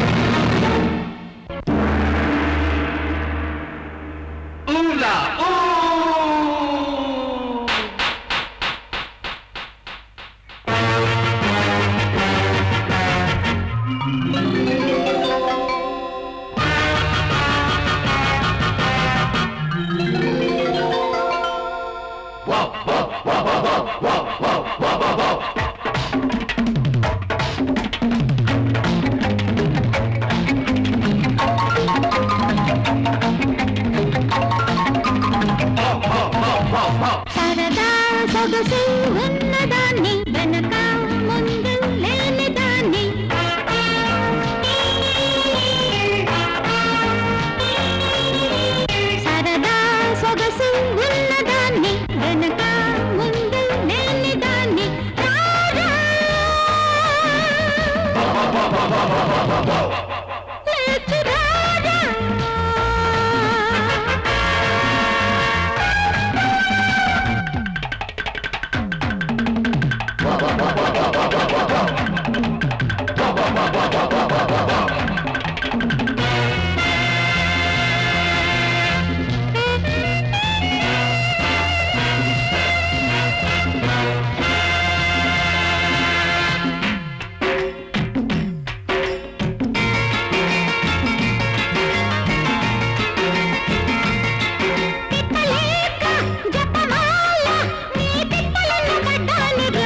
సరదా సొగసు ఉన్నదాన్ని వెనక ముందు లేని దాన్ని సరదా సొగసు ఉన్నదాన్ని వెనక ముందు లేని దాన్ని రారా. లేచి రారా. తిప్పలేక జపమాల నీ తిప్పలను పడ్డానురా.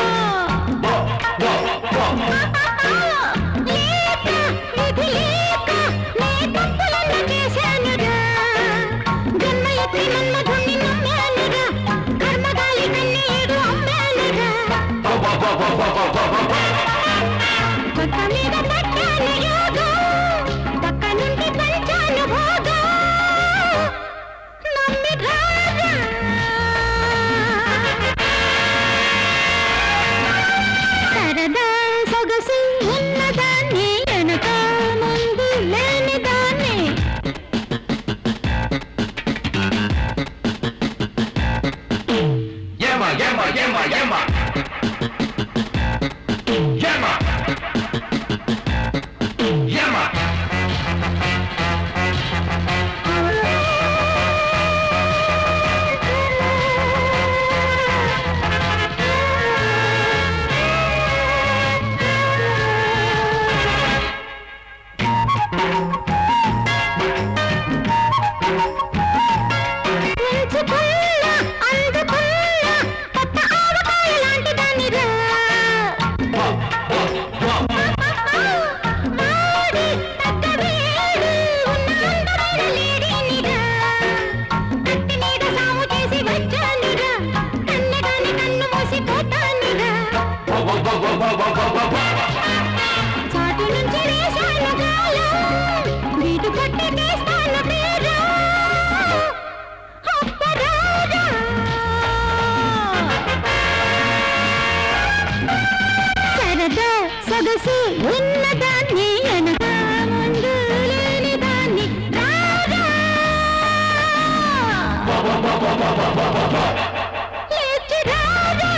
లేక విధి లేక నీ తప్పులను చేశానురా. జన్మ ఎత్తి మన్మధుణ్ణి నమ్మానురా. కర్మగాలి కన్నీడు అమ్మానురా. కొత్త మీద పట్టాను యోగం. పక్క నుండి పంచాను భోగం. నమ్మి రారా. సరదా సొగసు ఉన్నదాన్ని వెనక ముందు లేని దాన్ని ఏమా ఏమా ఏమా ఏమా ఏమా ఏమా ఉంచుకున్నా అందుకున్నా కొత్త ఆవకాయ లాంటి దానిరా వాడి తగ్గ వేడి ఉన్న అందమైన లేడీనిరా కత్తి మీద సాము చేసి వచ్చానురా కన్నగాని కన్ను మూసి పోతానురా చాటు నుంచి వేశాను గాలం వీటు కొట్టి తీస్తాను పేరు అప్పరారా సరదా సొగసు ఉన్నదాన్ని వెనక ముందు లేని దాన్ని రారా లేచి రారా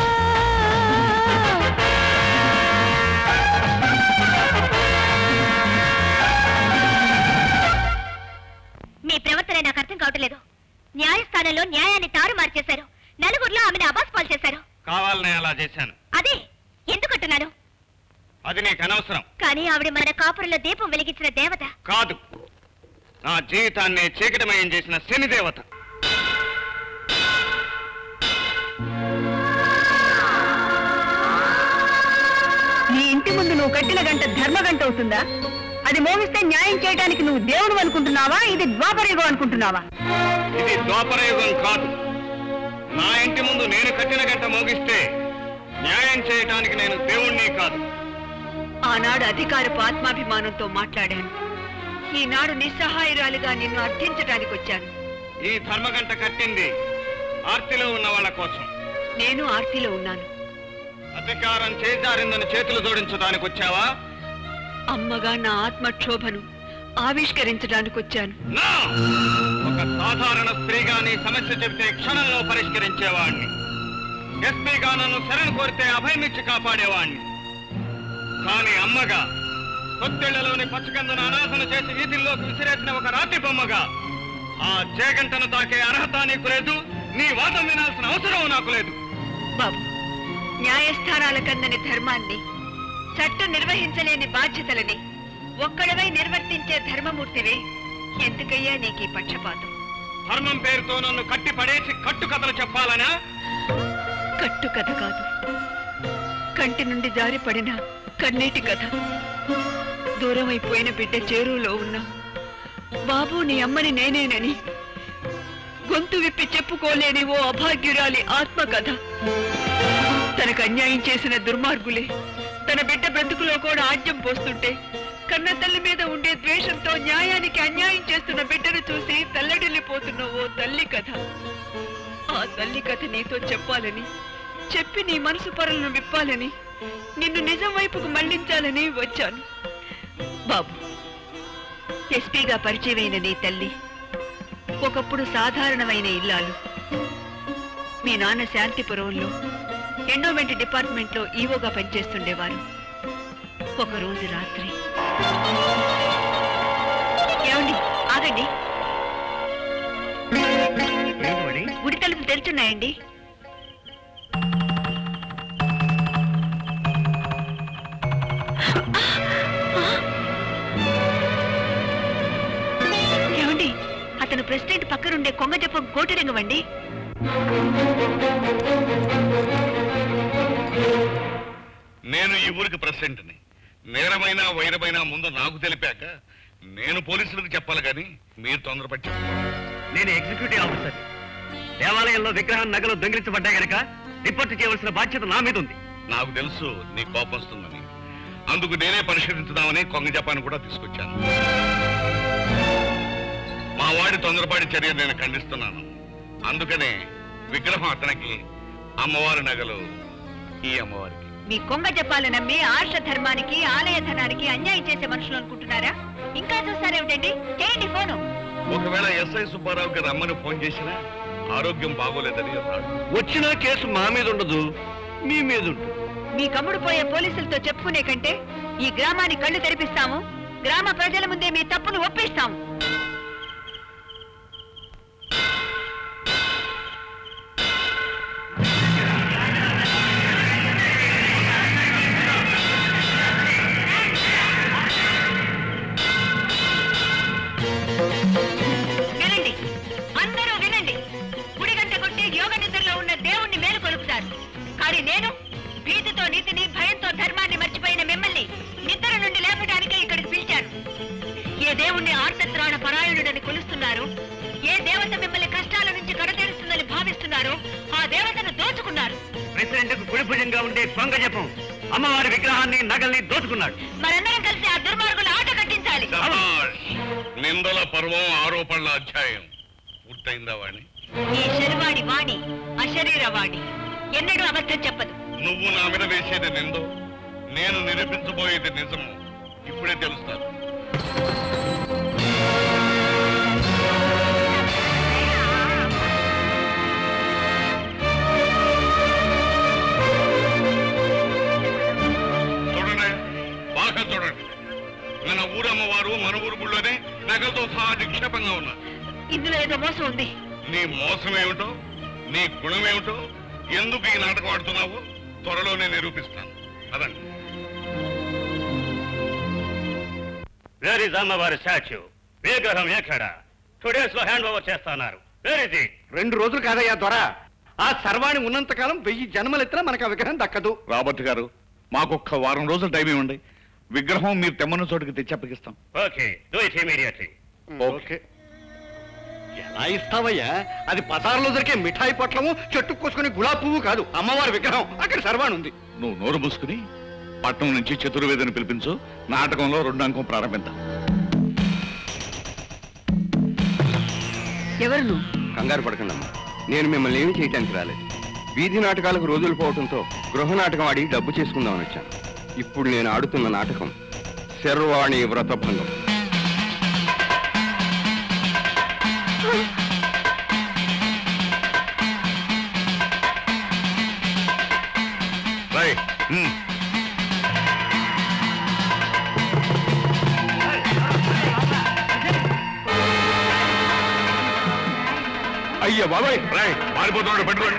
మీ ప్రవర్తన నాకు అర్థం కావట్లేదు న్యాయస్థానంలో న్యాయాన్ని తారుమారు చేశారు నలుగురిలో ఆమెను అబాస్పాలు చేశారు కావాలనే అలా చేశాను అదే ఎందుకంటున్నాను అది నీకు అనవసరం కానీ ఆవిడ మన కాపురంలో దీపం వెలిగించిన దేవత కాదు నా జీవితాన్ని చీకటిమయం చేసిన శనిదేవత నీ ఇంటి ముందు నువ్వు కట్టిన గంట ధర్మ గంట అవుతుందా అది మోగిస్తే న్యాయం చేయడానికి నువ్వు దేవుడు అనుకుంటున్నావా ఇది ద్వాపరయుగం అనుకుంటున్నావా ఇది ద్వాపరయుగం కాదు నా ఇంటి ముందు నేను కట్టిన గంట మోగిస్తే న్యాయం చేయటానికి నేను దేవుణ్ణి కాదు ఆనాడు అధికారపు ఆత్మాభిమానంతో మాట్లాడాను ఈనాడు నిస్సహాయురాలిగా నిన్ను అర్థించడానికి వచ్చాను ఈ ధర్మగంట కట్టింది ఆర్తిలో ఉన్న వాళ్ళ కోసం నేను ఆర్తిలో ఉన్నాను అధికారం చేజారిందని చేతులు జోడించడానికి వచ్చావా అమ్మగా నా ఆత్మక్షోభను ఆవిష్కరించడానికి వచ్చాను నా ఒక సాధారణ స్త్రీగా నీ సమస్య చెబితే క్షణంలో పరిష్కరించేవాణ్ణి ఎస్పీగా నన్ను శరణ్ కోరితే అభయమిచ్చి కాపాడేవాణ్ణి కానీ అమ్మగా కొత్తెళ్లలోని పచ్చకందును అనాథను చేసి వీధుల్లోకి విసిరేసిన ఒక రాతి బొమ్మగా ఆ జయగంటను తాకే అర్హత నీకు లేదు నీ వాదం వినాల్సిన అవసరం నాకు లేదు బాబు న్యాయస్థానాల కందని ధర్మాన్ని చట్టం నిర్వహించలేని బాధ్యతలని ఒక్కడవై నిర్వర్తించే ధర్మమూర్తివే ఎందుకయ్యా నీకు ఈ పక్షపాతం ధర్మం పేరుతో నన్ను కట్టి పడేసి కట్టు కథలు చెప్పాలనా కట్టు కథ కాదు కంటి నుండి జారిపడిన కన్నీటి కథ దూరమైపోయిన బిడ్డ చేరువులో ఉన్నా బాబు నీ అమ్మని నేనేనని గొంతు విప్పి చెప్పుకోలేని ఓ అభాగ్యురాలి ఆత్మ కథ తనకు అన్యాయం చేసిన దుర్మార్గులే తన బిడ్డ బ్రతుకులో కూడా ఆజ్యం పోస్తుంటే కన్న తల్లి మీద ఉండే ద్వేషంతో న్యాయానికి అన్యాయం చేస్తున్న బిడ్డను చూసి తల్లడిల్లిపోతున్న ఓ తల్లి కథ ఆ తల్లి కథ నీతో చెప్పాలని చెప్పి నీ మనసు పొరలను విప్పాలని నిన్ను నిజం వైపుకు మళ్లించాలని వచ్చాను బాబు ఎస్పీగా పరిచయమైన నీ తల్లి ఒకప్పుడు సాధారణమైన ఇల్లాలు మీ నాన్న శాంతిపురంలో ఎండోమెంట్ డిపార్ట్మెంట్ లో ఈవోగా పనిచేస్తుండేవారు ఒక రోజు రాత్రి ఏమండి ఆగండి గుడి తలుపులు తెరుచున్నాయండి ఏమండి అతను ప్రెసిడెంట్ పక్కనుండే కొంగ చెప్ప కోటిరంగమండి నేను ఈ ఊరికి ప్రెసిడెంట్ని నేరమైన వైరమైన ముందు నాకు తెలిపాక నేను పోలీసులకు చెప్పాలి కానీ మీరు తొందరపడి చెప్పాలి నేను ఎగ్జిక్యూటివ్ ఆఫీసర్ దేవాలయంలో విగ్రహం నగలు దొంగిలించబడ్డాయి గనక రిపోర్ట్ చేయవలసిన బాధ్యత నా మీద ఉంది నాకు తెలుసు నీ కోపం వస్తుందని అందుకు నేనే పరిశీలించుదామని కొంగ జపాన్ కూడా తీసుకొచ్చాను మా వాడి తొందరపాటి చర్య నేను ఖండిస్తున్నాను అందుకనే విగ్రహం అతనికి అమ్మవారి నగలు ఈ అమ్మవారికి మీ కొంగ జపాలు నమ్మి ఆర్ష ధర్మానికి ఆలయ ధనానికి అన్యాయం చేసే మనుషులు అనుకుంటున్నారా ఇంకా చూస్తారేమిటండి చేయండి ఫోను ఒకవేళ ఎస్ఐ సుబ్బారావుకి రమ్మని ఫోన్ చేసినా ఆరోగ్యం బాగోలేదని రాడు వచ్చిన కేసు మా మీద ఉండదు మీ మీద ఉంటుంది మీ కమ్ముడు పోయే పోలీసులతో చెప్పుకునే కంటే ఈ గ్రామాన్ని కళ్ళు తెరిపిస్తాము గ్రామ ప్రజల ముందే మీ తప్పును ఒప్పిస్తాము వినండి అందరూ వినండి గుడి గంట కొట్టి యోగ నిద్రలో ఉన్న దేవుణ్ణి మేలు కొలుపుతారు కానీ నేను భీతితో నీతిని భయంతో ధర్మాన్ని మర్చిపోయిన మిమ్మల్ని నిద్ర నుండి లేపడానికే ఇక్కడికి పిలిచాను ఏ దేవుణ్ణి ఆర్తత్రాణ పరాయణుడని కొలుస్తున్నారు ఏ దేవత మిమ్మల్ని కష్టాల నుంచి కడతీరుస్తుందని భావిస్తున్నారో ఆ దేవతను దోచుకున్నారు ప్రెసిడెంట్ కు కుడి భుజంగా ఉండే కొంగ జపం అమ్మవారి విగ్రహాన్ని నగల్ని దోచుకున్నాడు మరందరం కలిసి ఆ దుర్మార్గుల ఆట కట్టించాలి శభాష్! నిందల పర్వం ఆరోపణల అధ్యాయం పూర్తయిందా వాణి ఈ శర్వాణి వాణి అశరీర వాణి ఎన్నడూ అబద్ధం చెప్పదు నువ్వు నా మీద వేసేది నిందో నేను నిరూపించబోయేది నిజము ఇప్పుడే తెలుస్తాను చూడండి బాగా చూడండి మన ఊరమ్మవారు మన ఊరు గుళ్ళోనే నగలతో సహా నిక్షేపంగా ఉన్నారు ఇందులో ఏదో మోసం ఉంది నీ మోసం ఏమిటో నీ గుణం ఏమిటో ఎందుకు ఈ నాటకం ఆడుతున్నావో త్వరలోనే నిరూపిస్తాను అదండి వేర్ ఇస్ అమ్మవారి స్టాచ్యూ విగ్రహం ఎక్కడ టూ డేస్ లో హ్యాండ్ ఓవర్ చేస్తున్నారు వేర్ ఇస్ ఇట్ రెండు రోజులు కాదయ్యా దొర ఆ సర్వాణి ఉన్నంత కాలం వెయ్యి జన్మలెత్తినా మనకు ఆ విగ్రహం దక్కదు రాబర్ట్ గారు మాకొక్క వారం రోజులు టైం ఇవ్వండి విగ్రహం మీరు తెమ్మన్న చోటుకి తెచ్చి అప్పగిస్తాం okay do it immediately okay ఎలా ఇస్తావయ్యా అది బజార్లో దొరికే మిఠాయి పొట్లము చెట్టు కోసుకుని గులాబీ పువ్వు కాదు అమ్మవారి విగ్రహం అక్కడ సర్వాణి ఉంది నువ్వు నోరు మూసుకుని పట్నం నుంచి చతుర్వేదిని పిలిపించు నాటకంలో రెండు అంకం ప్రారంభిద్దాం ఎవరు నువ్వు కంగారు పడకండమ్మా నేను మిమ్మల్ని ఏమి చేయటానికి రాలేదు వీధి నాటకాలకు రోజులు పోవడంతో గృహ నాటకం ఆడి డబ్బు చేసుకుందామని వచ్చాను ఇప్పుడు నేను ఆడుతున్న నాటకం శర్వాణి వ్రతభంగం రైట్ అయ్యా బాబాయ్ రాయ్ మారిపోతున్నాడు పెట్టుకోండి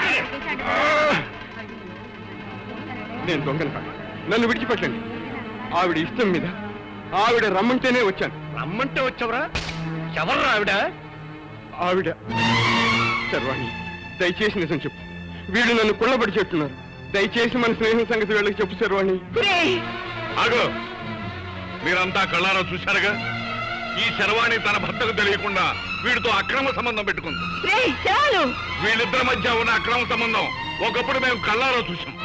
నేను దొంగను కాదు నన్ను విడిచిపెట్టండి ఆవిడ ఇష్టం మీద ఆవిడ రమ్మంటేనే వచ్చాను రమ్మంటే వచ్చావురా ఎవరు ఆవిడ ఆవిడ శర్వాణి దయచేసి నిజం చెప్పు వీళ్ళు నన్ను కుళ్ళబడి చెప్తున్నారు దయచేసి మన స్నేహం సంగతి వీళ్ళకి చెప్పు శర్వాణి ఆగు మీరంతా కళ్ళారా చూశారుగా ఈ శర్వాణి తన భర్తకు తెలియకుండా వీడితో అక్రమ సంబంధం పెట్టుకుంది చాలు వీళ్ళిద్దరి మధ్య ఉన్న అక్రమ సంబంధం ఒకప్పుడు మేము కళ్ళారా చూసాం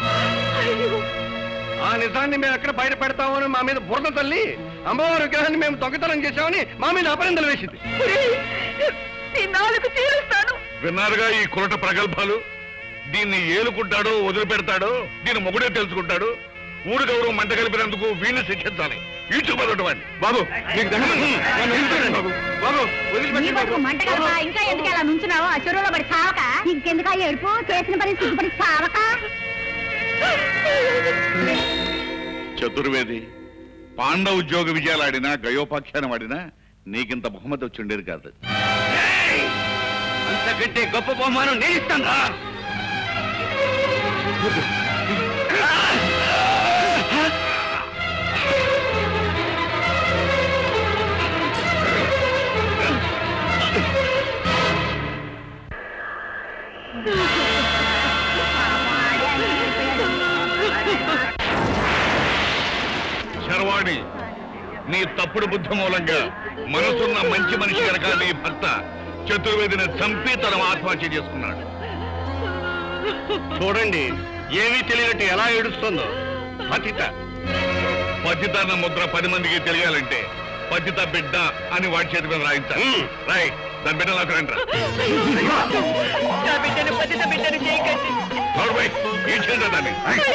ఆ నిజాన్ని మేము ఎక్కడ బయట పెడతామని మా మీద బురద తల్లి అమ్మవారి విగ్రహాన్ని మేము దొంగతనం చేశామని మా మీద అపరిందలు వేసింది నాలుగు చీలుస్తాను విన్నారుగా ఈ కురట ప్రగల్భాలు దీన్ని ఏలుకుంటాడో వదిలిపెడతాడో దీని మొగుడే తెలుసుకుంటాడు ఊరు గౌరవం మంట కలిపినందుకు వీళ్ళు శిక్షించాలి ఈడ్చుకోబడి వాడిని బాబు మీకు దండం. నన్ను వదిలిపెట్టండి బాబు బాబు వదిలిపెట్టండి బాబు. మంట కలప ఇంకా ఎందుకు అలా నుంచున్నావు ఆ చెరువులో పడి చావక ఇంకెందుకు ఎడుపు చేసిన పని సిగ్గుపడి చావక చతుర్వేది పాండవ ఉద్యోగ విజయాలు ఆడినా గయోపాఖ్యానం ఆడినా నీకింత బహుమతి వచ్చి ఉండేది కాదు అంతకంటే గొప్ప బహుమానం నేను ఇస్తాను రా శర్వాణి నీ తప్పుడు బుద్ధి మూలంగా మనసున్న మంచి మనిషి కనుక నీ భర్త చతుర్వేదిని చంపి తన ఆత్మహత్య చేసుకున్నాడు చూడండి ఏమీ తెలియనట్టు ఎలా ఏడుస్తుందో పతిత పతిత అన్న ముద్ర పది మందికి తెలియాలంటే పతిత బిడ్డ అని వాడి చేతి మీద రాయించాలి రాయ్ దాని బిడ్డ నాకు రండి నా బిడ్డను పతిత బిడ్డను చేయకండి ఈడ్చండి దాన్ని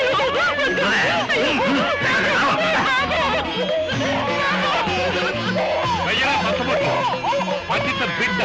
అయ్యా పచ్చబొట్టు పతిత బిడ్డ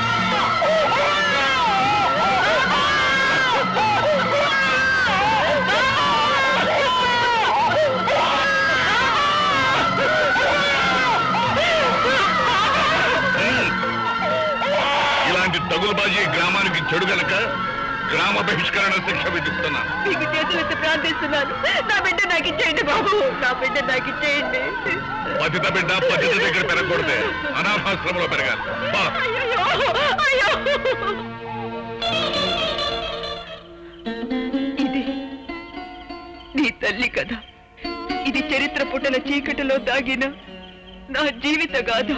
ఇలాంటి తగులుబాజీ గ్రామానికి చెడు గనక గ్రామ బహిష్కరణ శిక్ష విధిస్తున్నా మీకు చేతులెత్తి ప్రార్థిస్తున్నాను నా బిడ్డ నాకు ఇచ్చేయండి బాబు నా బిడ్డ నాకు ఇచ్చేయండి పతిత బిడ్డ పతిత దగ్గర పెరగకూడదే అనాథాశ్రమంలో పెరగాలి బా. అయ్యో ఇది నీ తల్లి కదా ఇది చరిత్ర పుటల చీకటిలో దాగిన నా జీవిత గాథ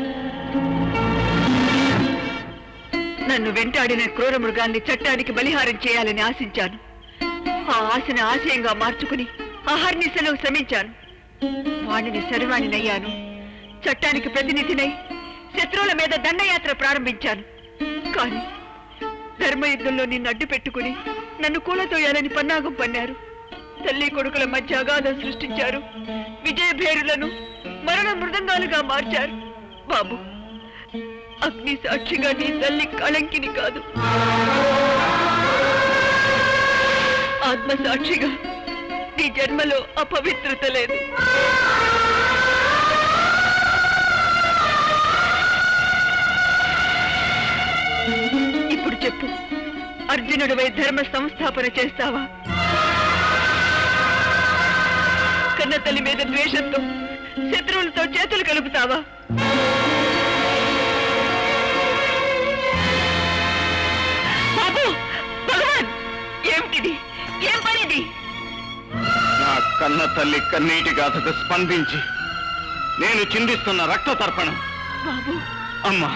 నన్ను వెంటాడిన క్రూర మృగాల్ని చట్టానికి బలిహారం చేయాలని ఆశించాను ఆ ఆశను ఆశయంగా మార్చుకుని అహర్నిశలో శ్రమించాను వాణిని శర్వాణినయ్యాను చట్టానికి ప్రతినిధినై శత్రువుల మీద దండయాత్ర ప్రారంభించాను కానీ ధర్మయుద్ధంలో నిన్ను అడ్డు పెట్టుకుని నన్ను కూలతోయాలని పన్నాగం పన్నారు తల్లి కొడుకుల మధ్య అగాధం సృష్టించారు విజయభేరులను మరణ మృదంగాలుగా మార్చారు బాబు అగ్ని సాక్షిగా నీ తల్లి కళంకిని కాదు ఆత్మ సాక్షిగా నీ జన్మలో అపవిత్రత లేదు ఇప్పుడు చెప్పు అర్జునుడివై ధర్మ సంస్థాపన చేస్తావా కన్న తల్లి మీద ద్వేషంతో శత్రువులతో చేతులు కలుపుతావా బాబు భగవాన్ ఏమిటిది ఏం పనిది నా కన్న తల్లి కన్నీటి గాథకు స్పందించి నేను చిందిస్తున్న రక్త తర్పణం బాబు అమ్మా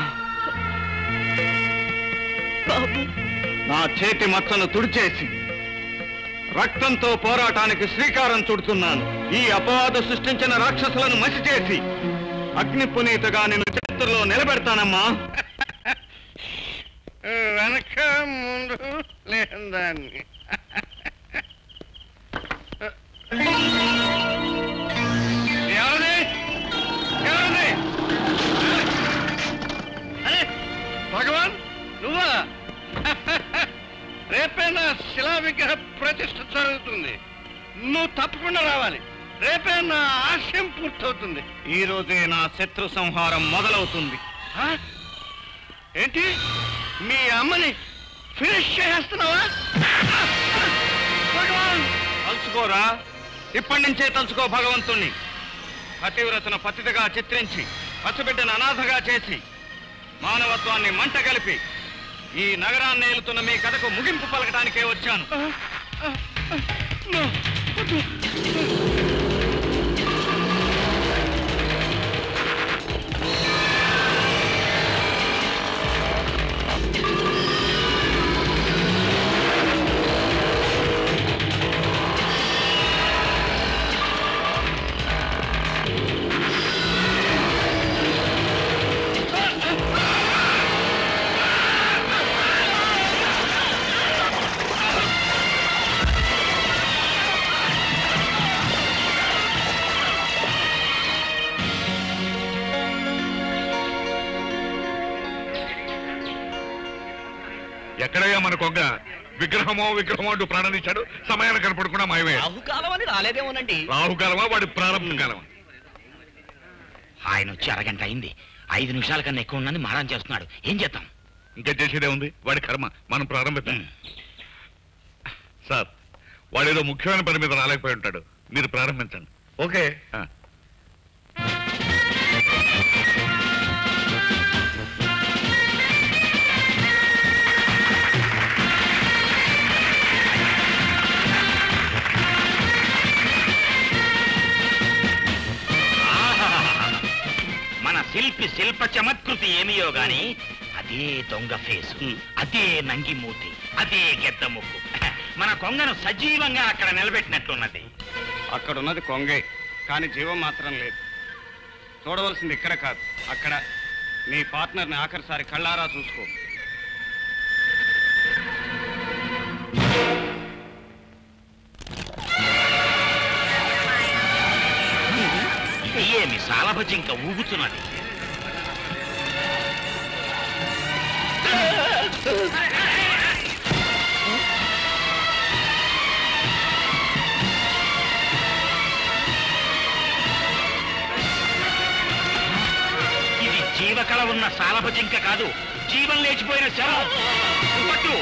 బాబు నా చేతి మచ్చను తుడిచేసి రక్తంతో పోరాటానికి శ్రీకారం చుడుతున్నాను ఈ అపవాదు సృష్టించిన రాక్షసులను మసి చేసి అగ్ని పునీతగా నేను చరిత్రలో నిలబెడతానమ్మా వెనక ముందు లేని దాన్ని ఎవరిది? ఎవరిది? అరే, భగవాన్ నువ్వా రేపే నా శిలా విగ్రహ ప్రతిష్ఠ జరుగుతుంది నువ్వు తప్పకుండా రావాలి రేపే నా ఆశయం పూర్తవుతుంది ఈ రోజే నా శత్రు సంహారం మొదలవుతుంది ఆ? ఏంటి మీ అమ్మని ఫినిష్ చేస్తున్నావా భగవాన్ తలుచుకోరా ఇప్పటి నుంచే తలుచుకో భగవంతుణ్ణి పతివ్రతను పతితగా చిత్రించి పసిబిడ్డను అనాథగా చేసి మానవత్వాన్ని మంట కలిపి ఈ నగరాన్ని ఏలుతున్న మీ కథకు ముగింపు పలకటానికే వచ్చాను ఎక్కడయ్యా మన కొంగ విగ్రహమో విగ్రహమో అంటూ ప్రాణాన్నిచ్చాడు సమయానికి కనపడకుండా మాయమే రాహుకాలం అని రాలేదేమోనండి రాహుకాలమా వాడి ప్రారంభ కాలమా ఆయన వచ్చి అరగంట అయింది ఐదు నిమిషాల కన్నా ఎక్కువ ఉన్నది మారం చేస్తున్నాడు ఏం చేద్దాం ఇంకా చేసేదే ఉంది వాడి కర్మ మనం ప్రారంభిద్దాం సార్ వాడేదో ముఖ్యమైన పని మీద రాలేకపోయి ఉంటాడు మీరు ప్రారంభించండి ఓకే మన శిల్పి శిల్ప చమత్కృతి ఏమియో గాని అదే దొంగ ఫేసు అదే నంగి మూతి అదే గెద్ద ముక్కు మన కొంగను సజీవంగా అక్కడ నిలబెట్టినట్లున్నది అక్కడున్నది కొంగే కానీ జీవం మాత్రం లేదు చూడవలసింది ఇక్కడ కాదు అక్కడ నీ పార్ట్నర్ని ఆఖరిసారి కళ్ళారా చూసుకో ఏమి సాలభజింక ఊగుతున్నది ఇది జీవకళ ఉన్న సాలభజింక కాదు జీవం లేచిపోయిన శవం పట్టు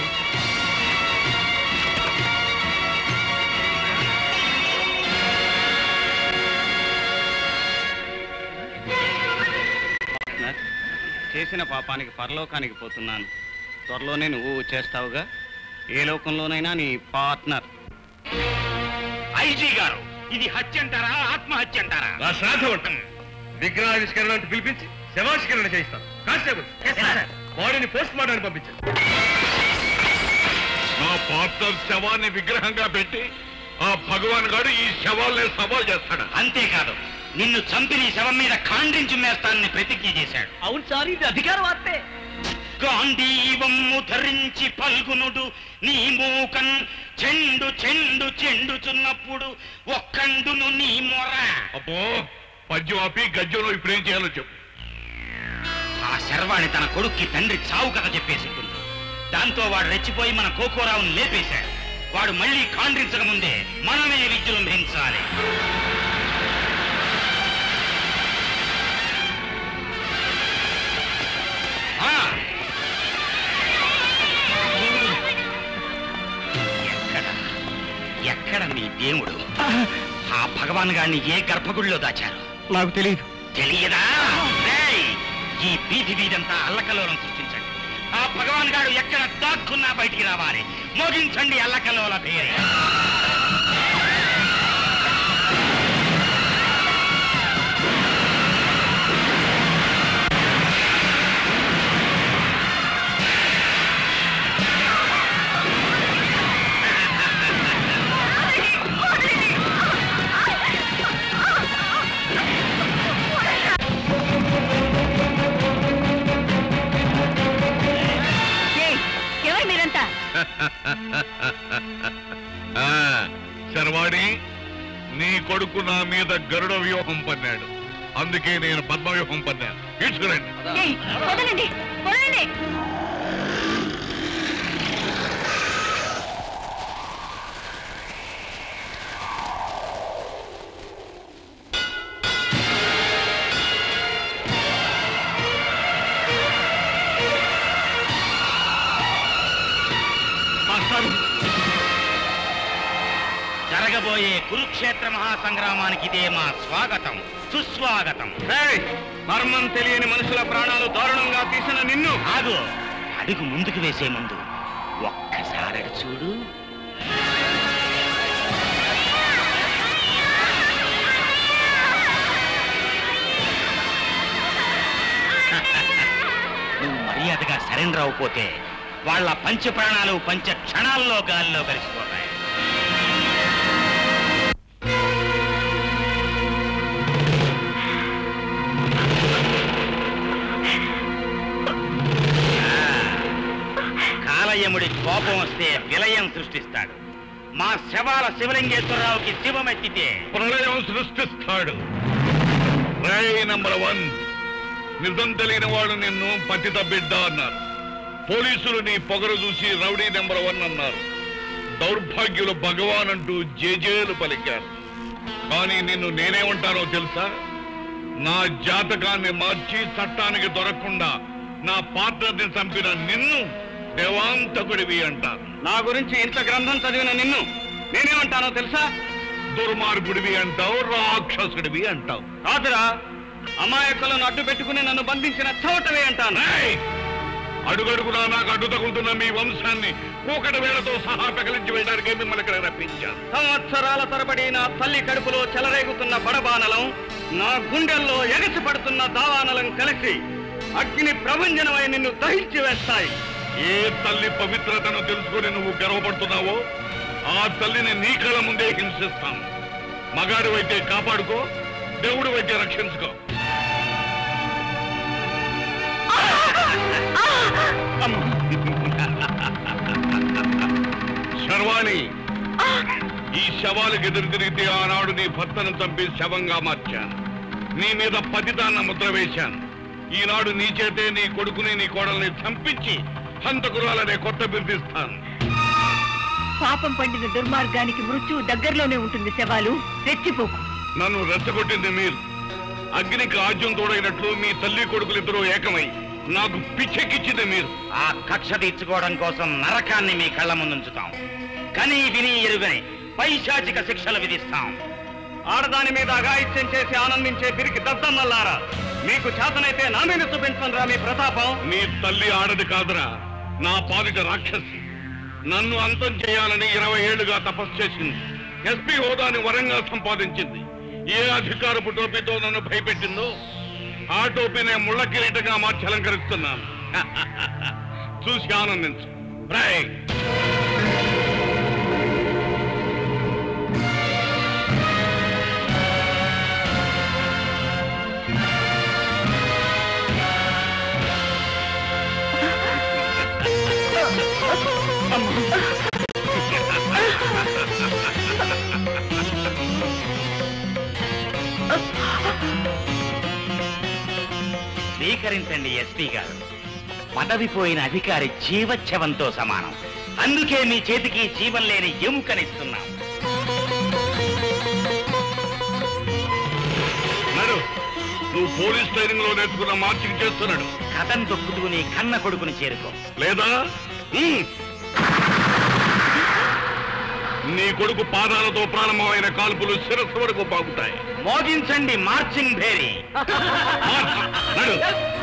పార్ట్నర్ చేసిన పాపానికి పరలోకానికి పోతున్నాను త్వరలోనే నువ్వు చేస్తావుగా ఏ లోకంలోనైనా నీ పార్ట్నర్ ఐజీ గారు ఇది హత్య అంటారా ఆత్మహత్య అంటారా నా శ్రాద్ధం అంటాం విగ్రహావిష్కరణ అంటూ పిలిపించి శవావిష్కరణ చేయిస్తాను కానిస్టేబుల్ బాడీని పోస్ట్ మార్టానికి పంపించండి నా పార్ట్నర్ శవాన్ని విగ్రహంగా పెట్టి ఆ భగవాన్ గారు ఈ శవాల్ని సవాల్ చేస్తాడు అంతేకాదు నిన్ను చంపి నీ శవం మీద ఖాండించి మేస్తానని ప్రతిజ్ఞ చేశాడు అవును సార్ ఇది అధికార వార్తే గాంధీవమ్ము ధరించి పల్గునుడు నీ మూకన్ చెండు చెండు చెండుచున్నప్పుడు ఒక్కండును నీ మొర అబ్బో పద్యం ఆపి గద్యంలో ఇప్పుడు ఏం చేయాలో చెప్పు ఆ శర్వాణి తన కొడుక్కి తండ్రి చావు కథ చెప్పేసి ఉంటుంది దాంతో వాడు రెచ్చిపోయి మన కోకోరావుని లేపేశాడు వాడు మళ్ళీ కాండ్రించక ముందే మనమే విజృంభించాలి ఆ! ఎక్కడ ఎక్కడ మీ దేవుడు ఆ భగవాన్ గారిని ఏ గర్భగుడిలో దాచారు నాకు తెలియదు తెలియదా రేయ్, ఈ వీధి వీధంతా అల్లకల్లోలం సృష్టించండి ఆ భగవాన్ గారు ఎక్కడ దాక్కున్నా బయటికి రావాలి మోగించండి అల్లకల్లోల పేరే కొడుకు నా మీద గరుడ వ్యూహం పన్నాడు అందుకే నేను పద్మ వ్యూహం పన్నాను తీసుకురండి ఏయ్, వదలండి వదలండి మాస్టారు జరగబోయే కురుక్షేత్ర మహాసంగ్రామానికి ఇదే మా స్వాగతం సుస్వాగతం మర్మం తెలియని మనుషుల ప్రాణాలు దారుణంగా తీసిన నిన్ను ఆగు అడుగు ముందుకు వేసే ముందు ఒక్కసారి అటు చూడు నువ్వు మర్యాదగా సరెండర్ అవపోతే వాళ్ళ పంచ ప్రాణాలు పంచ క్షణాల్లో గాల్లో కలిసిపోతాయి కాలయముడి కోపం వస్తే విలయం సృష్టిస్తాడు మా శవాల శివలింగేశ్వరరావుకి శివమెత్తితే ప్రళయం సృష్టిస్తాడు రై నంబర్ వన్ నిజం తెలియని వాడు నిన్ను పతిత బిడ్డ అన్నారు పోలీసులు నీ పొగరు చూసి రౌడీ నెంబర్ వన్ అన్నారు దౌర్భాగ్యులు భగవాన్ అంటూ జేజేలు పలికారు కానీ నిన్ను నేనేమంటానో తెలుసా నా జాతకాన్ని మార్చి చట్టానికి దొరకకుండా నా పాత్రని చంపిన నిన్ను దేవాంతకుడివి అంటారు నా గురించి ఇంత గ్రంథం చదివిన నిన్ను నేనేమంటానో తెలుసా దుర్మార్గుడివి అంటావు రాక్షసుడివి అంటావు రాజురా అమాయకులను అడ్డు పెట్టుకుని నన్ను బంధించిన చవటవే అంటాను అడుగడుగునా నాకు అడ్డు తగులుతున్న మీ వంశాన్ని కూకటి వేళతో సహా పెకలించి వేయడానికి మిమ్మల్ని ఇక్కడ రప్పించాను సంవత్సరాల తరబడి నా తల్లి కడుపులో చెలరేగుతున్న బడబానలం నా గుండెల్లో ఎగసి పడుతున్న దావానలం కలిసి అగ్ని ప్రభంజనమై నిన్ను దహించి వేస్తాయి ఏ తల్లి పవిత్రతను తెలుసుకొని నువ్వు గర్వపడుతున్నావో ఆ తల్లిని నీ కళ్ళ ముందే హింసిస్తాను మగాడు అయితే కాపాడుకో దేవుడు అయితే రక్షించుకో శర్వాణి ఈ శవాలకు ఎదురు తిరిగితే ఆనాడు నీ భర్తను చంపి శవంగా మార్చాను నీ మీద పతితాన్న ముద్ర వేశాను ఈనాడు నీ చేతే నీ కొడుకుని నీ కోడల్ని చంపించి హంతకురాలనే కొత్త బిర్దిస్తాను పాపం పండిన దుర్మార్గానికి మృత్యువు దగ్గరలోనే ఉంటుంది శవాలు రెచ్చిపోకు నన్ను రెచ్చగొట్టింది మీరు అగ్నికి ఆజ్యం తోడైనట్లు మీ తల్లి కొడుకులిద్దరూ ఏకమై నాకు పిచ్చెక్కిచ్చింది మీరు ఆ కక్ష తీర్చుకోవడం కోసం నరకాన్ని మీ కళ్ళ ముందుంచుతాం కని విని ఎరుగని పైశాచిక శిక్షలు విధిస్తాం ఆడదాని మీద అఘాయిత్యం చేసి ఆనందించే పిరికి దద్దమ్మల్లారా మీకు చేతనైతే నా మీద చూపించండి రా మీ ప్రతాపం నీ తల్లి ఆడది కాదురా నా పాలిట రాక్షసి నన్ను అంతం చేయాలని ఇరవై ఏళ్లుగా తపస్సు చేసింది ఎస్పీ హోదాని వరంగా సంపాదించింది ఏ అధికారపు టోపీతో నన్ను భయపెట్టిందో ఆ టోపీనే ముళ్ళ కిరీటంగా మార్చి అలంకరిస్తున్నాను చూసి ఆనందించు రాయ్ స్వీకరించండి ఎస్పీ గారు పదవి పోయిన అధికారి జీవచ్ఛవంతో సమానం అందుకే మీ చేతికి జీవం లేని ఎముకనిస్తున్నాం నడు నువ్వు పోలీస్ ట్రైనింగ్ లో నేర్చుకున్న మార్చింగ్ చేస్తున్నాడు కథం తొక్కుతూ నీ కన్న కొడుకుని చేరుకో లేదా ఉమ్. నీ కొడుకు పాదాలతో ప్రారంభమైన కాల్పులు శిరస్సు వరకు బాగుతాయి మోగించండి మార్చింగ్ భేరీ నడు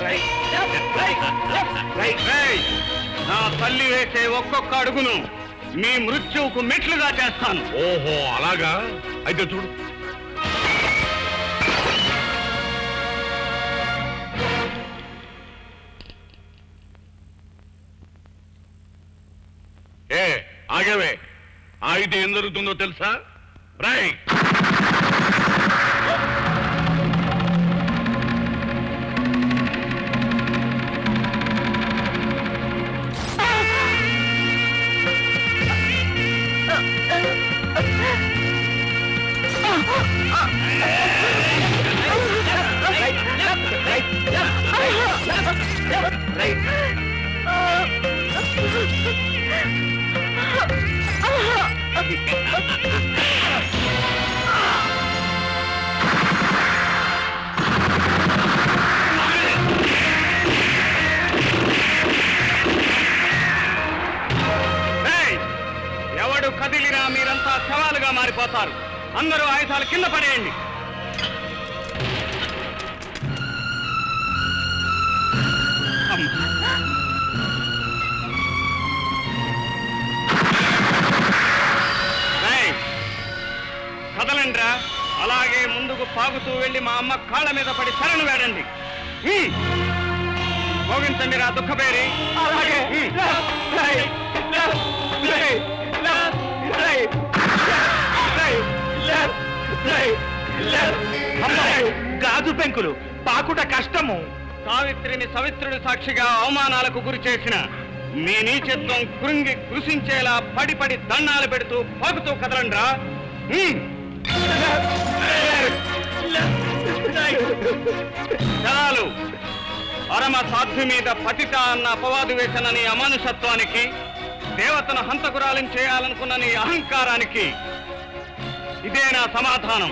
రేయ్, నా తల్లి వేసే ఒక్కొక్క అడుగును మీ మృత్యువుకు మెట్లుగా చేస్తాను ఓహో అలాగా అయితే చూడు ఏ ఆగవే ఆగితే ఏం జరుగుతుందో తెలుసా రాయ్ ఆ వస్తారు అందరూ ఆయుధాలు కింద పడేయండి రేయ్, కదలండ్రా అలాగే ముందుకు పాగుతూ వెళ్ళి మా అమ్మ కాళ్ళ మీద పడి శరణు వేడండి హ్మ్. మోగించండి రా దుఃఖపేరి అలాగే గాజు పెంకులు పాకుట కష్టము సావిత్రిని సవిత్రుడి సాక్షిగా అవమానాలకు గురి చేసిన మీ నీచత్వం కృంగి కృషించేలా పడి పడి దండాలు పెడుతూ పాకుతూ కదలండ్రా హ్మ్. చాలు పరమ సాధ్వి మీద పతిత అన్న అపవాదు వేసిన నీ అమానుషత్వానికి దేవతను హంతకురాలను చేయాలనుకున్న నీ అహంకారానికి ఇదే నా సమాధానం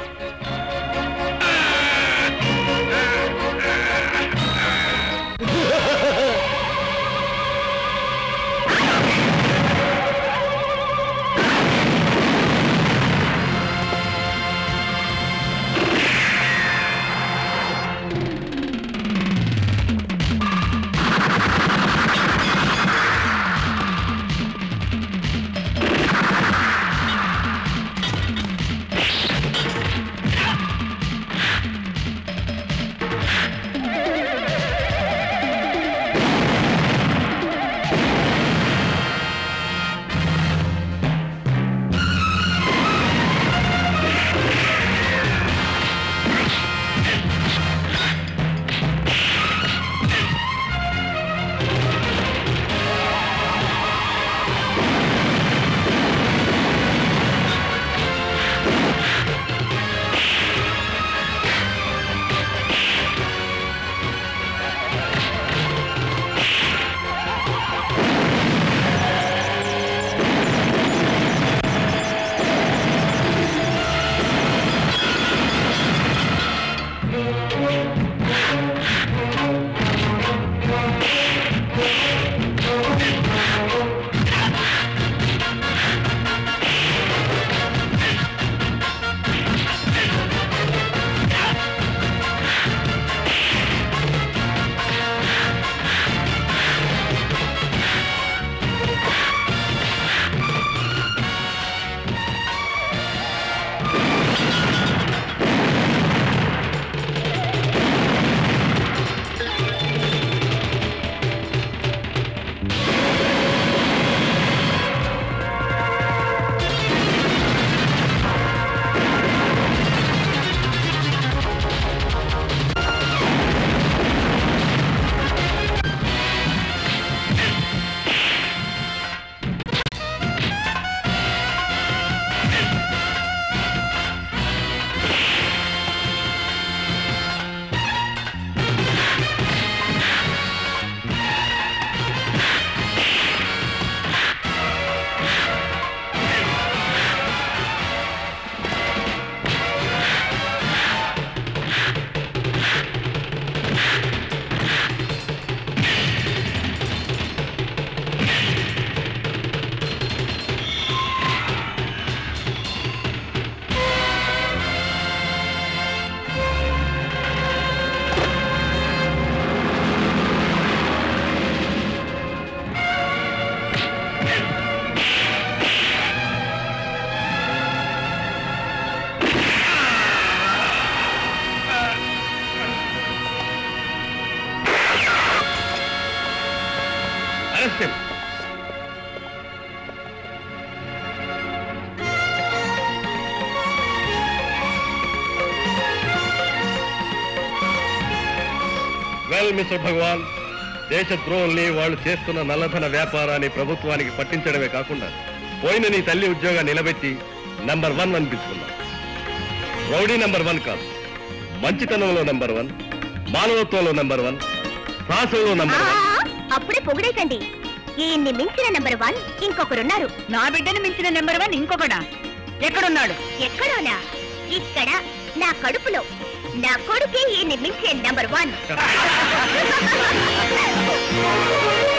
Arrest him. Well mister Bhagwan దేశద్రోహుల్ని వాళ్ళు చేస్తున్న నల్లధన వ్యాపారాన్ని ప్రభుత్వానికి పట్టించడమే కాకుండా పోయిన నీ తల్లి ఉద్యోగాన్ని నిలబెట్టి నంబర్ వన్ అనిపించుకున్నాం రౌడీ నంబర్ వన్ కాదు మంచితనంలో నంబర్ వన్ మానవత్వంలో నంబర్ వన్ సాహసంలో నంబర్ వన్ అప్పుడే పొగిడేకండి ఈయన్ని మించిన నెంబర్ వన్ ఇంకొకరున్నారు నా బిడ్డను మించిన నెంబర్ వన్ ఇంకొకడా ఎక్కడున్నాడు ఎక్కడోనా ఇక్కడ నా కడుపులో నా కొడుకే ఈయన్ని మించే నెంబర్ వన్